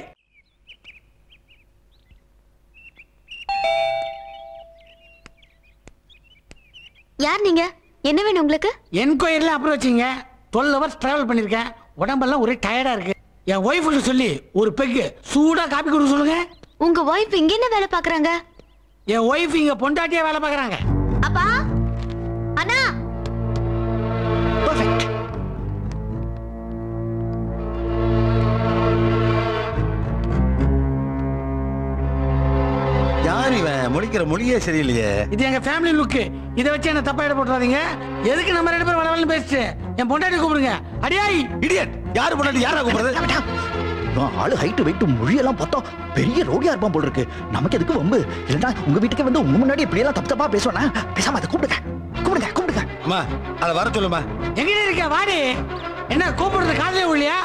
யார் நீங்க என்ன வேணும் உங்களுக்கு என்கொயரியில் அப்புறம் வச்சிங்க டுவெல் ஹவர்ஸ் டிராவல் பண்ணியிருக்கேன் உடம்பெல்லாம் ஒரே டயர்டா இருக்கு என் ஒய்ஃபுக்கு சொல்லி ஒரு பெக்கு சூடா காப்பி கொடுக்க சொல்லுங்க உங்க ஒய்ஃப் இங்க என்ன வேலை பாக்குறாங்க என் ஒய்ஃப் இங்க பொண்டாட்டியா வேலை பார்க்கறாங்க அப்பா அண்ணா யார் இவன் முடிக்கிற மொழியே சரியில்லையே இது எங்க ஃபேமிலி லுக்கு இதை வச்சு என்ன தப்பா இட போட்டுறாதீங்க எதுக்கு நம்ம ரெண்டு பேரும் வளவலன்னு பேசிட்டு என் பொண்டாட்டி கூப்பிடுங்க அடியாய் இடியட் யாரு பொண்டாட்டி யாரா கூப்பிடுறது இவன் ஆளு ஹைட் வெயிட் மொழியெல்லாம் பார்த்தா பெரிய ரோடியா இருப்பான் போல இருக்கு நமக்கு எதுக்கு வம்பு இல்லைன்னா உங்க வீட்டுக்கு வந்து உங்க முன்னாடி இப்படி எல்லாம் தப்பு தப்பா பேசுவானா பேசாம அதை கூப்பிடுங்க கூப்பிடுங்க கூப்பிடுங்க அம்மா அதை வர சொல்லுமா எங்கடி இருக்க வாடி என்ன கூப்பிடுறது காதலே இல்லையா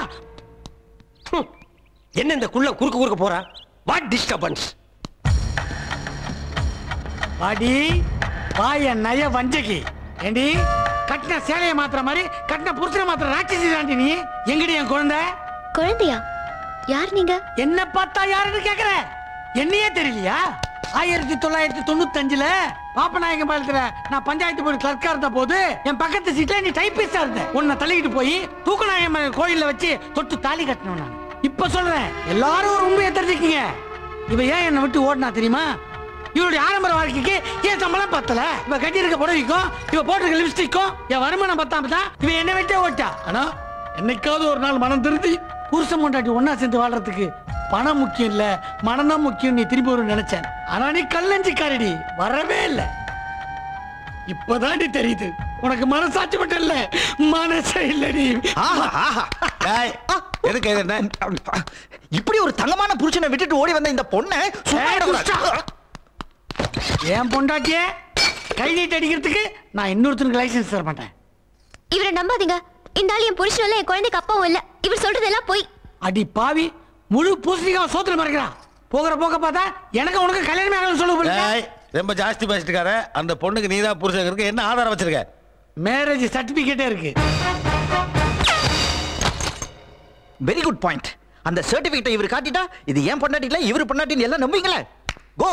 என்ன இந்த குள்ள குறுக்க குறுக்க போற வாட் டிஸ்டர்பன்ஸ் அடி வாய நய வஞ்சகி ஏண்டி கட்டின சேலையை மாத்துற மாதிரி கட்டின புருஷனை மாத்திர ராட்சசி தாண்டி நீ எங்கடி என் குழந்தை குழந்தையா யார் நீங்க என்ன பார்த்தா யாருன்னு கேக்குற என்னையே தெரியலையா ஆயிரத்தி தொள்ளாயிரத்தி தொண்ணூத்தி அஞ்சுல பாப்பநாயகம் பாலத்துல நான் பஞ்சாயத்து போர்டு கிளர்க்கா இருந்த போது என் பக்கத்து சீட்ல நீ டைப்பிஸ்டா இருந்த உன்னை தள்ளிக்கிட்டு போய் தூக்கநாயகம் கோயில்ல வச்சு தொட்டு தாலி கட்டணும் நான் இப்ப சொல்றேன் எல்லாரும் ஒரு உண்மையை தெரிஞ்சுக்கீங்க இவ ஏன் என்னை விட்டு ஓடினா தெரியுமா இவளுடைய ஆரம்ப வாழ்க்கைக்கு ஏன் சம்பளம் பத்தல இவ கட்டி இருக்க புடவைக்கும் இவ போட்டிருக்க லிப்ஸ்டிக்கும் என் வருமானம் பத்தாம தான் இவ என்னை விட்டே ஓட்டா ஆனா என்னைக்காவது ஒரு நாள் மனம் திருந்தி புருஷன் கொண்டாட்டி ஒன்னா சேர்ந்து வாழ்றதுக்கு பணம் முக்கியம் இல்ல மனம் தான் முக்கியம் நீ திரும்பி ஒரு நினைச்சேன் ஆனா நீ கல்லஞ்சிக்காரடி வரவே இல்ல இப்பதாண்டி தெரியுது உனக்கு மனசாட்சி மட்டும் இல்ல மனசே இல்லடி எதுக்கு இது என்ன? இப்படி ஒரு தங்கமான புருஷனை விட்டுட்டு ஓடி வந்த இந்த பொண்ணை சும்மா ஏய், விடக்கூடாது. என் பொண்டாட்டியே கை நீட்டு அடிக்கிறதுக்கு நான் இன்னொருத்தனுக்கு லைசென்ஸ் தர மாட்டேன் இவரை நம்பாதீங்க இந்த ஆள் என் புருஷனும் இல்ல என் குழந்தைக்கு அப்பாவும் இல்ல இவர் சொல்றதெல்லாம் போய் அடி பாவி முழு பூசணிக்காய் சோத்துல மறைக்கிறான் போகிற போக்க பார்த்தா எனக்கு உனக்கு கல்யாணமே ஆகணும்னு சொல்ல போல ஏய், ரொம்ப ஜாஸ்தி பேசிட்டுக்கார அந்த பொண்ணுக்கு நீதான் புருஷன் இருக்கு என்ன ஆதாரம் வச்சிருக்க மேரேஜ் சர்டிபிகேட்டே இருக்கு வெரி குட் பாயிண்ட் அந்த சர்டிபிகேட்டை இவர் காட்டிட்டா இது ஏன் பொண்டாட்டி இல்ல இவர் பொண்டாட்டின்னு எல்லாம் நம்புவீங்களே கோ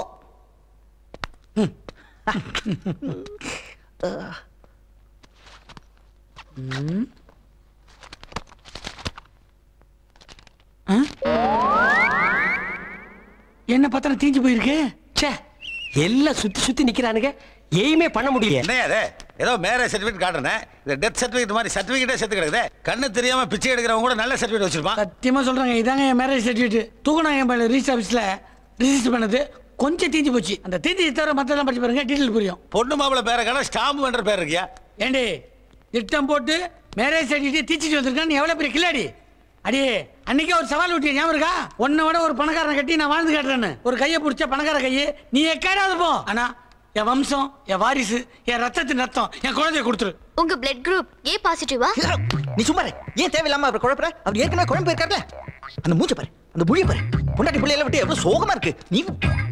என்ன பத்திரம் தீஞ்சு போயிருக்கு ச்சே எல்லாம் சுத்தி சுத்தி நிக்கிறானுங்க எய்மே பண்ண முடியல என்ன அது ஏதோ மேரேஜ் சர்டிஃபிகேட் காட்டுறேன் இந்த டெத் சர்டிஃபிகேட் மாதிரி சர்டிஃபிகேட்டே செத்து கிடக்குது கண்ணு தெரியாம பிச்சை எடுக்கிறவங்க கூட நல்ல சர்டிஃபிகேட் வச்சிருப்பான் சத்தியமா சொல்றாங்க இதாங்க என் மேரேஜ் சர்டிஃபிகேட் தூக்கணாயம் ரிஜிஸ்டர் ஆஃபீஸ்ல ரிஜிஸ்டர் பண்ணது கொஞ்சம் தீஞ்சு போச்சு அந்த தீஞ்சு தவிர மற்றெல்லாம் படிச்சு பாருங்க டீட்டெயில் புரியும் பொண்ணு மாப்பிள பேரை கடை ஸ்டாம்பு என்ற பேர் இருக்கியா ஏண்டி திட்டம் போட்டு மேரேஜ் சர்டிஃபிகேட் தீச்சிட்டு வந்திருக்கான் நீ எவ்வளவு பெரிய கில்லாடி அடி அன்னைக்கே ஒரு சவால் விட்டிய ஞாபகம் இருக்கா உன்னை விட ஒரு பணக்காரனை கட்டி நான் வாழ்ந்து காட்டுறேன்னு ஒரு கையை பிடிச்ச பணக்கார கையை நீ எக்காடாவது போ ஆனா என் வம்சம் என் வாரிசு என் ரத்தத்தின் ரத்தம் என் குழந்தைய கொடுத்துரு உங்க பிளட் குரூப் ஏ பாசிட்டிவா நீ சும்மா இரு. ஏன் தேவையில்லாம அவர் குழப்பற அவர் ஏற்கனவே குழம்பு இருக்கார்ல அந்த மூஞ்ச பாரு அந்த புளிய பாரு பொண்டாட்டி பிள்ளையில விட்டு எவ்வளவு சோகமா இருக்கு நீ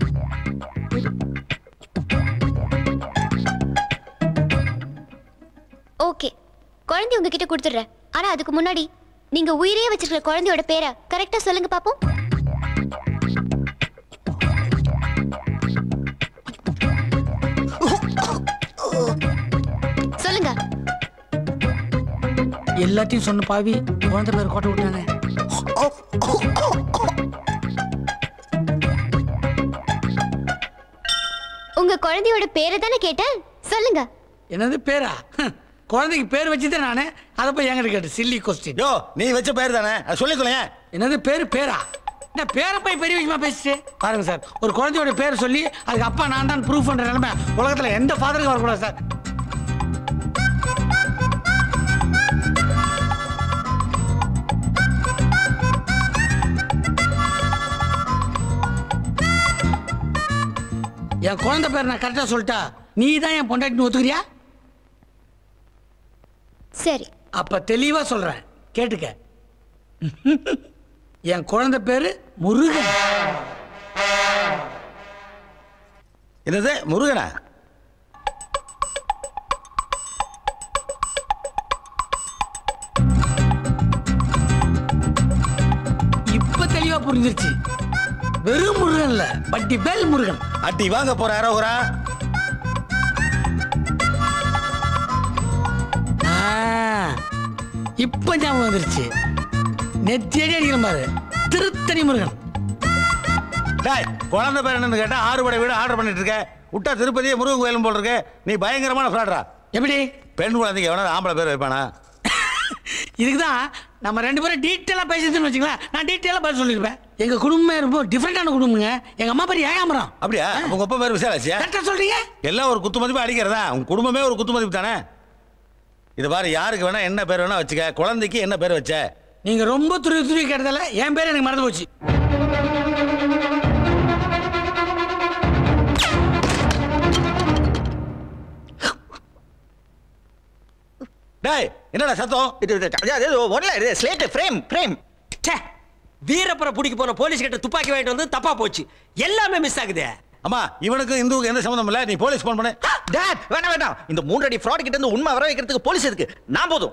ஓகே குழந்தை உங்ககிட்ட கொடுத்துடுறேன் ஆனா அதுக்கு முன்னாடி நீங்க உயிரையே வச்சிருக்கிற குழந்தையோட பேரை கரெக்டா சொல்லுங்க பாப்போம் சொல்லுங்க எல்லாத்தையும் சொன்ன பாவி குழந்தை பேர் கோட்டை விட்டானே உங்க குழந்தையோட பேரை தானே கேட்டேன் சொல்லுங்க என்னது பேரா ஹம், குழந்தைக்கு பேர் வச்சுதான் நானே அதை போய் என்கிட்ட கேட்டு சில்லி கொஸ்டின் யோ நீ வச்ச பேர் தானே அது சொல்லிக்கொள்ளையன் என்னது பேர் பேரா என்ன பேரை போய் பெரிய விஷயமா பேசிட்டு பாருங்க சார் ஒரு குழந்தையோட பேர் சொல்லி அதுக்கு அப்பா நான் தான் ப்ரூஃப் பண்ற நிலைமை உலகத்துல எந்த ஃபாதருக்கும் வரக்கூடாது சார் என் குழந்தை பேர் நான் கரெக்டா சொல்லிட்டா நீ தான் என் பொண்டாட்டின்னு ஒத்துக்கிறியா சரி அப்ப தெளிவா சொல்றேன் கேட்டுக்க என் குழந்தை பேரு முருகன் என்னது முருகனா இப்ப தெளிவா புரிஞ்சிருச்சு வெறும் முருகன் இல்ல பட்டி பேல் முருகன் அட்டி வாங்க போற அரோகரா ஆ, இப்ப ஞாபகம் வந்துருச்சு நெத்தியடி அடிக்கிற பாரு திருத்தணி முருகன் டேய் குழந்தை பேர் என்னன்னு கேட்டா ஆறு படை வீடு ஆர்டர் பண்ணிட்டு இருக்க விட்டா திருப்பதியே முருகன் கோயிலும் போல் இருக்கு நீ பயங்கரமான ஃப்ராட்ரா எப்படி பெண் குழந்தைங்க எவனா ஆம்பளை பேர் வைப்பானா இதுக்கு தான் நம்ம ரெண்டு பேரும் டீட்டெயிலாக பேசிச்சுன்னு வச்சுங்களேன் நான் டீட்டெயிலாக பதில் சொல்லியிருப்பேன் எங்கள் குடும்பமே ரொம்ப டிஃப்ரெண்டான குடும்பங்க எங்கள் அம்மா பேர் ஏகாமரம் அப்படியா உங்க அப்பா பேர் விசாலாச்சியா கரெக்டாக சொல்றீங்க எல்லாம் ஒரு குத்து மதிப்பு அடிக்கிறதா உங்க குடும்பமே ஒரு குத்து மதிப்பு தானே இது பாரு யாருக்கு வேணா என்ன பேர் வேணா வச்சுக்க குழந்தைக்கு என்ன பேர் வச்ச நீங்கள் ரொம்ப துருவி துருவி கேட்டதால என் பேர் எனக்கு மறந்து போச்சு டேய் என்னடா சத்தம் ஒன்ல இது ஸ்லேட் ஃப்ரேம் ஃப்ரேம் ச்சே வீரப்பரை பிடிக்க போன போலீஸ் கிட்ட துப்பாக்கி வாங்கிட்டு வந்து தப்பா போச்சு எல்லாமே மிஸ் ஆகுதே அம்மா இவனுக்கு இந்துவுக்கு எந்த சம்மந்தம் இல்ல நீ போலீஸ் ஃபோன் பண்ணு டேட் வேண்டாம் வேண்டாம் இந்த மூன்றடி ஃப்ராட் கிட்ட இருந்து உண்மை வர வைக்கிறதுக்கு போலீஸ் எதுக்கு நான் போதும்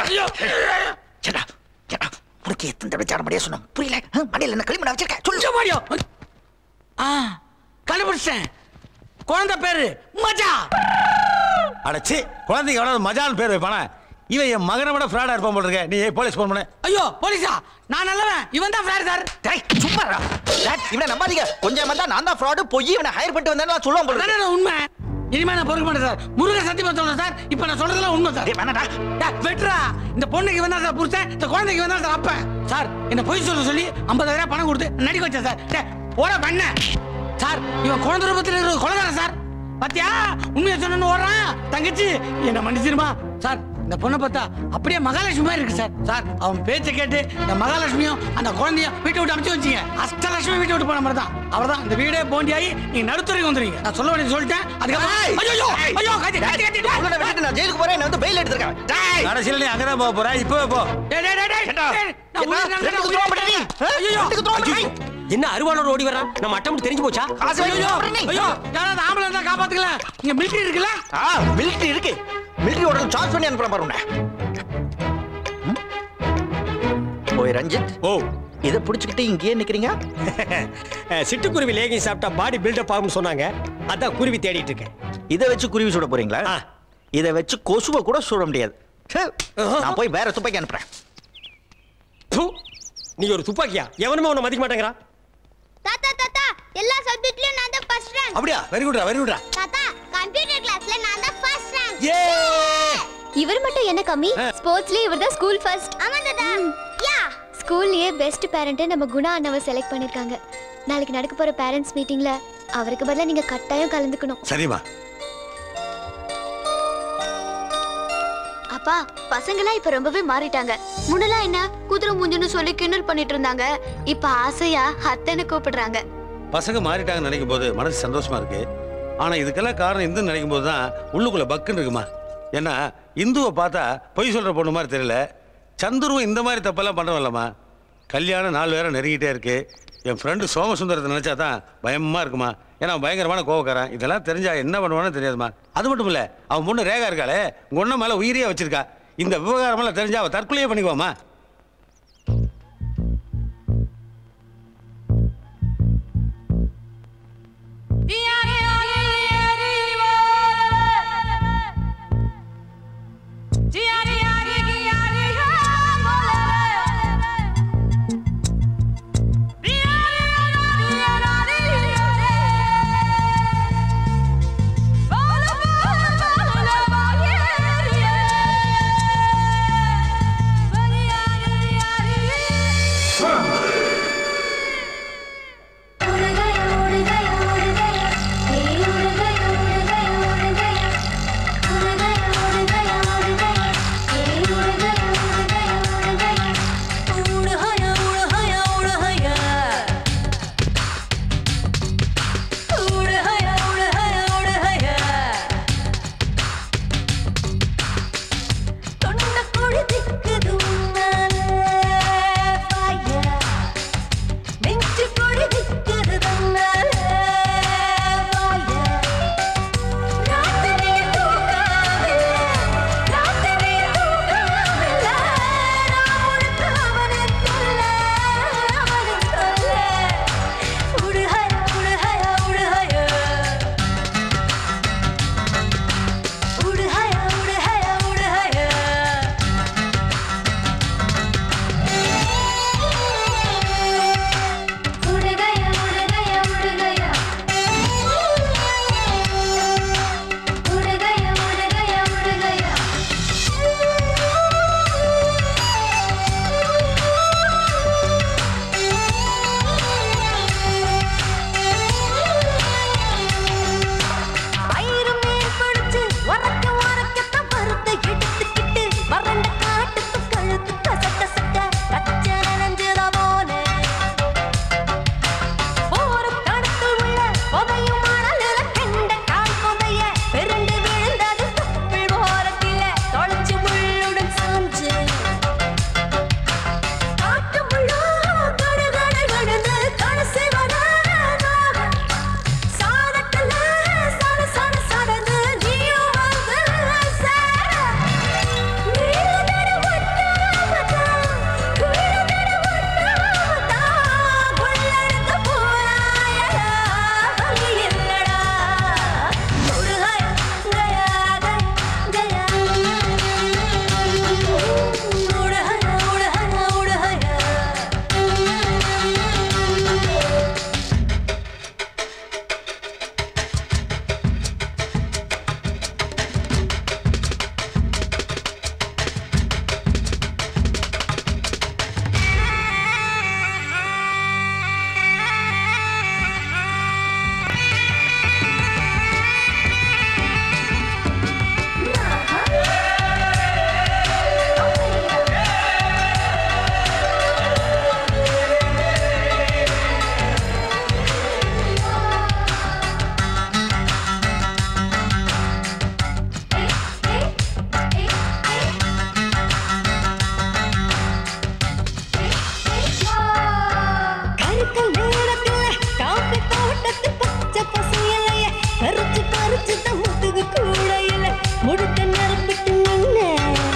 சேடா சேடா உனக்கு எத்தனை தடவை சாட முடியாது சொன்னோம் புரியல ஆ, மடியில என்ன களிமண் வச்சிருக்க சொல்லு மாடியோ ஆ கண்டுபிடிச்சேன் குழந்தை பேரு மஜா அடச்சி குழந்தைக்கு எவ்வளவு மஜான்னு பேர் வைப்பானே இவன் என் மகனை விட ஃப்ராடா இருப்பான் போல இருக்க நீ போலீஸ் ஃபோன் பண்ணு ஐயோ போலீஸா நான் நல்லவன் இவன் தான் ஃப்ராட் சார் டேய் சும்மா இருடா. டேட் இவனை நம்பாதீங்க கொஞ்சம் வந்தா நான் தான் ஃப்ராடு போய் இவனை ஹையர் பண்ணிட்டு வந்தேன்னு சொல்லுவான் போல இருக்கு. அதானே உண்மை இனிமே நான் பொறுக்க மாட்டேன் சார் முருகன் சத்தியமா சொல்றேன் சார் இப்போ நான் சொல்றதுல உண்மை சார் டேய், வெட்றா இந்த பொண்ணுக்கு இவன் தான் சார் புருஷன் இந்த குழந்தைக்கு இவன் தான் சார் அப்ப சார் என்ன பொய் சொல்ல சொல்லி ஐம்பதாயிரம் பணம் கொடுத்து நடிக்க வச்சேன் சார் டேய், போட பண்ண சார் இவன் குழந்தை ரூபத்தில் இருக்கிற குழந்தை சார் பாத்தியா உண்மையை சொன்னு ஓடுறான் தங்கச்சி என்ன மன்னிச்சிருமா சார் இந்த பொண்ணை பார்த்தா அப்படியே மகாலட்சுமி மாதிரி இருக்கு சார் சார் அவன் பேச்சை கேட்டு இந்த மகாலட்சுமியும் அந்த குழந்தையும் வீட்டை விட்டு அமைச்சு வச்சீங்க அஷ்டலட்சுமி வீட்டை விட்டு போன மாதிரி தான் அவர்தான் இந்த வீடே போண்டியாகி நீங்க நடுத்துறைக்கு வந்துருவீங்க நான் சொல்ல வேண்டியது சொல்லிட்டேன் அதுக்கப்புறம் ஐயோ ஐயோ கத்தி கத்தி கத்தி உன்னை விட்டுட்டு நான் ஜெயிலுக்கு போறேன் என்ன வந்து பெயில் எடுத்திருக்கேன் டேய் கடைசியில் நீ அங்கதான் போக போற இப்பவே போ டேய் டேய் டேய், டேய் டேய் நான் என்ன? உயிர் நான் ரெண்டுக்கு துரோகம் பண்ணிட்டீங்க? ஆ? ஐயோ ரெண்டுக்கு துரோகம் பண்ணிட்டீங்க? என்ன அருவாளோட ஓடி வர்றான் நம்ம அட்டம் தெரிஞ்சு போச்சா காசு வாங்கி ஐயோ சாப்பிடுறீ. ஐயோ யாராவது ஆம்பளை இருந்தா காப்பாத்துக்கல இங்க மிலிட்டரி இருக்குல்ல ஆ மிலிட்டரி இருக்கு மிலிட்டரி உடனே சார்ஜ் பண்ணி அனுப்புறேன் பாரு உன்னை ம்? ஓய் ரஞ்சித் ஓ இதை பிடிச்சிக்கிட்டு இங்கேயே நிக்கிறீங்க சிட்டுக்குருவி லேகி சாப்பிட்டா பாடி பில்டப் ஆகும்னு சொன்னாங்க அதான் குருவி தேடிட்டு இருக்கேன் இதை வச்சு குருவி சுட போறீங்களா இதை வச்சு கொசுவை கூட சுட முடியாது ச்சே, நான் போய் வேற துப்பாக்கி அனுப்புறேன் ப்பு, நீ ஒரு துப்பாக்கியா எவனுமே உன்னை மதிக்க மாட்டேங்கிறான் தாத்தா தாத்தா எல்லா சப்ஜெக்ட்லயும் நான் தான் ஃபர்ஸ்ட் ரேங்க் அப்படியா வெரி குட்ரா வெரி குட்ரா தாத்தா கம்ப்யூட்டர் கிளாஸ்ல நான் தான் ஃபர்ஸ்ட் ரேங்க் இவர் மட்டும் என்ன கம்மி ஸ்போர்ட்ஸ்லயே இவர் தான் ஸ்கூல் ஃபர்ஸ்ட் ஆமா தாத்தா யா ஸ்கூல்லயே பெஸ்ட் பேரண்ட் நம்ம குணா அண்ணாவை செலக்ட் பண்ணிருக்காங்க நாளைக்கு நடக்க போற பேரண்ட்ஸ் மீட்டிங்ல அவருக்கு பதிலா நீங்க கட்டாயம் கலந்துக்கணும் சரிம்மா அப்பா பசங்களாம் இப்ப ரொம்பவே மாறிட்டாங்க முன்னெல்லாம் என்ன குதிரை மூஞ்சுன்னு சொல்லி கிண்டல் பண்ணிட்டு இருந்தாங்க இப்ப ஆசையா அத்தைன்னு கூப்பிடுறாங்க பசங்க மாறிட்டாங்கன்னு நினைக்கும் போது மனசு சந்தோஷமா இருக்கு ஆனா இதுக்கெல்லாம் காரணம் இந்துன்னு நினைக்கும் போது தான் உள்ளுக்குள்ள பக்குன்னு இருக்குமா ஏன்னா இந்துவை பார்த்தா பொய் சொல்ற பொண்ணு மாதிரி தெரியல சந்துருவும் இந்த மாதிரி தப்பெல்லாம் பண்ணுறவல்லம்மா கல்யாணம் நாலு வேற நெருங்கிட்டே இருக்கு என் ஃப்ரெண்டு சோமசுந்தரத்தை நினைச்சா தான் பயமா இருக்குமா ஏன்னா அவன் பயங்கரமான கோவக்காரன் இதெல்லாம் தெரிஞ்சா என்ன பண்ணுவான்னு தெரியாதுமா அது மட்டும் இல்ல அவன் பொண்ணு ரேகா இருக்காளே உங்க ஒன்றும் மேல உயிரியே வச்சிருக்கா இந்த விவகாரமெல்லாம் தெரிஞ்சா அவ தற்கொலையே பண்ணிக்குவாமா Yeah. வச்சுட்ட முதுகு கூடையில முடுக்க நரம்பிட்டு நின்ன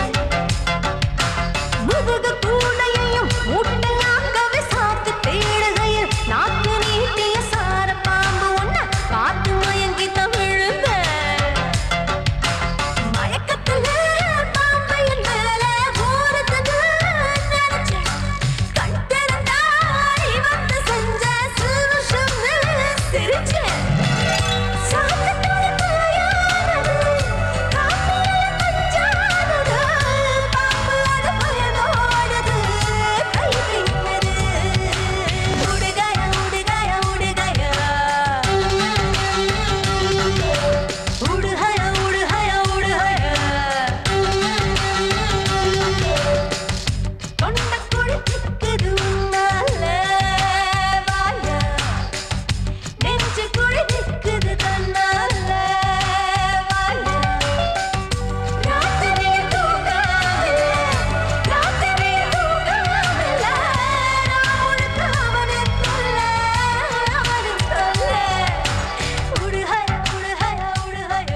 முதுகு கூடையையும் முட்டை நாக்கவே சாத்து தேடுகையில் நாக்கு நீட்டிய சார பாம்பு ஒண்ண பார்த்து மயங்கி தமிழுந்த மயக்கத்துல பாம்பு என் மேல ஊறுதுன்னு நினைச்சேன். கண் திறந்தா இவத்து செஞ்ச சிலுஷம்னு சிரிச்சேன். சாத்துக்குள்ள பாயானது, காப்பில பஞ்சானது, பாம்பு அது பயனோடது, கை பின்னது. உடுகாயா, உடுகாயா, உடுகாயா. உடுகாயா, உடுகாயா, உடுகாயா. தொண்டைக்குழி திக்குது உன்னால வாயா. நெஞ்சுக்குழி திக்குது தன்னால வாயா. ராத்திரிய தூங்காமல, ராத்திரிய தூங்காமல, நான் முழுக்க அவனைத் தொல்ல, அவனைத் தொல்ல. உடுகாயா, உடுகாயா, உடுகாயா.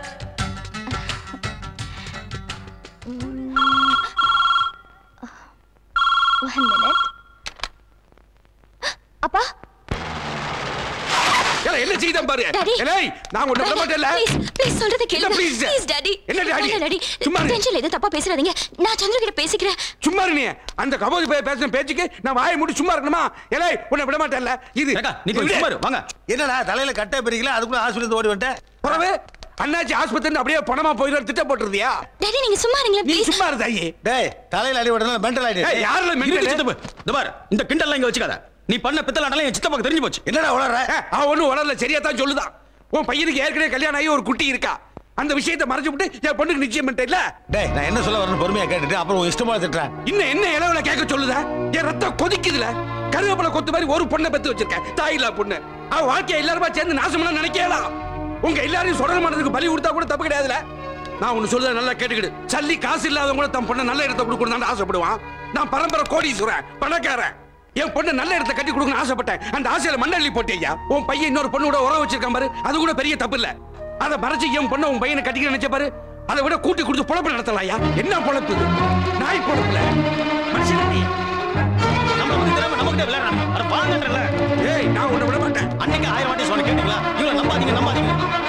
One minute. அப்பா ஏலே, என்ன செய்தான் பாரு டாடி. ஏலே, நான் உன்னை விட மாட்டேன்ல ப்ளீஸ் ப்ளீஸ் சொல்றத கேளுங்க என்ன please? ப்ளீஸ் டாடி என்ன டாடி? இல்ல டாடி சும்மா இரு. டென்ஷன்ல எதுவும் தப்பா பேசுறாதீங்க நான் சந்திர கிட்ட பேசிக்கிறேன் சும்மா இரு நீ அந்த கபோதி பைய பேசுன பேச்சுக்கு நான் வாயை மூடி சும்மா இருக்கணுமா ஏலே உன்னை விட மாட்டேன்ல இது நீ கொஞ்சம் சும்மா இரு, வாங்க என்னடா தலையில கட்டை பிரிக்கல அதுக்குள்ள ஹாஸ்பிட்டல் ஓடி வந்துட்டேன் புறவு அண்ணாச்சி ஆஸ்பத்திரி அப்படியே பணமா போயிடும் திட்டம் போட்டுருதியா டாடி நீங்க சும்மா இருங்களேன் நீ ப்ளீஸ் சும்மா இரு தாயி டேய் தலையில அடி விடணும் மென்டல் ஆயிடு ஏய், யாருல mental? இருக்கு சித்தப்பு. இந்த பாரு இந்த கிண்டல்லாம் இங்க வச்சுக்காத நீ பண்ண பித்தலாட்டெல்லாம் என் சித்தப்பாக்கு தெரிஞ்சு போச்சு என்னடா உளற ஏ, அவன் ஒண்ணும் வளரல சரியா தான் சொல்லுதான் உன் பையனுக்கு ஏற்கனவே கல்யாணம் ஆகி ஒரு குட்டி இருக்கா அந்த விஷயத்தை மறைச்சு விட்டு என் பொண்ணுக்கு நிச்சயம் பண்ணிட்டே டேய் நான் என்ன சொல்ல வரேன்னு பொறுமையா கேட்டுட்டு அப்புறம் உன் இஷ்டமா திட்டுறேன் இன்னும் என்ன இளவுல கேட்க சொல்லுதா என் ரத்தம் கொதிக்குதுல கருவேப்பிலை கொத்து மாதிரி ஒரு பொண்ணை பெத்து வச்சிருக்கேன் தாயில்லா பொண்ணு அவ வாழ்க்கைய எல்லாருமா சேர்ந்து நாசமெல்லாம் நினைக்கலாம் உங்க எல்லாரையும் சொடல் மனதுக்கு பலி கொடுத்தா கூட தப்பு கிடையாதுல நான் ஒண்ணு சொல்றத நல்லா கேட்டுக்கிடு சல்லி காசு இல்லாதவங்க கூட தன் பொண்ணை நல்ல இடத்த கொடுக்கணும்னு ஆசைப்படுவான் நான் பரம்பரை கோடீஸ்வரன் பணக்காரன் என் பொண்ணு நல்ல இடத்த கட்டி கொடுக்கணும்னு ஆசைப்பட்டேன் அந்த ஆசையில மண்ணள்ளி போட்டேயா உன் பையன் இன்னொரு பொண்ணு கூட உறவு வச்சிருக்கான் பாரு அது கூட பெரிய தப்பு இல்ல அதை மறைச்சு என் பொண்ணை உன் பையனை கட்டிக்க நினைச்ச பாரு அதை விட கூட்டி கொடுத்து பொழப்பு நடத்தலாம்யா என்ன பொழப்பு இது நாய் பொழப்புல மனுஷனா நீ நம்ம வந்து திறமை நமக்கிட்ட விளையாடுறாங்க அட பாங்கன்றல ஏய் நான் உன்னை விட மாட்டேன் அன்னைக்கு ஆயிரம் வாட்டி சொன்ன கேட்டீங்களா இவளை நம்பாதீங்க நம்பாதீங்க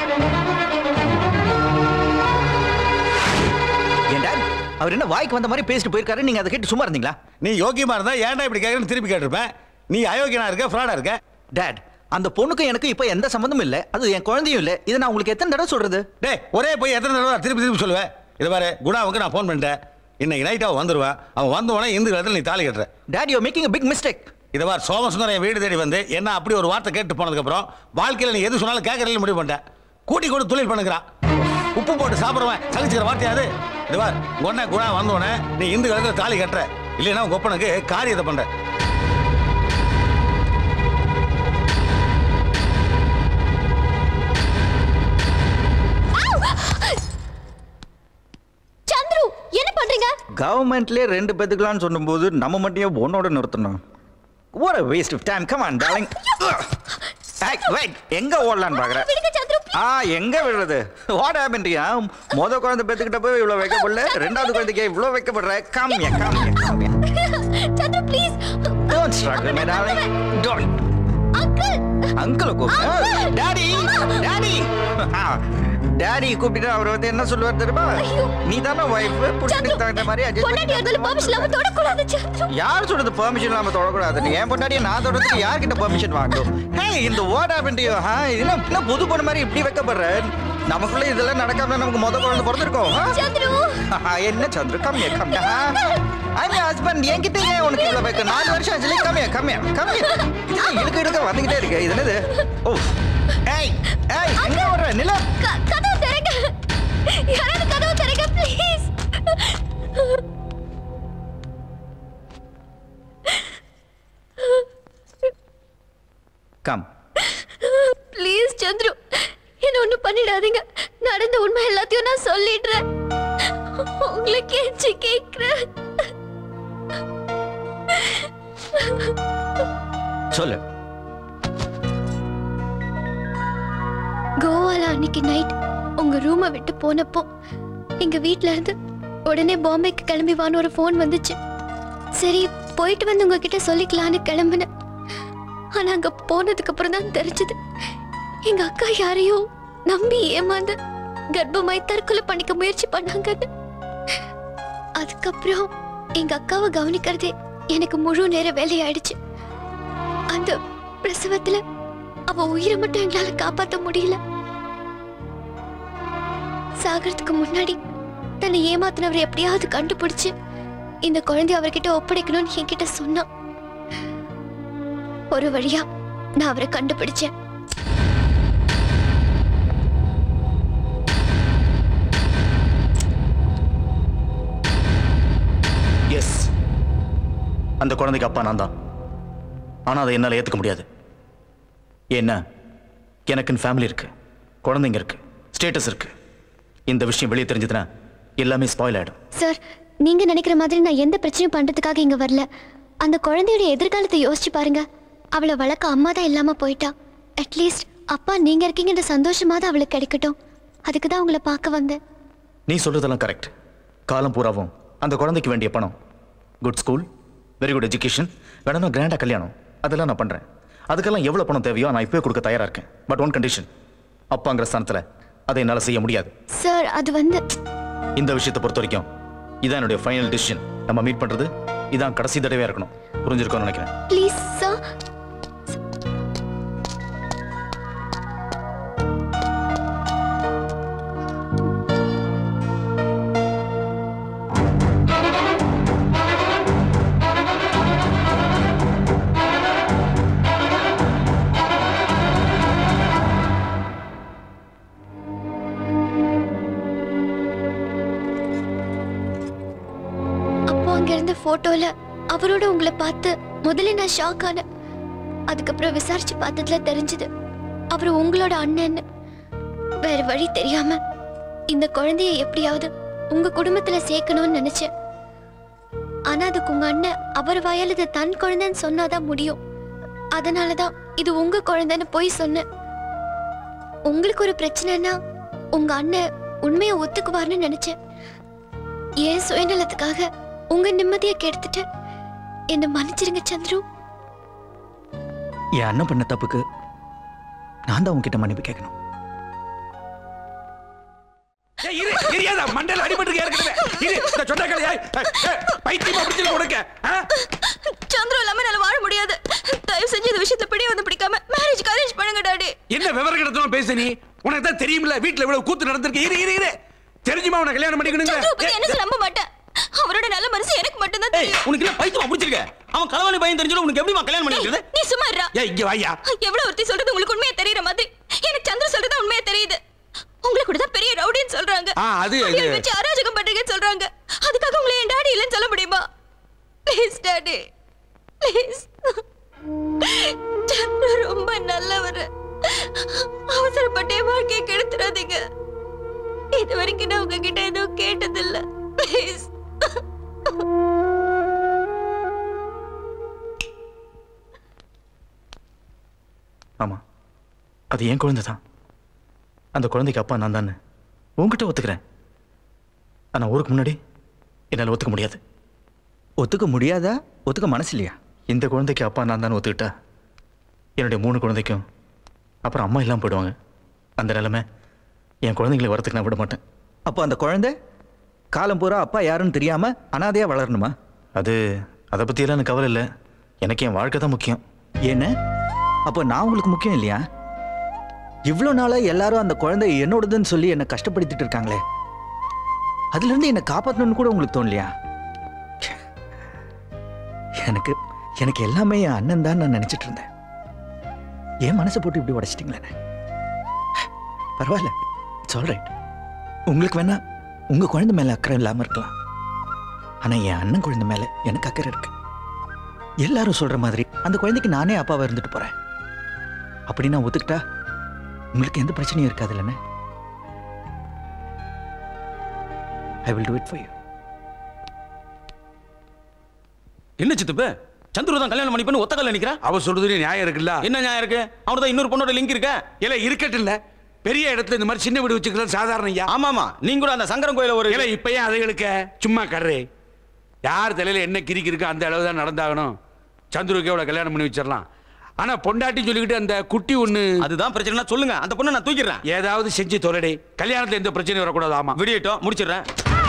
ஏன் டாட் அவர் என்ன வாய்க்கு வந்த மாதிரி பேசிட்டு போயிருக்காரு நீங்க அதை கேட்டு சும்மா இருந்தீங்களா நீ யோகியமா இருந்தா ஏன்டா இப்படி கேட்கறேன்னு திருப்பி கேட்டிருப்பேன் நீ அயோக்கியனா இருக்க ஃப்ராடா இருக்க டாட் அந்த பொண்ணுக்கும் எனக்கு இப்ப எந்த சம்மந்தமும் இல்ல அது என் குழந்தையும் இல்ல இதை நான் உங்களுக்கு எத்தனை தடவை சொல்றது டேய் ஒரே போய் எத்தனை தடவை திருப்பி திருப்பி சொல்லுவேன் இது பாரு குணாவுக்கு நான் ஃபோன் பண்ணிட்டேன் இன்னைக்கு நைட் அவன் வந்துருவான் அவன் வந்த உடனே இந்து காலத்தில் நீ தாலி கட்டுற dad you making big mistake இதை பார் சோமசுந்தரம் என் வீடு தேடி வந்து என்ன அப்படி ஒரு வார்த்தை கேட்டு போனதுக்கப்புறம் வாழ்க்கையில் நீ எது சொன்னாலும் கேட்கறதுல முடிவு பண்ணிட்டேன் கூட்டி கொண்டு தொழில் பண்ணுகிறான் உப்பு போட்டு சாப்பிடுவேன் சலிச்சுக்கிற வார்த்தையாது இது பார் உடனே குணா வந்த உடனே நீ இந்து காலத்தில் தாலி கட்டுற இல்லைன்னா உங்க ஒப்பனுக்கு காரியத்தை பண்ற சந்துரு என்ன பண்றீங்க கவர்மெண்ட்லேயே ரெண்டு பேத்துக்கலாம்னு சொல்லும்போது நம்ம மட்டும் ஏன் உன்னோட நிறுத்தணும் what a waste of time come on darling Hey, wait எங்க ஓடலான்னு பாக்குறேன் விடுங்க சந்துரு ஆ எங்க விடுறது வாட் ஹேப்பன்டியா முத குழந்தை பெத்துக்கிட்ட போய் இவ்வளவு வைக்கப்படல ரெண்டாவது குழந்தைக்கு இவ்வளவு வைக்கப்படுற காமியா காமியா காமியா Chandru please don't struggle my darling don't uncle uncle கூப்பிடு டாடி டாடி டாடி கூப்பிட்டு அவர் வந்து என்ன சொல்லுவார் தெரியுமா நீ தானே ஒய்ஃப் புடிச்சுக்கு தகுந்த மாதிரி adjust பொண்டாட்டி இருந்தாலும் பெர்மிஷன் இல்லாம தொடக்கூடாது சந்துரு யார் சொல்றது பெர்மிஷன் இல்லாம தொடக்கூடாது நீ ஏன் பொண்டாட்டியை நான் தொடறதுக்கு யார்கிட்ட பெர்மிஷன் வாங்கும் ஹே இந்த வாட் ஹேப்பன் டு யூ ஹா என்ன என்ன புது பொண்ணு மாதிரி இப்படி வைக்கப்படுற நமக்குள்ள இதெல்லாம் நடக்காம நமக்கு முத குழந்தை பிறந்திருக்கோம் ஆ? சந்துரு ஆ, என்ன சந்திர கம்மியா கம்மியா ஐ ஹஸ்பண்ட் என்கிட்ட ஏன் உனக்கு இவ்வளவு வைக்க நாலு வருஷம் ஆச்சு கம்மியா கம்மியா கம்மியா இது இழுக்க இழுக்க வந்துகிட்டே இருக்கு இது என்னது ஓ ஏய் ஏய் எங்க வர்ற நில க- கதவு திறங்க யாராவது கதவு திறங்க ப்ளீஸ் கம் ப்ளீஸ் சந்துரு என்ன ஒண்ணும் பண்ணிடாதீங்க நடந்த உண்மை எல்லாத்தையும் நான் சொல்லிடுறேன் உங்களை கேச்சு கேட்கிறேன் சொல்லு கோவால அன்னைக்கு நைட் உங்க ரூமை விட்டு போனப்போ எங்க வீட்ல இருந்து உடனே பாம்பேக்கு கிளம்பி வான்னு ஒரு ஃபோன் வந்துச்சு சரி போயிட்டு வந்து உங்ககிட்ட சொல்லிக்கலான்னு கிளம்புனேன் ஆனா அங்க போனதுக்கு அப்புறம் தான் தெரிஞ்சது எங்க அக்கா யாரையோ நம்பி ஏமாந்து கர்ப்பமாய் தற்கொலை பண்ணிக்க முயற்சி பண்ணாங்கன்னு அதுக்கப்புறம் எங்க அக்காவை கவனிக்கிறதே எனக்கு முழு நேர வேலையாயிடுச்சு அந்த பிரசவத்துல அவ உயிரை மட்டும் எங்களால காப்பாத்த முடியல சாகறதுக்கு முன்னாடி தன்னை ஏமாத்தினவர் எப்படியாவது கண்டுபிடிச்சு இந்த குழந்தைய அவர்கிட்ட ஒப்படைக்கணும்னு என்கிட்ட சொன்னான் ஒரு வழியா நான் அவரை கண்டுபிடிச்சேன் எஸ் அந்த குழந்தைக்கு அப்பா நான் தான் ஆனால் அதை என்னால் ஏற்றுக்க முடியாது ஏன்னா எனக்குன்னு ஃபேமிலி இருக்கு குழந்தைங்க இருக்கு ஸ்டேட்டஸ் இருக்கு இந்த விஷயம் வெளியே தெரிஞ்சதுன்னா எல்லாமே ஸ்பாயில் ஆயிடும் சார் நீங்க நினைக்கிற மாதிரி நான் எந்த பிரச்சனையும் பண்றதுக்காக இங்க வரல அந்த குழந்தையோட எதிர்காலத்தை யோசிச்சு பாருங்க அவளை வளர்க்க அம்மா தான் இல்லாம போயிட்டா அட்லீஸ்ட் அப்பா நீங்க இருக்கீங்கன்ற சந்தோஷமாவது அவளுக்கு கிடைக்கட்டும் அதுக்கு தான் உங்களை பார்க்க வந்தேன் நீ சொல்றதெல்லாம் கரெக்ட் காலம் பூராவும் அந்த குழந்தைக்கு வேண்டிய பணம் good school very good education வேணும்னா கிராண்டாக கல்யாணம் அதெல்லாம் நான் பண்ணுறேன் அதுக்கெல்லாம் எவ்வளோ பணம் தேவையோ நான் இப்போயே கொடுக்க தயாராக இருக்கேன் பட் ஒன் கண்டிஷன் அப்பாங்கிற ஸ்தானத்தில் அதை என்னால் செய்ய முடியாது சார் அது வந்து இந்த விஷயத்தை பொறுத்த வரைக்கும் இதான் என்னுடைய ஃபைனல் டிசிஷன் நம்ம மீட் பண்ணுறது இதான் கடைசி தடவையாக இருக்கணும் புரிஞ்சிருக்கோம்னு நினைக்கிறேன் ப்ளீஸ் சார் அப்போ அங்க இருந்த போட்டோல அவரோட உங்களை பார்த்து முதல்ல நான் ஷாக் ஆனேன் அதுக்கப்புறம் விசாரிச்சு பார்த்ததுல தெரிஞ்சது அவர் உங்களோட அண்ணன்னு வேற வழி தெரியாம இந்த குழந்தைய எப்படியாவது உங்க குடும்பத்துல சேர்க்கணும்னு நினைச்சேன் ஆனா அதுக்கு உங்க அண்ணன் அவர் வாயால் இது தன் குழந்தைன்னு சொன்னாதான் முடியும் அதனாலதான் இது உங்க குழந்தைன்னு போய் சொன்னேன் உங்களுக்கு ஒரு பிரச்சனைனா உங்க அண்ணன் உண்மையை ஒத்துக்குவார்னு நினைச்சேன் ஏன் சுயநலத்துக்காக உங்க நிம்மதியை கெடுத்துட்டு என்ன மன்னிச்சிருங்க சந்துரு என் அண்ணன் பண்ண தப்புக்கு நான் தான் உன்கிட்ட மன்னிப்பு கேட்கணும் ஏய், இரு தெரியாதா மண்டல அடிபட்டு ஏற்கனவே இரு இந்த சொந்தக்கலையா பைத்தியமா பிடிச்சிருக்க உனக்கு ஆ? சந்திரம் இல்லாம என்னால வாழ முடியாது தயவு செஞ்சு இந்த விஷயத்தை பிடி வந்து பிடிக்காம மேரேஜ் அரேஞ்ச் பண்ணுங்க டாடி என்ன விவரம் கிடத்தணும் பேச நீ உனக்கு தான் தெரியுமில்ல வீட்டுல இவ்வளவு கூத்து நடந்திருக்கு இரு இரு இரு தெரிஞ்சுமா உனக்கு கல்யாணம் பண்ணிக்கணுங்க சந்திர பத்தி என்ன நம்ப மாட்டேன் அவரோட நல்ல மனசு எனக்கு மட்டும்தான் தெரியும் உனக்கு என்ன பைத்தியமா பிடிச்சிருக்க அவன் களவாணி பையன் தெரிஞ்சிடும் உனக்கு எப்படிமா கல்யாணம் பண்ணி வைக்கிறது நீ சும்மா இருடா ஏய் இங்க வாயா எவ்வளவு ஒருத்தி சொல்றது உங்களுக்கு உண்மையா தெரியற மாதிரி எனக்கு சந்திர சொல்றது உண்மையா தெரியுது உங்களை கூட தான் பெரிய ரவுடின்னு சொல்றாங்க ஆ, அது- அவங்கள அது- வச்சு அராஜகம் பண்றீங்கன்னு சொல்றாங்க அதுக்காக உங்களை என் டாடி இல்லைன்னு சொல்ல முடியுமா ப்ளீஸ் டாடி ப்ளீஸ் சந்திர ரொம்ப நல்லவர் அவசரப்பட்டே வாழ்க்கையை கெடுத்துறாதீங்க இது வரைக்கும் நான் உங்ககிட்ட எதுவும் கேட்டதில்ல ப்ளீஸ் ஆமாம் அது என் குழந்தை தான் அந்த குழந்தைக்கு அப்பா நான் தானே உன்கிட்ட ஒத்துக்கிறேன் ஆனால் ஊருக்கு முன்னாடி என்னால் ஒத்துக்க முடியாது ஒத்துக்க முடியாதா ஒத்துக்க மனசு இல்லையா இந்த குழந்தைக்கு அப்பா நான் தானே ஒத்துக்கிட்டா என்னுடைய மூணு குழந்தைக்கும் அப்புறம் அம்மா இல்லாமல் போயிடுவாங்க அந்த நிலைமை என் குழந்தைங்களை வரத்துக்கு நான் விட மாட்டேன் அப்போ அந்த குழந்தை காலம் பூரா அப்பா யாருன்னு தெரியாம அனாதையா வளரணுமா அது அதை பற்றியெல்லாம் எனக்கு கவலை இல்லை எனக்கு என் வாழ்க்கை தான் முக்கியம் என்ன அப்போ நான் உங்களுக்கு முக்கியம் இல்லையா இவ்வளோ நாளாக எல்லாரும் அந்த குழந்தை என்னோடதுன்னு சொல்லி என்னை கஷ்டப்படுத்திட்டு இருக்காங்களே அதுலேருந்து என்னை காப்பாற்றணும்னு கூட உங்களுக்கு தோணலையா எனக்கு எனக்கு எல்லாமே என் அண்ணன் தான் நான் நினச்சிட்டு இருந்தேன் என் மனசை போட்டு இப்படி உடைச்சிட்டிங்களே பரவாயில்ல இட்ஸ் ஆல் ரைட் உங்களுக்கு வேணா உங்கள் குழந்தை மேலே அக்கறை இல்லாமல் இருக்கலாம் ஆனால் என் அண்ணன் குழந்தை மேலே எனக்கு அக்கறை இருக்கு எல்லாரும் சொல்ற மாதிரி அந்த குழந்தைக்கு நானே அப்பாவா இருந்துட்டு போறேன் அப்படி நான் ஒத்துக்கிட்டா உங்களுக்கு எந்த பிரச்சனையும் இருக்காது இல்லைன்னு I will do it for you என்ன சித்தப்பு சந்துரு தான் கல்யாணம் பண்ணி பண்ணி ஒத்த கல்ல நிக்கிறா அவ சொல்றதுல நியாயம் இருக்குல்ல என்ன நியாயம் இருக்கு அவனுக்கு தான் இன்னொரு பொண்ணோட லிங்க் இருக்க இல்ல இருக்கட்டும் இல்ல பெரிய இடத்துல இந்த மாதிரி சின்ன வீடு வச்சுக்கிறது சாதாரண ஐயா ஆமாமா நீங்க கூட அந்த சங்கரன் கோயில ஒரு இல்ல இப்ப ஏன் அதுகளுக்கு சும்மா கர்றே யார் தலையில என்ன கிறுக்கி இருக்கோ அந்த அளவு தான் நடந்தாகணும் சந்துருக்கே அவளை கல்யாணம் பண்ணி வச்சிடலாம் ஆனா பொண்டாட்டி சொல்லிக்கிட்டு அந்த குட்டி ஒண்ணு அதுதான் பிரச்சனை சொல்லுங்க அந்த பொண்ணை நான் தூக்கிடுறேன் ஏதாவது செஞ்சு தொலைடி கல்யாணத்துல எந்த பிரச்சனையும் வரக்கூடாது ஆமா விடியட்டும் முடிச்சிடுறேன்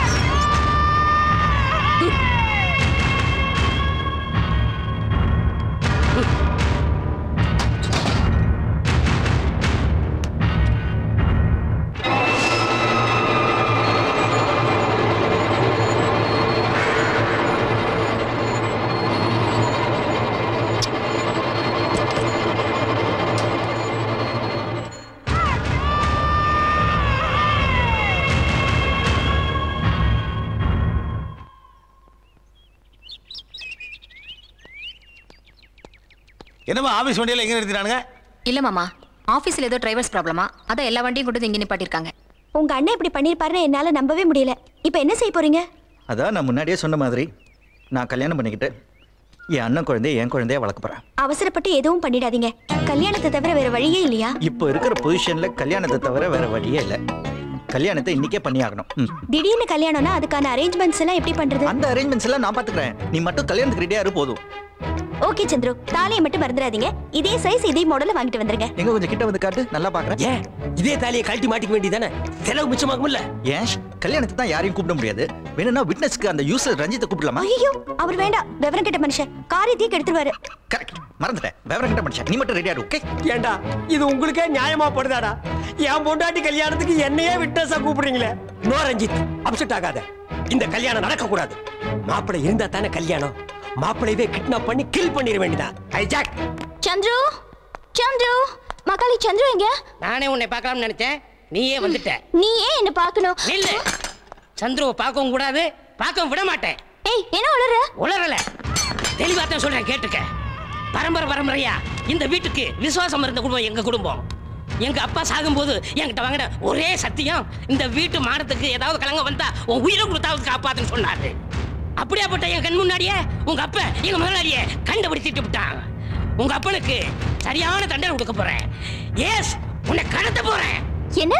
என்னம்மா ஆபீஸ் வண்டியில எங்க நிறுத்தினானுங்க இல்ல மாமா ஆபீஸ்ல ஏதோ டிரைவர்ஸ் ப்ராப்ளமா அதான் எல்லா வண்டியும் கொண்டு வந்து இங்க நிப்பாட்டிருக்காங்க உங்க அண்ணன் இப்படி பண்ணிருப்பாருன்னு என்னால நம்பவே முடியல இப்போ என்ன செய்ய போறீங்க அதான் நான் முன்னாடியே சொன்ன மாதிரி நான் கல்யாணம் பண்ணிக்கிட்டு என் அண்ணன் குழந்தைய என் குழந்தைய வளர்க்க போறேன் அவசரப்பட்டு எதுவும் பண்ணிடாதீங்க கல்யாணத்தை தவிர வேற வழியே இல்லையா இப்போ இருக்கிற பொசிஷன்ல கல்யாணத்தை தவிர வேற வழியே இல்லை கல்யாணத்தை இன்னைக்கே பண்ணி ஆகணும் ம். திடீர்னு கல்யாணம்னா அதுக்கான அரேஞ்ச்மெண்ட்ஸ் எல்லாம் எப்படி பண்றது அந்த அரேஞ்ச்மெண்ட்ஸ் எல்லாம் நான் பாத்துக்கிறேன் நீ மட்டும் கல்யாணத்துக்கு ரெடியா இரு போதும் ஓகே சந்துரு தாலியை மட்டும் மறந்துடாதீங்க இதே சைஸ் இதே மாடல்ல வாங்கிட்டு வந்துருங்க எங்க கொஞ்சம் கிட்ட வந்து காட்டு நல்லா பாக்குறேன் ஏன் இதே தாலியை கழட்டி மாட்டிக்க வேண்டியதானே செலவு மிச்சமாகும்ல ஏன் கல்யாணத்துக்கு தான் யாரையும் கூப்பிட முடியாது வேணும்னா விட்னஸ்க்கு அந்த யூஸ்ல ரஞ்சித்தை கூப்பிடலாமா ஐயோ அவர் வேண்டாம் விவரம் கெட்ட மனுஷன் காரியத்தையும் கெடுத்துருவாரு கரெக்ட் மறந்துட்டேன் விவரம் கிட்ட மனுஷன் நீ மட்டும் ரெடியா இரு ஓகே ஏண்டா இது உங்களுக்கே நியாயமா படுதாடா என் பொண்டாட்டி கல்யாணத்துக்கு என்னையே விட்னஸா கூப்பிடுறீங்களே நோ ரஞ்சித் அப்செட் ஆகாத இந்த கல்யாணம் நடக்க கூடாது மாப்பிள்ளை இருந்தா தானே கல்யாணம் மாப்பிள்ளையவே கிட்னாப் பண்ணி கில் பண்ணிட வேண்டியதான் ஹைஜாக் சந்துரு சந்துரு மக்காளி சந்துரு எங்க நானே உன்னை பார்க்கலாம்னு நினைச்சேன் நீயே வந்துட்ட நீ ஏன் என்ன பார்க்கணும் இல்ல சந்துருவை பார்க்கவும் கூடாது பார்க்கவும் விட மாட்டேன் ஏய் என்ன உளற உளறல தெளிவா தான் சொல்றேன் கேட்டுக்க பரம்பரை பரம்பரையா இந்த வீட்டுக்கு விசுவாசம் இருந்த குடும்பம் எங்க குடும்பம் எங்க அப்பா சாகும்போது என்கிட்ட வாங்கின ஒரே சத்தியம் இந்த வீட்டு மாடத்துக்கு ஏதாவது கலங்க வந்தா உன் உயிரை கொடுத்தாவது காப்பாத்துன்னு சொன்னாரு அப்படியாப்பட்ட என் கண் முன்னாடியே உங்க அப்பா எங்க முதலாளிய கண்டுபிடிச்சிட்டு விட்டான் உங்க அப்பனுக்கு சரியான தண்டனை கொடுக்க போறேன் எஸ் உன்னை கடத்த போறேன் என்ன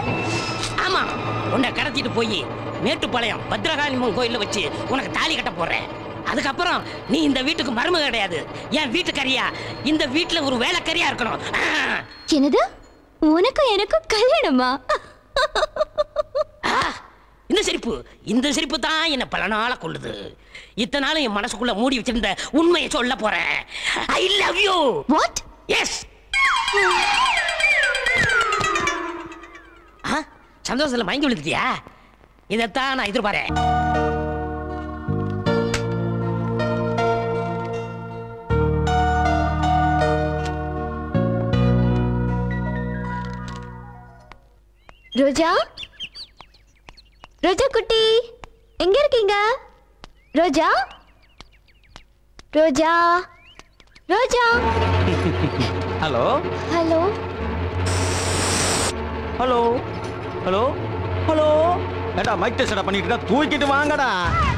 ஆமா உன்னை கடத்திட்டு போய் மேட்டுப்பாளையம் பத்ரகாளியம்மன் கோயில்ல வச்சு உனக்கு தாலி கட்ட போறேன் அதுக்கப்புறம் நீ இந்த வீட்டுக்கு மருமக கிடையாது என் வீட்டுக்கரியா இந்த வீட்டுல ஒரு வேலைக்கரியா இருக்கணும் ஆ. என்னது உனக்கும் எனக்கும் கல்யாணமா இந்த சிரிப்பு இந்த சிரிப்பு தான் என்ன பல நாளா கொள்ளுது இத்தனை நாள் என் மனசுக்குள்ள மூடி வச்சிருந்த உண்மையை சொல்ல போறேன் ஐ லவ் யூ வாட் எஸ் சந்தோஷத்துல மயங்கி விழுந்துட்டியா இதைத்தான் நான் எதிர்பாரேன் ரோஜா ரோஜா குட்டி எங்க இருக்கீங்க Roja Roja Roja hello hello hello hello hello ஏடா மைக் டெஸ்டா பண்ணிட்டு இருக்கா தூக்கிட்டு வாங்கடா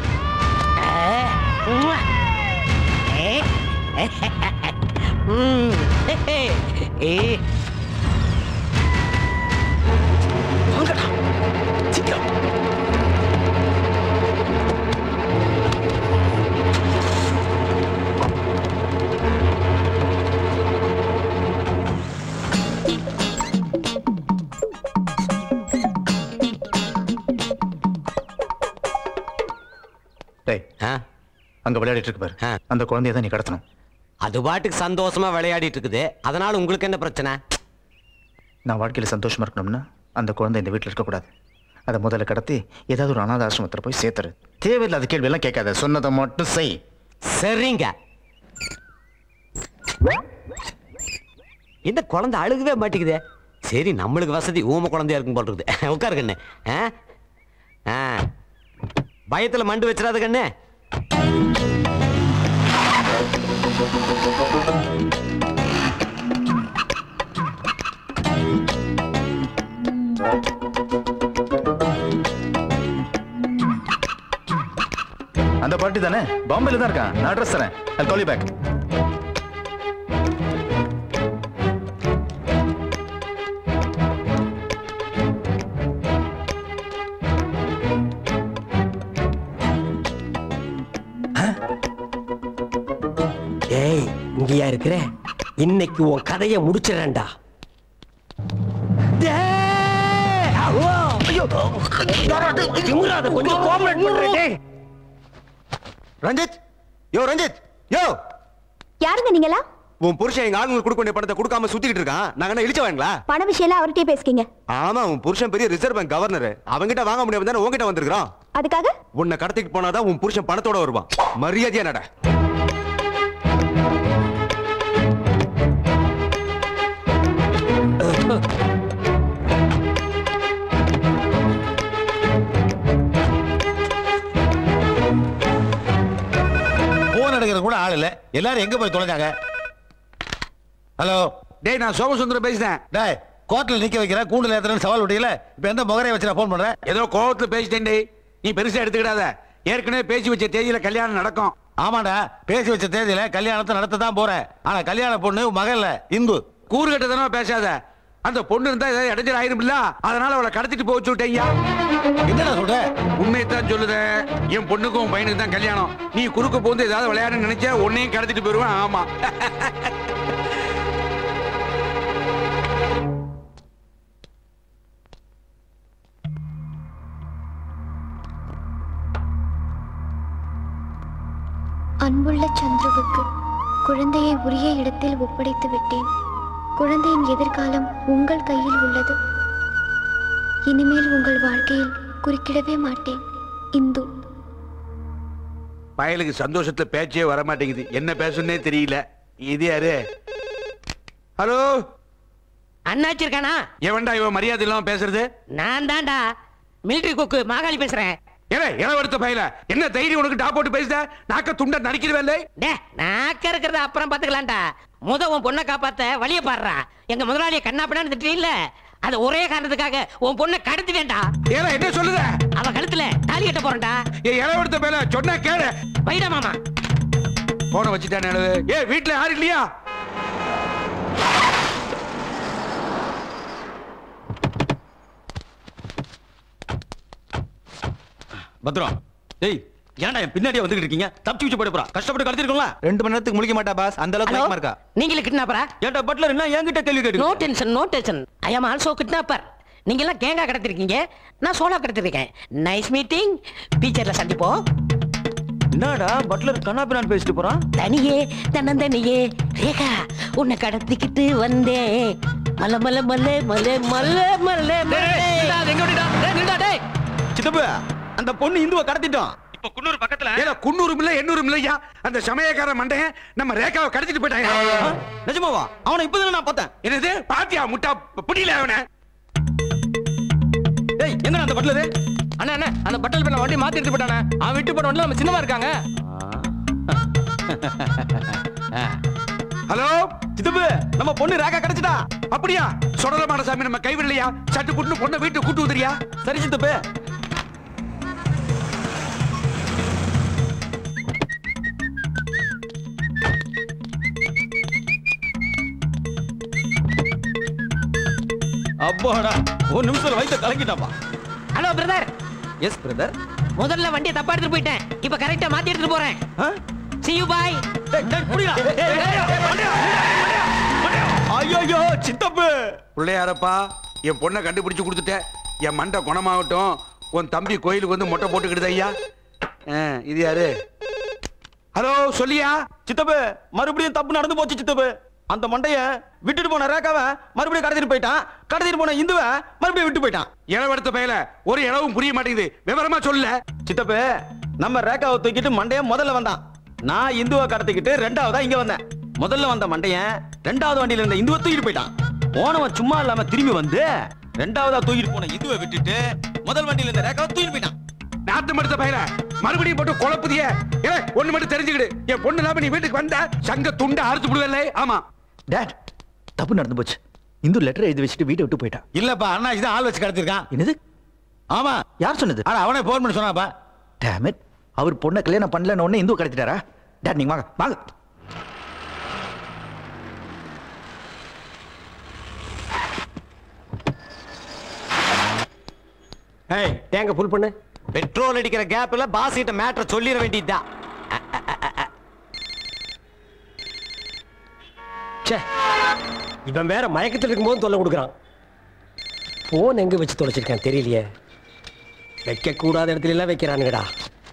டேய் அங்க விளையாடிட்டு இருக்கு பாரு அந்த குழந்தைய தான் நீ கடத்தணும் அது பாட்டுக்கு சந்தோஷமா விளையாடிட்டு இருக்குது அதனால உங்களுக்கு என்ன பிரச்சனை நான் வாழ்க்கையில சந்தோஷமா இருக்கணும்னா அந்த குழந்தை இந்த வீட்டில் இருக்கக்கூடாது அதை முதல்ல கடத்தி ஏதாவது ஒரு அனாத ஆசிரமத்தில் போய் சேர்த்துரு தேவையில்லாத கேள்வி எல்லாம் கேட்காத சொன்னதை மட்டும் செய் சரிங்க இந்த குழந்தை அழுகவே மாட்டேங்குதே சரி நம்மளுக்கு வசதி ஊம குழந்தையா இருக்கும் போல் இருக்குது உட்காரு கண்ணு ஆ? ஆ. பயத்துல மண்டு வச்சிடாத கண்ணு அந்த பாட்டி தானே பாம்பேல தான் இருக்கான் நான் அட்ரஸ் தரேன் I'll call you back இங்கேயா இருக்கிற இன்னைக்கு உன் கதையை முடிச்சிடறேன்டா டேய்! அவ்வோ! ஐயோ! திமிராத, கொஞ்சம் கோஆபரேட் பண்றேன் டேய். ரஞ்சித் யோ ரஞ்சித் யோ யாருங்க நீங்களா உன் புருஷன் எங்க ஆளுங்களுக்கு கொடுக்க வேண்டிய பணத்தை கொடுக்காம சுத்திக்கிட்டு இருக்கான் நாங்க என்ன இழிச்ச வாங்களா பண விஷயம் அவர்கிட்டயே பேசிக்கிங்க ஆமா உன் புருஷன் பெரிய ரிசர்வ் பேங்க் கவர்னர் அவங்கிட்ட வாங்க முடியாம தானே உங்ககிட்ட வந்திருக்கான் அதுக்காக உன்னை கடத்திட்டு போனாதான் உன் புருஷன் பணத்தோட வருவான் மரியாதையா நட போன் எடுக்கிற கூட ஆள் இல்ல எல்லாரும் எங்க போய் தொலைஞ்சாங்க ஹலோ டேய் நான் சோமசுந்தரம் பேசுறேன் டேய் கோர்ட்ல நிக்க வைக்கிற கூண்டுல ஏத்துறேன்னு சவால் விட்டீங்களே இப்போ எந்த முகரைய வச்சு நான் ஃபோன் பண்றேன் ஏதோ கோவத்துல பேசிட்டேன் டேய் நீ பெருசா எடுத்துக்கிடாத ஏற்கனவே பேசி வச்ச தேதியில கல்யாணம் நடக்கும் ஆமாடா பேசி வச்ச தேதியில கல்யாணத்தை நடத்த தான் போறேன் ஆனா கல்யாண பொண்ணு மகள்ல இந்து கூறுகட்டதனமா பேசாத அந்த பொண்ணு இருந்தா ஏதாவது இடைஞ்சல் ஆயிரும்ல அதனால அவளை கடத்திட்டு போக சொல்லிட்டேயா என்னடா சொல்ற உண்மையை தான் சொல்லுதேன் என் பொண்ணுக்கும் உன் பையனுக்கு தான் கல்யாணம் நீ குறுக்க போந்து ஏதாவது விளையாட நினைச்சா உன்னையும் கடத்திட்டு போயிருவேன் ஆமா அன்புள்ள சந்துருவுக்கு குழந்தையை உரிய இடத்தில் ஒப்படைத்து விட்டேன் குழந்தையின் எதிர்காலம் உங்கள் கையில் உள்ளது இனிமேல் உங்கள் வாழ்க்கையில் குறுக்கிடவே மாட்டேன் இந்து பயலுக்கு சந்தோஷத்துல பேச்சே வர மாட்டேங்குது என்ன பேசுன்னே தெரியல இது யாரு ஹலோ அண்ணாச்சி இருக்கானா எவன்டா இவன் மரியாதை இல்லாம பேசுறது நான் தான்டா மிலிட்டரி கொக்கு மாகாளி பேசுறேன் ஏலே இளவரத்த பயல என்ன தைரியம் உனக்கு டாப் போட்டு பேசுத நாக்க துண்ட நடிக்கிறவே இல்லை டே நாக்க இருக்கிறத அப்புறம் பாத்துக்கலாம்டா முத உன் பொண்ணை காப்பாத்த வழிய பாடுறா எங்க முதலாளிய கண்ணாப்பிடான்னு திட்டீங்கல்ல அது ஒரே காரணத்துக்காக உன் பொண்ணை கடத்திட்டேன்டா ஏல என்ன சொல்லுத அவ கழுத்துல தாலி கட்ட போறேன்டா ஏ இளவரத்த பயல சொன்னா கேளு வைடா மாமா போன வச்சுட்டானே அளவு ஏ வீட்ல யாரும் இல்லையா பத்ரம் டேய் ஏன்டா என் பின்னாடியே வந்துகிட்டு இருக்கீங்க தப்பிச்சு வச்சு போட போறா கஷ்டப்பட்டு கடத்திருக்கோம்ல ரெண்டு மணி நேரத்துக்கு முழிக்க மாட்டா பாஸ் அந்த அளவுக்கு பயமா இருக்கா நீங்களே கிட்னாப்பரா ஏன்டா பட்லர் என்ன என்கிட்ட கேள்வி கேட்டு no tension no tension I am also kidnapper நீங்க எல்லாம் கேங்கா கடத்திருக்கீங்க நான் சோலா கடத்திருக்கேன் நைஸ் மீட்டிங் பீச்சர்ல சந்திப்போம் என்னடா பட்லர் கண்ணாபினான் பேசிட்டு போறான் தனியே தன்னந்தனியே ரேகா உன்னை கடத்திக்கிட்டு வந்தேன் மல மல மல்ல மல மல்ல மல்ல சித்தப்பு அந்த பொண்ணு இந்துவை கடத்திட்டோம் இப்ப குன்னூர் பக்கத்துல ஏல குன்னூரும் இல்ல எண்ணூரும் இல்லையா அந்த சமயக்கார மண்டையன் நம்ம ரேகாவை கடத்திட்டு போயிட்டாங்க நிஜமாவா அவனை இப்பதானே நான் பார்த்தேன் என்னது பாத்தியா முட்டா புடியில அவனை டேய் எங்க அந்த பட்லரு அண்ணா அண்ணா அந்த பட்டல் பண்ண வண்டி மாத்தி எடுத்து போட்டானே அவன் விட்டு போன வண்டியில நம்ம சின்னமா இருக்காங்க ஹலோ சித்தப்பு நம்ம பொண்ணு ரேகா கிடைச்சிட்டா அப்படியா சொடலமான சாமி நம்ம கைவிடலையா சட்டு புட்டு பொண்ணை வீட்டு கூட்டு வந்துறியா சரி சித்தப்பு அப்பாடா ஒரு நிமிஷம் வயிற்ற கலக்கிட்டாப்பா ஹலோ பிரதர் எஸ் பிரதர் முதல்ல வண்டியை தப்பா எடுத்துட்டு போயிட்டேன் இப்ப கரெக்டா மாத்தி எடுத்துட்டு போறேன் see you bye ஐயோ சித்தப்பு பிள்ளையாரப்பா என் பொண்ணை கண்டுபிடிச்சு கொடுத்துட்டேன் என் மண்டை குணமாகட்டும் உன் தம்பி கோயிலுக்கு வந்து மொட்டை போட்டுக்கிடுது ஐயா ஆ, இது யாரு ஹலோ சொல்லியா சித்தப்பு மறுபடியும் தப்பு நடந்து போச்சு சித்தப்பு அந்த மண்டைய விட்டுட்டு போன ரேகாவை மறுபடியும் கடத்திட்டு போயிட்டான் கடத்திட்டு போன இந்துவை மறுபடியும் விட்டு போயிட்டான் இளவெடுத்த பயல ஒரு இளவும் புரிய மாட்டேங்குது விவரமா சொல்ல சித்தப்பு நம்ம ரேகாவை தூக்கிட்டு மண்டைய முதல்ல வந்தான் நான் இந்துவை கடத்திக்கிட்டு ரெண்டாவதா இங்க வந்தேன் முதல்ல வந்த மண்டையன் ரெண்டாவது வண்டியில இருந்த இந்துவை தூக்கிட்டு போயிட்டான் போனவன் சும்மா இல்லாம திரும்பி வந்து ரெண்டாவதா தூக்கிட்டு போன இந்துவை விட்டுட்டு முதல் வண்டியில இருந்த ரேகாவை தூக்கிட்டு போயிட்டான் நாட்டு மடுத்த பயில மறுபடியும் போட்டு குழப்புதிய ஏ ஒண்ணு மட்டும் தெரிஞ்சுக்கிடு என் பொண்ணு இல்லாம நீ வீட்டுக்கு வந்த சங்க துண்டை அறுத்து விடுவல்ல ஆமா டேட் தப்பு நடந்து போச்சு இந்து லெட்டர் எழுதி வச்சுட்டு வீட்டை விட்டு போயிட்டான் இல்லப்பா அண்ணாச்சி தான் ஆள் வச்சு கடத்திருக்கான் என்னது ஆமா யார் சொன்னது ஆனா அவனே போன் பண்ணி சொன்னாப்பா டேமிட் அவர் பொண்ணை கல்யாணம் பண்ணலன்னு உடனே இந்து கடத்திட்டாரா டேட் நீங்க வாங்க வாங்க ஏய் டேங்க ஃபுல் பண்ணு பெட்ரோல் அடிக்கிற கேப்ல பாஸ் கிட்ட மேட்டர் சொல்லிட வேண்டியதுதான் ச்சே இவன் வேற மயக்கத்தில் இருக்கும்போது தொல்லை கொடுக்குறான் போன் எங்க வச்சு தொலைச்சிருக்கேன் தெரியலையே வைக்க கூடாத இடத்துல எல்லாம் வைக்கிறானுங்கடா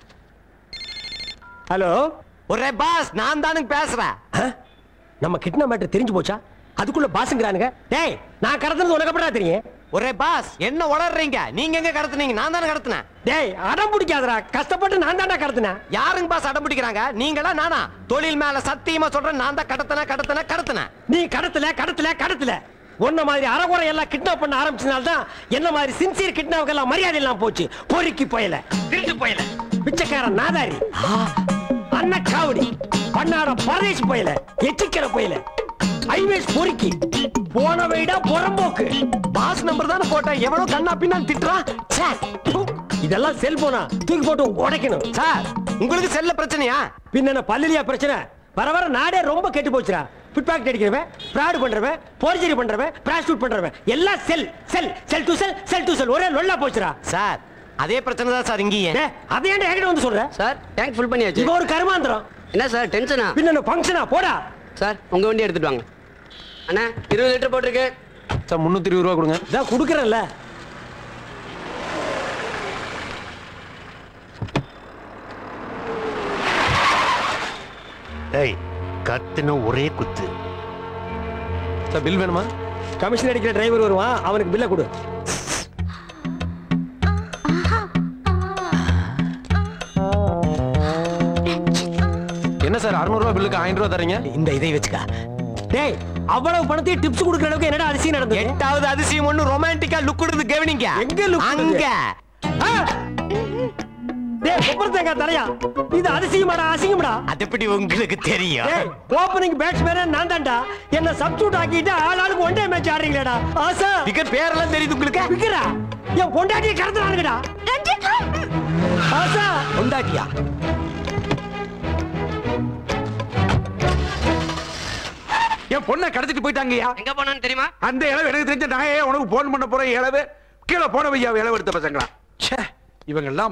ஹலோ ஒரே பாஸ் நான் தானுங்க பேசுறேன் நம்ம கிட்னா மேட்டர் தெரிஞ்சு போச்சா அதுக்குள்ள பாசுங்கிறானுங்க டேய் நான் கடத்துனது உனக்கு எப்படா தெரியும் ஒரே பாஸ் என்ன உளறீங்க நீங்க எங்க கடத்துனீங்க நான் தானே கடத்தினேன் டேய் அடம் பிடிக்காதடா கஷ்டப்பட்டு நான் தான்டா கடத்தினேன் யாருங்க பாஸ் அடம் பிடிக்கிறாங்க நீங்களா நானா தொழில் மேல சத்தியமா சொல்றேன் நான் தான் கடத்தினேன் கடத்தினேன் கடத்தினேன் நீ கடத்தல கடத்தல கடத்தல உன்ன மாதிரி அறகுறை எல்லாம் கிட்னாப் பண்ண ஆரம்பிச்சனால தான் என்ன மாதிரி சின்சியர் கிட்னாப்க்கு எல்லாம் மரியாதை எல்லாம் போச்சு பொறுக்கி போயல திருட்டு போயல பிச்சைக்காரன் நாதாரி அன்னக்காவடி பண்ணாட பரதேசி போயல எச்சிக்கிற போயல ஐவேஸ் பொறுக்கி போன வைடா புறம்போக்கு பாஸ் நம்பர் தானே போட்டேன் எவனோ கண்ணா பின்னா திட்டுறான் ச்சே. ப்பு. இதெல்லாம் செல்போனா தூக்கி போட்டு உடைக்கணும் சார் உங்களுக்கு செல்ல பிரச்சனையா பின்ன பல்லிலியா பிரச்சனை வர வர நாடே ரொம்ப கெட்டு போச்சுடா பிட்பாக்கெட் அடிக்கிறவன் ஃப்ராட் பண்றவன் போர்ஜரி பண்றவன் பிராஸ்டியூட் பண்றவன் எல்லாம் செல் செல் செல் to sell sell to sell ஒரே லொல்லா போச்சுடா சார் அதே பிரச்சனை தான் சார் இங்கேயே அதே ஏன்டா என்கிட்ட வந்து சொல்ற சார் டேங்க் ஃபுல் பண்ணியாச்சு இவன் ஒரு கருமாந்திரம் என்ன சார் டென்ஷனா பின்ன ஃபங்க்ஷனா போடா சார் உங்க வண்டி எடுத்துட்டு வாங்க அண்ணா இருபது லிட்டர் போட்டிருக்கு சார் முந்நூற்றி இருபது ரூபா கொடுங்க இதான் கொடுக்குறேன்ல ஏய் கத்துன ஒரே குத்து சார் பில் வேணுமா கமிஷன் அடிக்கிற டிரைவர் வருவான் அவனுக்கு பில்ல கொடு என்ன சார் அறுநூறுவா பில்லுக்கு ஆயிரம் ரூபா தரீங்க இந்த இதை வச்சுக்கா டேய் அவ்வளவு பணத்தையும் டிப்ஸ் கொடுக்குற அளவுக்கு என்னடா அதிசயம் நடந்தது எட்டாவது அதிசயம் ஒண்ணு ரொமான்டிக்கா லுக் கொடுத்து கவனிங்க எங்க look அங்க ஆ! டேய் கொப்பர தேங்காய் தரையா இது அதிசயமாடா அசிங்கம்டா அது எப்படி உங்களுக்கு தெரியும் டேய் ஓப்பனிங் பேட்ஸ்மேனே நான் தான்டா என்ன சப்ஸ்டியூட் ஆக்கிட்டு ஆள் ஆளுக்கு ஒன் டே மேட்ச் ஆடுறீங்களாடா ஆசா விக்கெட் பேரெல்லாம் தெரியுது உங்களுக்கு விக்கிறா என் பொண்டாட்டியை கடத்துறானுங்கடா ஆசா கொண்டாட்டியா என் பொண்ணை கடத்திட்டு போயிட்டாங்கய்யா எங்க போனான்னு தெரியுமா அந்த இளவு எனக்கு தெரிஞ்ச நான் ஏன் உனக்கு போன் பண்ண போறேன் இளவு கீழே போன வையா இளவு எடுத்த பசங்களா ச்சே இவங்க எல்லாம்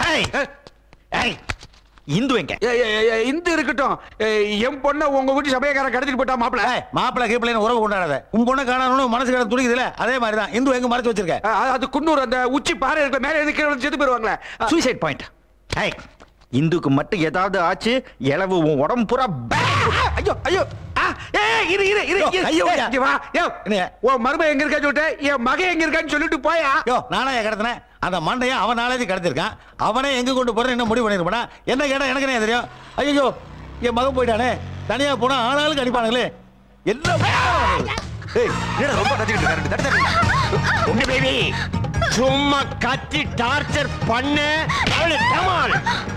இந்து எங்க இந்து இருக்கட்டும் ஏய், என் பொண்ணை உங்க வீட்டு சபையக்காரன் கடத்திட்டு போயிட்டா மாப்பிள மாப்பிளை கீப்பிளைன்னு உறவு கொண்டாடாத உன் பொண்ணை காணணும் மனசு கிடந்து துடிக்குதுல அதே மாதிரி தான் இந்து எங்க மறைச்சு வச்சிருக்க அது குன்னூர் அந்த உச்சி பாறை இருக்க மேலே இருந்து கீழே விழுந்து செத்து போயிருவாங்களே சூசைட் பாயிண்ட் ஹை இந்துக்கு மட்டும் ஏதாவது ஆச்சு இளவு உன் உடம்பு பூரா ஐயோ ஐயோ ஆ, ஏய், இரு இரு இரு யோ, இரு. ஐயோ, ஏய், இங்க வா யோ உன் மருமை எங்க இருக்கான்னு சொல்லிட்டு என் மகன் எங்க இருக்கான்னு சொல்லிட்டு போயா யோ நானே கடத்தினேன் அந்த மண்டையை அவன் நாளே கடத்திருக்கான் அவனே எங்க கொண்டு போறேன் என்ன முடிவு பண்ணிருப்பானா என்ன கேட்டா எனக்கு என்ன தெரியும் ஐயோ என் மகன் போயிட்டானே தனியா போனா ஆனாலும் அடிப்பானுங்களே எல்லாம் ஏய் என்னடா ரொம்ப கத்திக்கிட்டு இருக்காரு தட்டு தட்டு உங்க பேபி சும்மா கத்தி டார்ச்சர் பண்ணு அவளு டமால்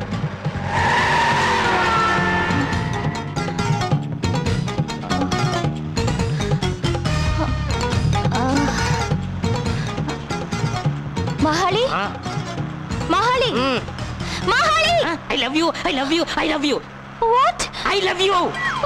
மகாளி மகாளி மகாளி I love you I love you I love you what I love you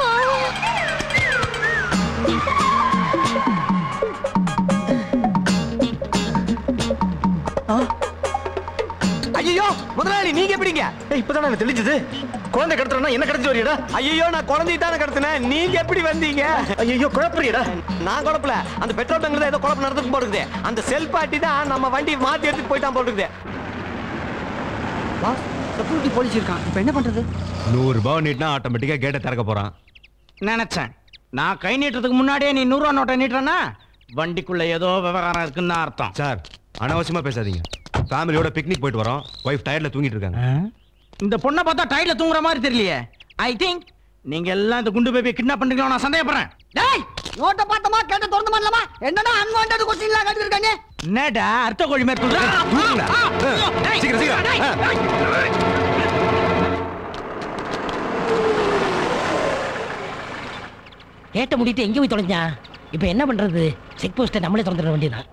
ஐயோ முதலாளி நீங்க எப்படிங்க இப்பதான் எனக்கு தெளிஞ்சது குழந்தை கடத்துறா என்ன கடத்தி வரியடா ஐயோ நான் குழந்தையை தானே கடத்தினேன் நீங்க எப்படி வந்தீங்க ஐயோ குழப்பறியடா நான் குழப்பல அந்த பெட்ரோல் டங்க்ல ஏதோ குழப்பம் நடந்துட்டு போடுது அந்த செல் பாட்டி தான் நம்ம வண்டி மாத்தி எடுத்துட்டு போயிட்டான் போட்டுருக்குது செக்யூரிட்டி போலீஸ் இருக்கான் இப்போ என்ன பண்றது நூறு ரூபாய் நீட்டினா ஆட்டோமேட்டிக்கா கேட்டை திறக்க போறான் நினைச்சேன் நான் கை நீட்டுறதுக்கு முன்னாடியே நீ நூறுரூவா நோட்டை நீட்டுறனா வண்டிக்குள்ள ஏதோ விவகாரம் இருக்குன்னு தான் அர்த்தம் சார் அனாவசியமா பேசாதீங்க ஃபேமிலியோட பிக்னிக் போயிட்டு வரோம் ஒய்ஃப் டயர்ல தூங்கிட்டு இருக்காங்க இந்த பொண்ணை பார்த்தா டயர்ல தூங்குற மாதிரி தெரியலையே ஐ திங்க் நீங்க எல்லாம் இந்த குண்டு பேபியை கிட்னாப் பண்றீங்களோ நான் சந்தேகப்படுறேன் டேய் நோட்ட பார்த்தமா கேட்ட திறந்து பண்ணலாமா என்னடா அன்வான்டட் கொஸ்டின்லாம் கேட்டுருக்காங்க என்னடா அர்த்த கோழி மாதிரி தூங்குறா? சீக்கிரம் சீக்கிரம் கேட்ட முடிட்டு எங்க போய் தொலைஞ்சான் இப்போ என்ன பண்றது செக் போஸ்ட்டை நம்மளே திறந்துட வேண்டியதான்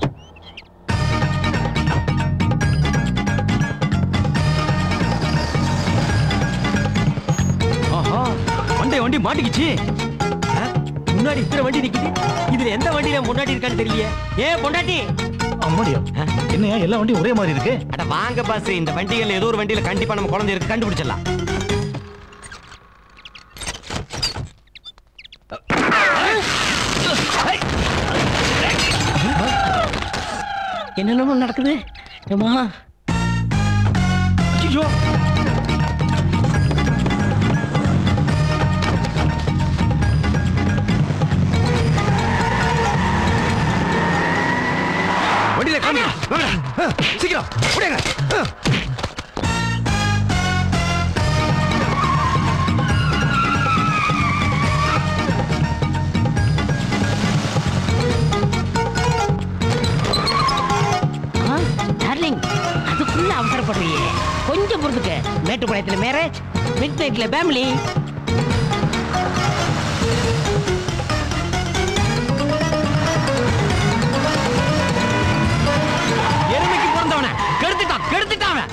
ஆஹா வண்டி வண்டி மாட்டிக்கிச்சு முன்னாடி இத்தனை வண்டி நிக்குது இதுல எந்த வண்டியில முன்னாடி இருக்கான்னு தெரியலையே ஏ பொண்டாட்டி அம்மாடியா என்னையா எல்லா வண்டியும் ஒரே மாதிரி இருக்கு அட வாங்க பாஸ் இந்த வண்டிகள் ஏதோ ஒரு வண்டியில கண்டிப்பா நம்ம குழந்தை இருக்கு கண்டுபிடிச்சிடலாம் என்னென்னமோ நடக்குது ஏமா ஐயோ வண்டியில காமிங்க வாங்கடா. ஆ, சீக்கிரம் ஓடுங்க ஆ. டார்லிங் அதுக்குள்ள அவசரப்படுறியே கொஞ்சம் பொறுத்துக்க மேட்டுப்பாளையத்துல மேரேஜ் மிட் நைட்ல ஃபேமிலி எருமைக்கு பிறந்தவன கெடுத்துட்டான் கெடுத்துட்டான் அவன்.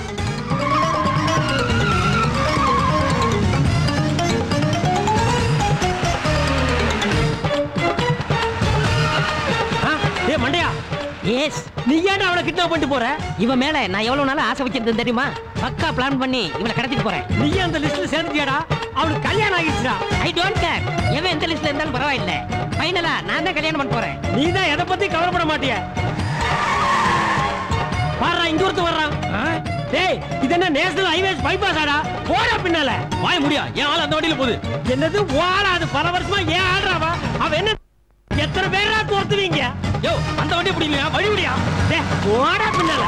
ஏ மண்டையா எஸ் நீ ஏன்டா அவளை கிட்னாப் பண்ணிட்டு போற இவன் மேல நான் எவ்வளவு நாளா ஆசை வச்சிருந்தேன் தெரியுமா பக்கா பிளான் பண்ணி இவளை கடத்திட்டு போறேன் நீ அந்த லிஸ்ட்ல சேர்ந்துட்டியாடா அவளுக்கு கல்யாணம் ஆகிடுச்சுடா ஐ டோன்ட் கேர் எவன் எந்த லிஸ்ட்ல இருந்தாலும் பரவாயில்லை ஃபைனலா நான் தான் கல்யாணம் பண்ண போறேன் நீ தான் எதை பத்தி கவலைப்பட மாட்டிய பாரு இங்க ஒருத்தன் வர்றான் ஆ? டேய் இது என்ன நேஷனல் ஹைவேஸ் பைபாஸ் ஆடா போடா பின்னால வாய முடியா என் ஆள் அந்த வண்டியில போகுது என்னது வாடா அது பல வருஷமா ஏன் ஆடுறாவா அவன் என்ன எத்தனை பேரா துரத்துவீங்க யோ அந்த வண்டி பிடிக்கலையா வழி முடியா டேய் போடா பின்னால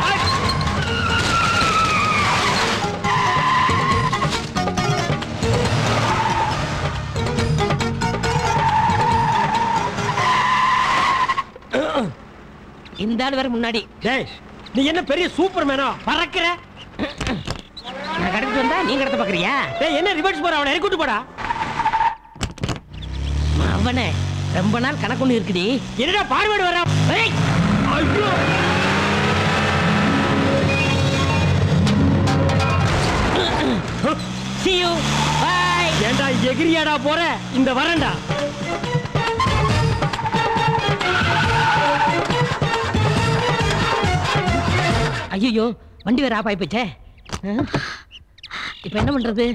இந்த ஆள் வேற முன்னாடி டேய் நீ என்ன பெரிய சூப்பர் மேனா பறக்கிற நான் கடத்திட்டு வந்தா நீ கடத்த பாக்குறியா டேய் என்ன ரிவர்ஸ் போற அவனை இறக்கி விட்டு போடா அவனே ரொம்ப நாள் கணக்கு ஒண்ணு இருக்குடி என்னடா பார்வேடு வர்றான் ஏய் ஐயோ see you bye ஏன்டா எகிரியாடா போற இந்த வரேன்டா ஐயோ வண்டி வேற ஆஃப் ஆகி போச்சே இப்போ என்ன பண்றது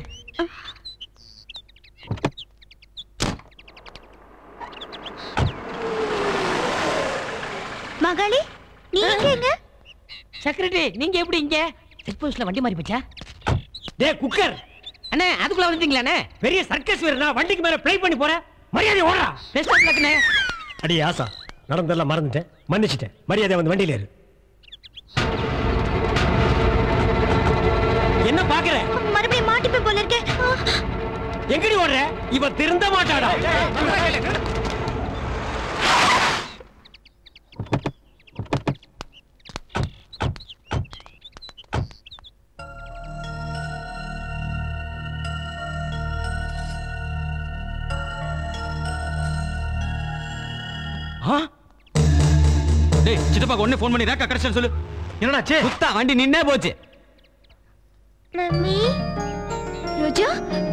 மகாளி நீ எங்க எங்க செக்ரட்டரி நீங்க எப்படி இங்க செக் போஸ்ட்ல வண்டி மாறி போச்சா டேய் குக்கர் அண்ணே அதுக்குள்ள வந்துட்டீங்களாண்ணே பெரிய சர்க்கஸ் வீரனா வண்டிக்கு மேல ப்ளே பண்ணி போற மரியாதை ஓடுறா பெஸ்ட் ஆஃப் லக்னே அடி ஆசா நடந்தெல்லாம் மறந்துட்டேன் மன்னிச்சிட்டேன் மரியாதை வந்து வண்டியில ஏறு என்ன பாக்குற மறுபடியும் மாட்டிப்பேன் போல இருக்கே ஆ. எங்கடி ஓடுற இவ திருந்த மாட்டாடா ஆ? டேய் சித்தப்பாக்கு உடனே ஃபோன் பண்ணி ரேக்கா கரெக்ஷன் சொல்லு என்னடாச்சு குத்தா வண்டி நின்னே போச்சு மம்மி ரோஜா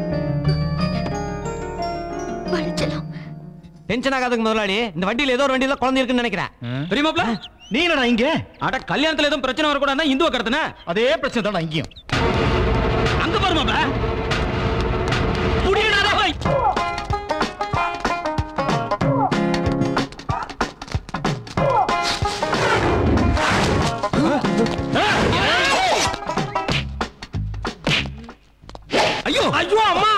வளைச்சலாம் டென்ஷன் ஆகாதுக்கு முதலாளி இந்த வண்டியில ஏதோ ஒரு வண்டியில குழந்தை இருக்குன்னு நினைக்கிறேன் தெரியுமாப்ல நீ என்னடா இங்க அட கல்யாணத்துல எதுவும் பிரச்சனை வரக்கூடாதுன்னா இந்துவ கடத்தின அதே பிரச்சனை தான் இங்கேயும் அங்க பாருமாப்ல புடியடா போய் ஐயோ ஐயோ அம்மா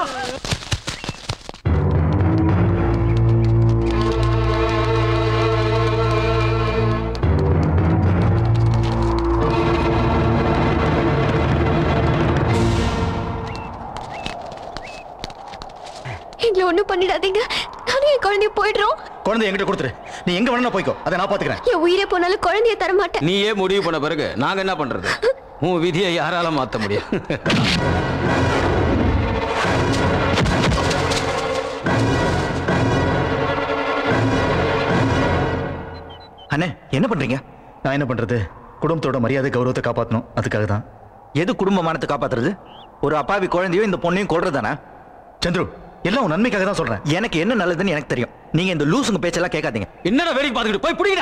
எங்களை ஒண்ணும் பண்ணிடாதீங்க நானும் என் குழந்தைய போயிடுறோம் குழந்தை என்கிட்ட கொடுத்துரு நீ எங்க வேணா போய்க்கோ அதை நான் பாத்துக்கிறேன் என் உயிரே போனாலும் குழந்தைய தர மாட்டேன் நீயே முடிவு பண்ண பிறகு நாங்க என்ன பண்றது உன் விதியை யாரால மாத்த முடியும் அண்ணே என்ன பண்றீங்க நான் என்ன பண்றது குடும்பத்தோட மரியாதை கௌரவத்தை காப்பாத்தணும் அதுக்காக தான் எது குடும்ப மானத்தை காப்பாத்துறது ஒரு அப்பாவி குழந்தையோ இந்த பொண்ணையும் கொள்றதானே சந்துரு எல்லாம் உன் நன்மைக்காக தான் சொல்றேன் எனக்கு என்ன நல்லதுன்னு எனக்கு தெரியும் நீங்க இந்த லூசுங்க பேச்செல்லாம் கேட்காதீங்க என்னடா வேடிக்கை பார்த்துக்கிட்டு போய் பிடிக்கிறா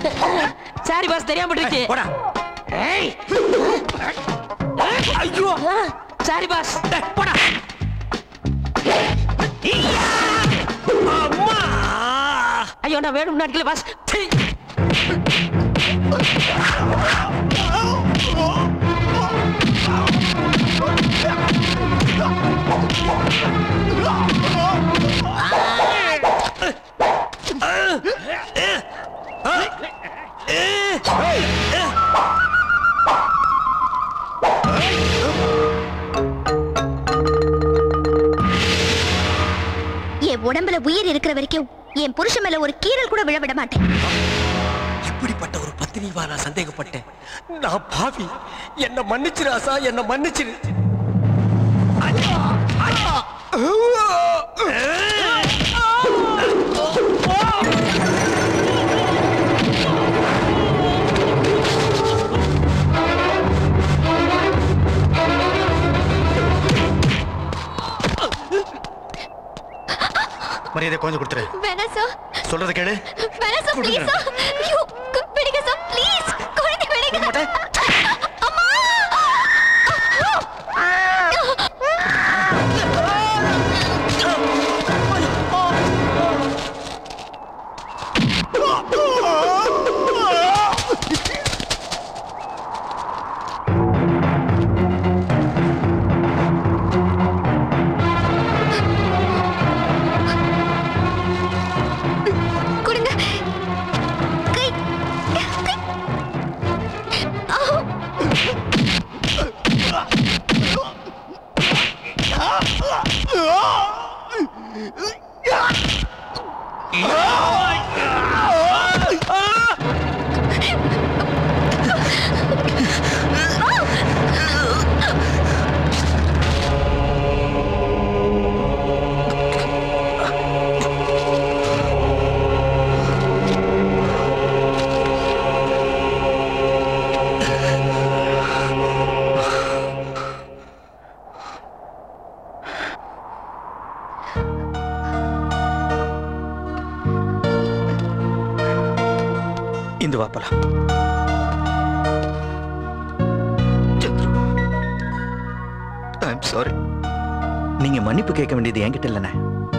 சாரி பாஸ் தெரியாம போட்டுருச்சு போடா ஏய் ஐயோ சாரி பாஸ் போடா அம்மா ஐயோ நான் வேணும்னு அடிக்கல பாஸ் சீ. என் உடம்புல உயிர் இருக்கிற வரைக்கும் என் புருஷன் மேல ஒரு கீரல் கூட விழ விட மாட்டேன் இப்படிப்பட்ட ஒரு பத்தினிவா நான் சந்தேகப்பட்டேன் நான் பாவி என்ன மன்னிச்சிரு ஆசா என்ன மன்னிச்சிரு மரியாதை குழந்தை கொடுத்துரு வேணாம் சார் சொல்றத கேளு வேணாம் சார் ப்ளீஸ் சார் ஐயோ விடுங்க சார் ப்ளீஸ் குழந்தை விடுங்க அம்மா கொடுங்க கை கை ஆ. இந்த வாப்பலாம் சந்துரு ஐம் சாரி நீங்க மன்னிப்பு கேட்க வேண்டியது என்கிட்ட இல்லைண்ணே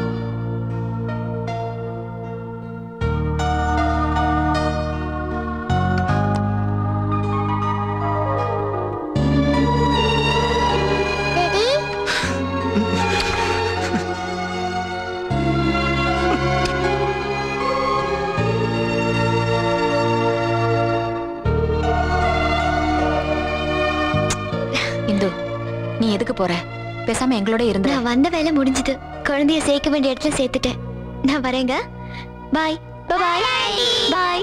இந்து நீ எதுக்கு போற பேசாம எங்களோட இருந்து நான் வந்த வேலை முடிஞ்சது குழந்தைய சேர்க்க வேண்டிய இடத்துல சேர்த்துட்டேன் நான் வரேங்க பாய் பாய் பாய்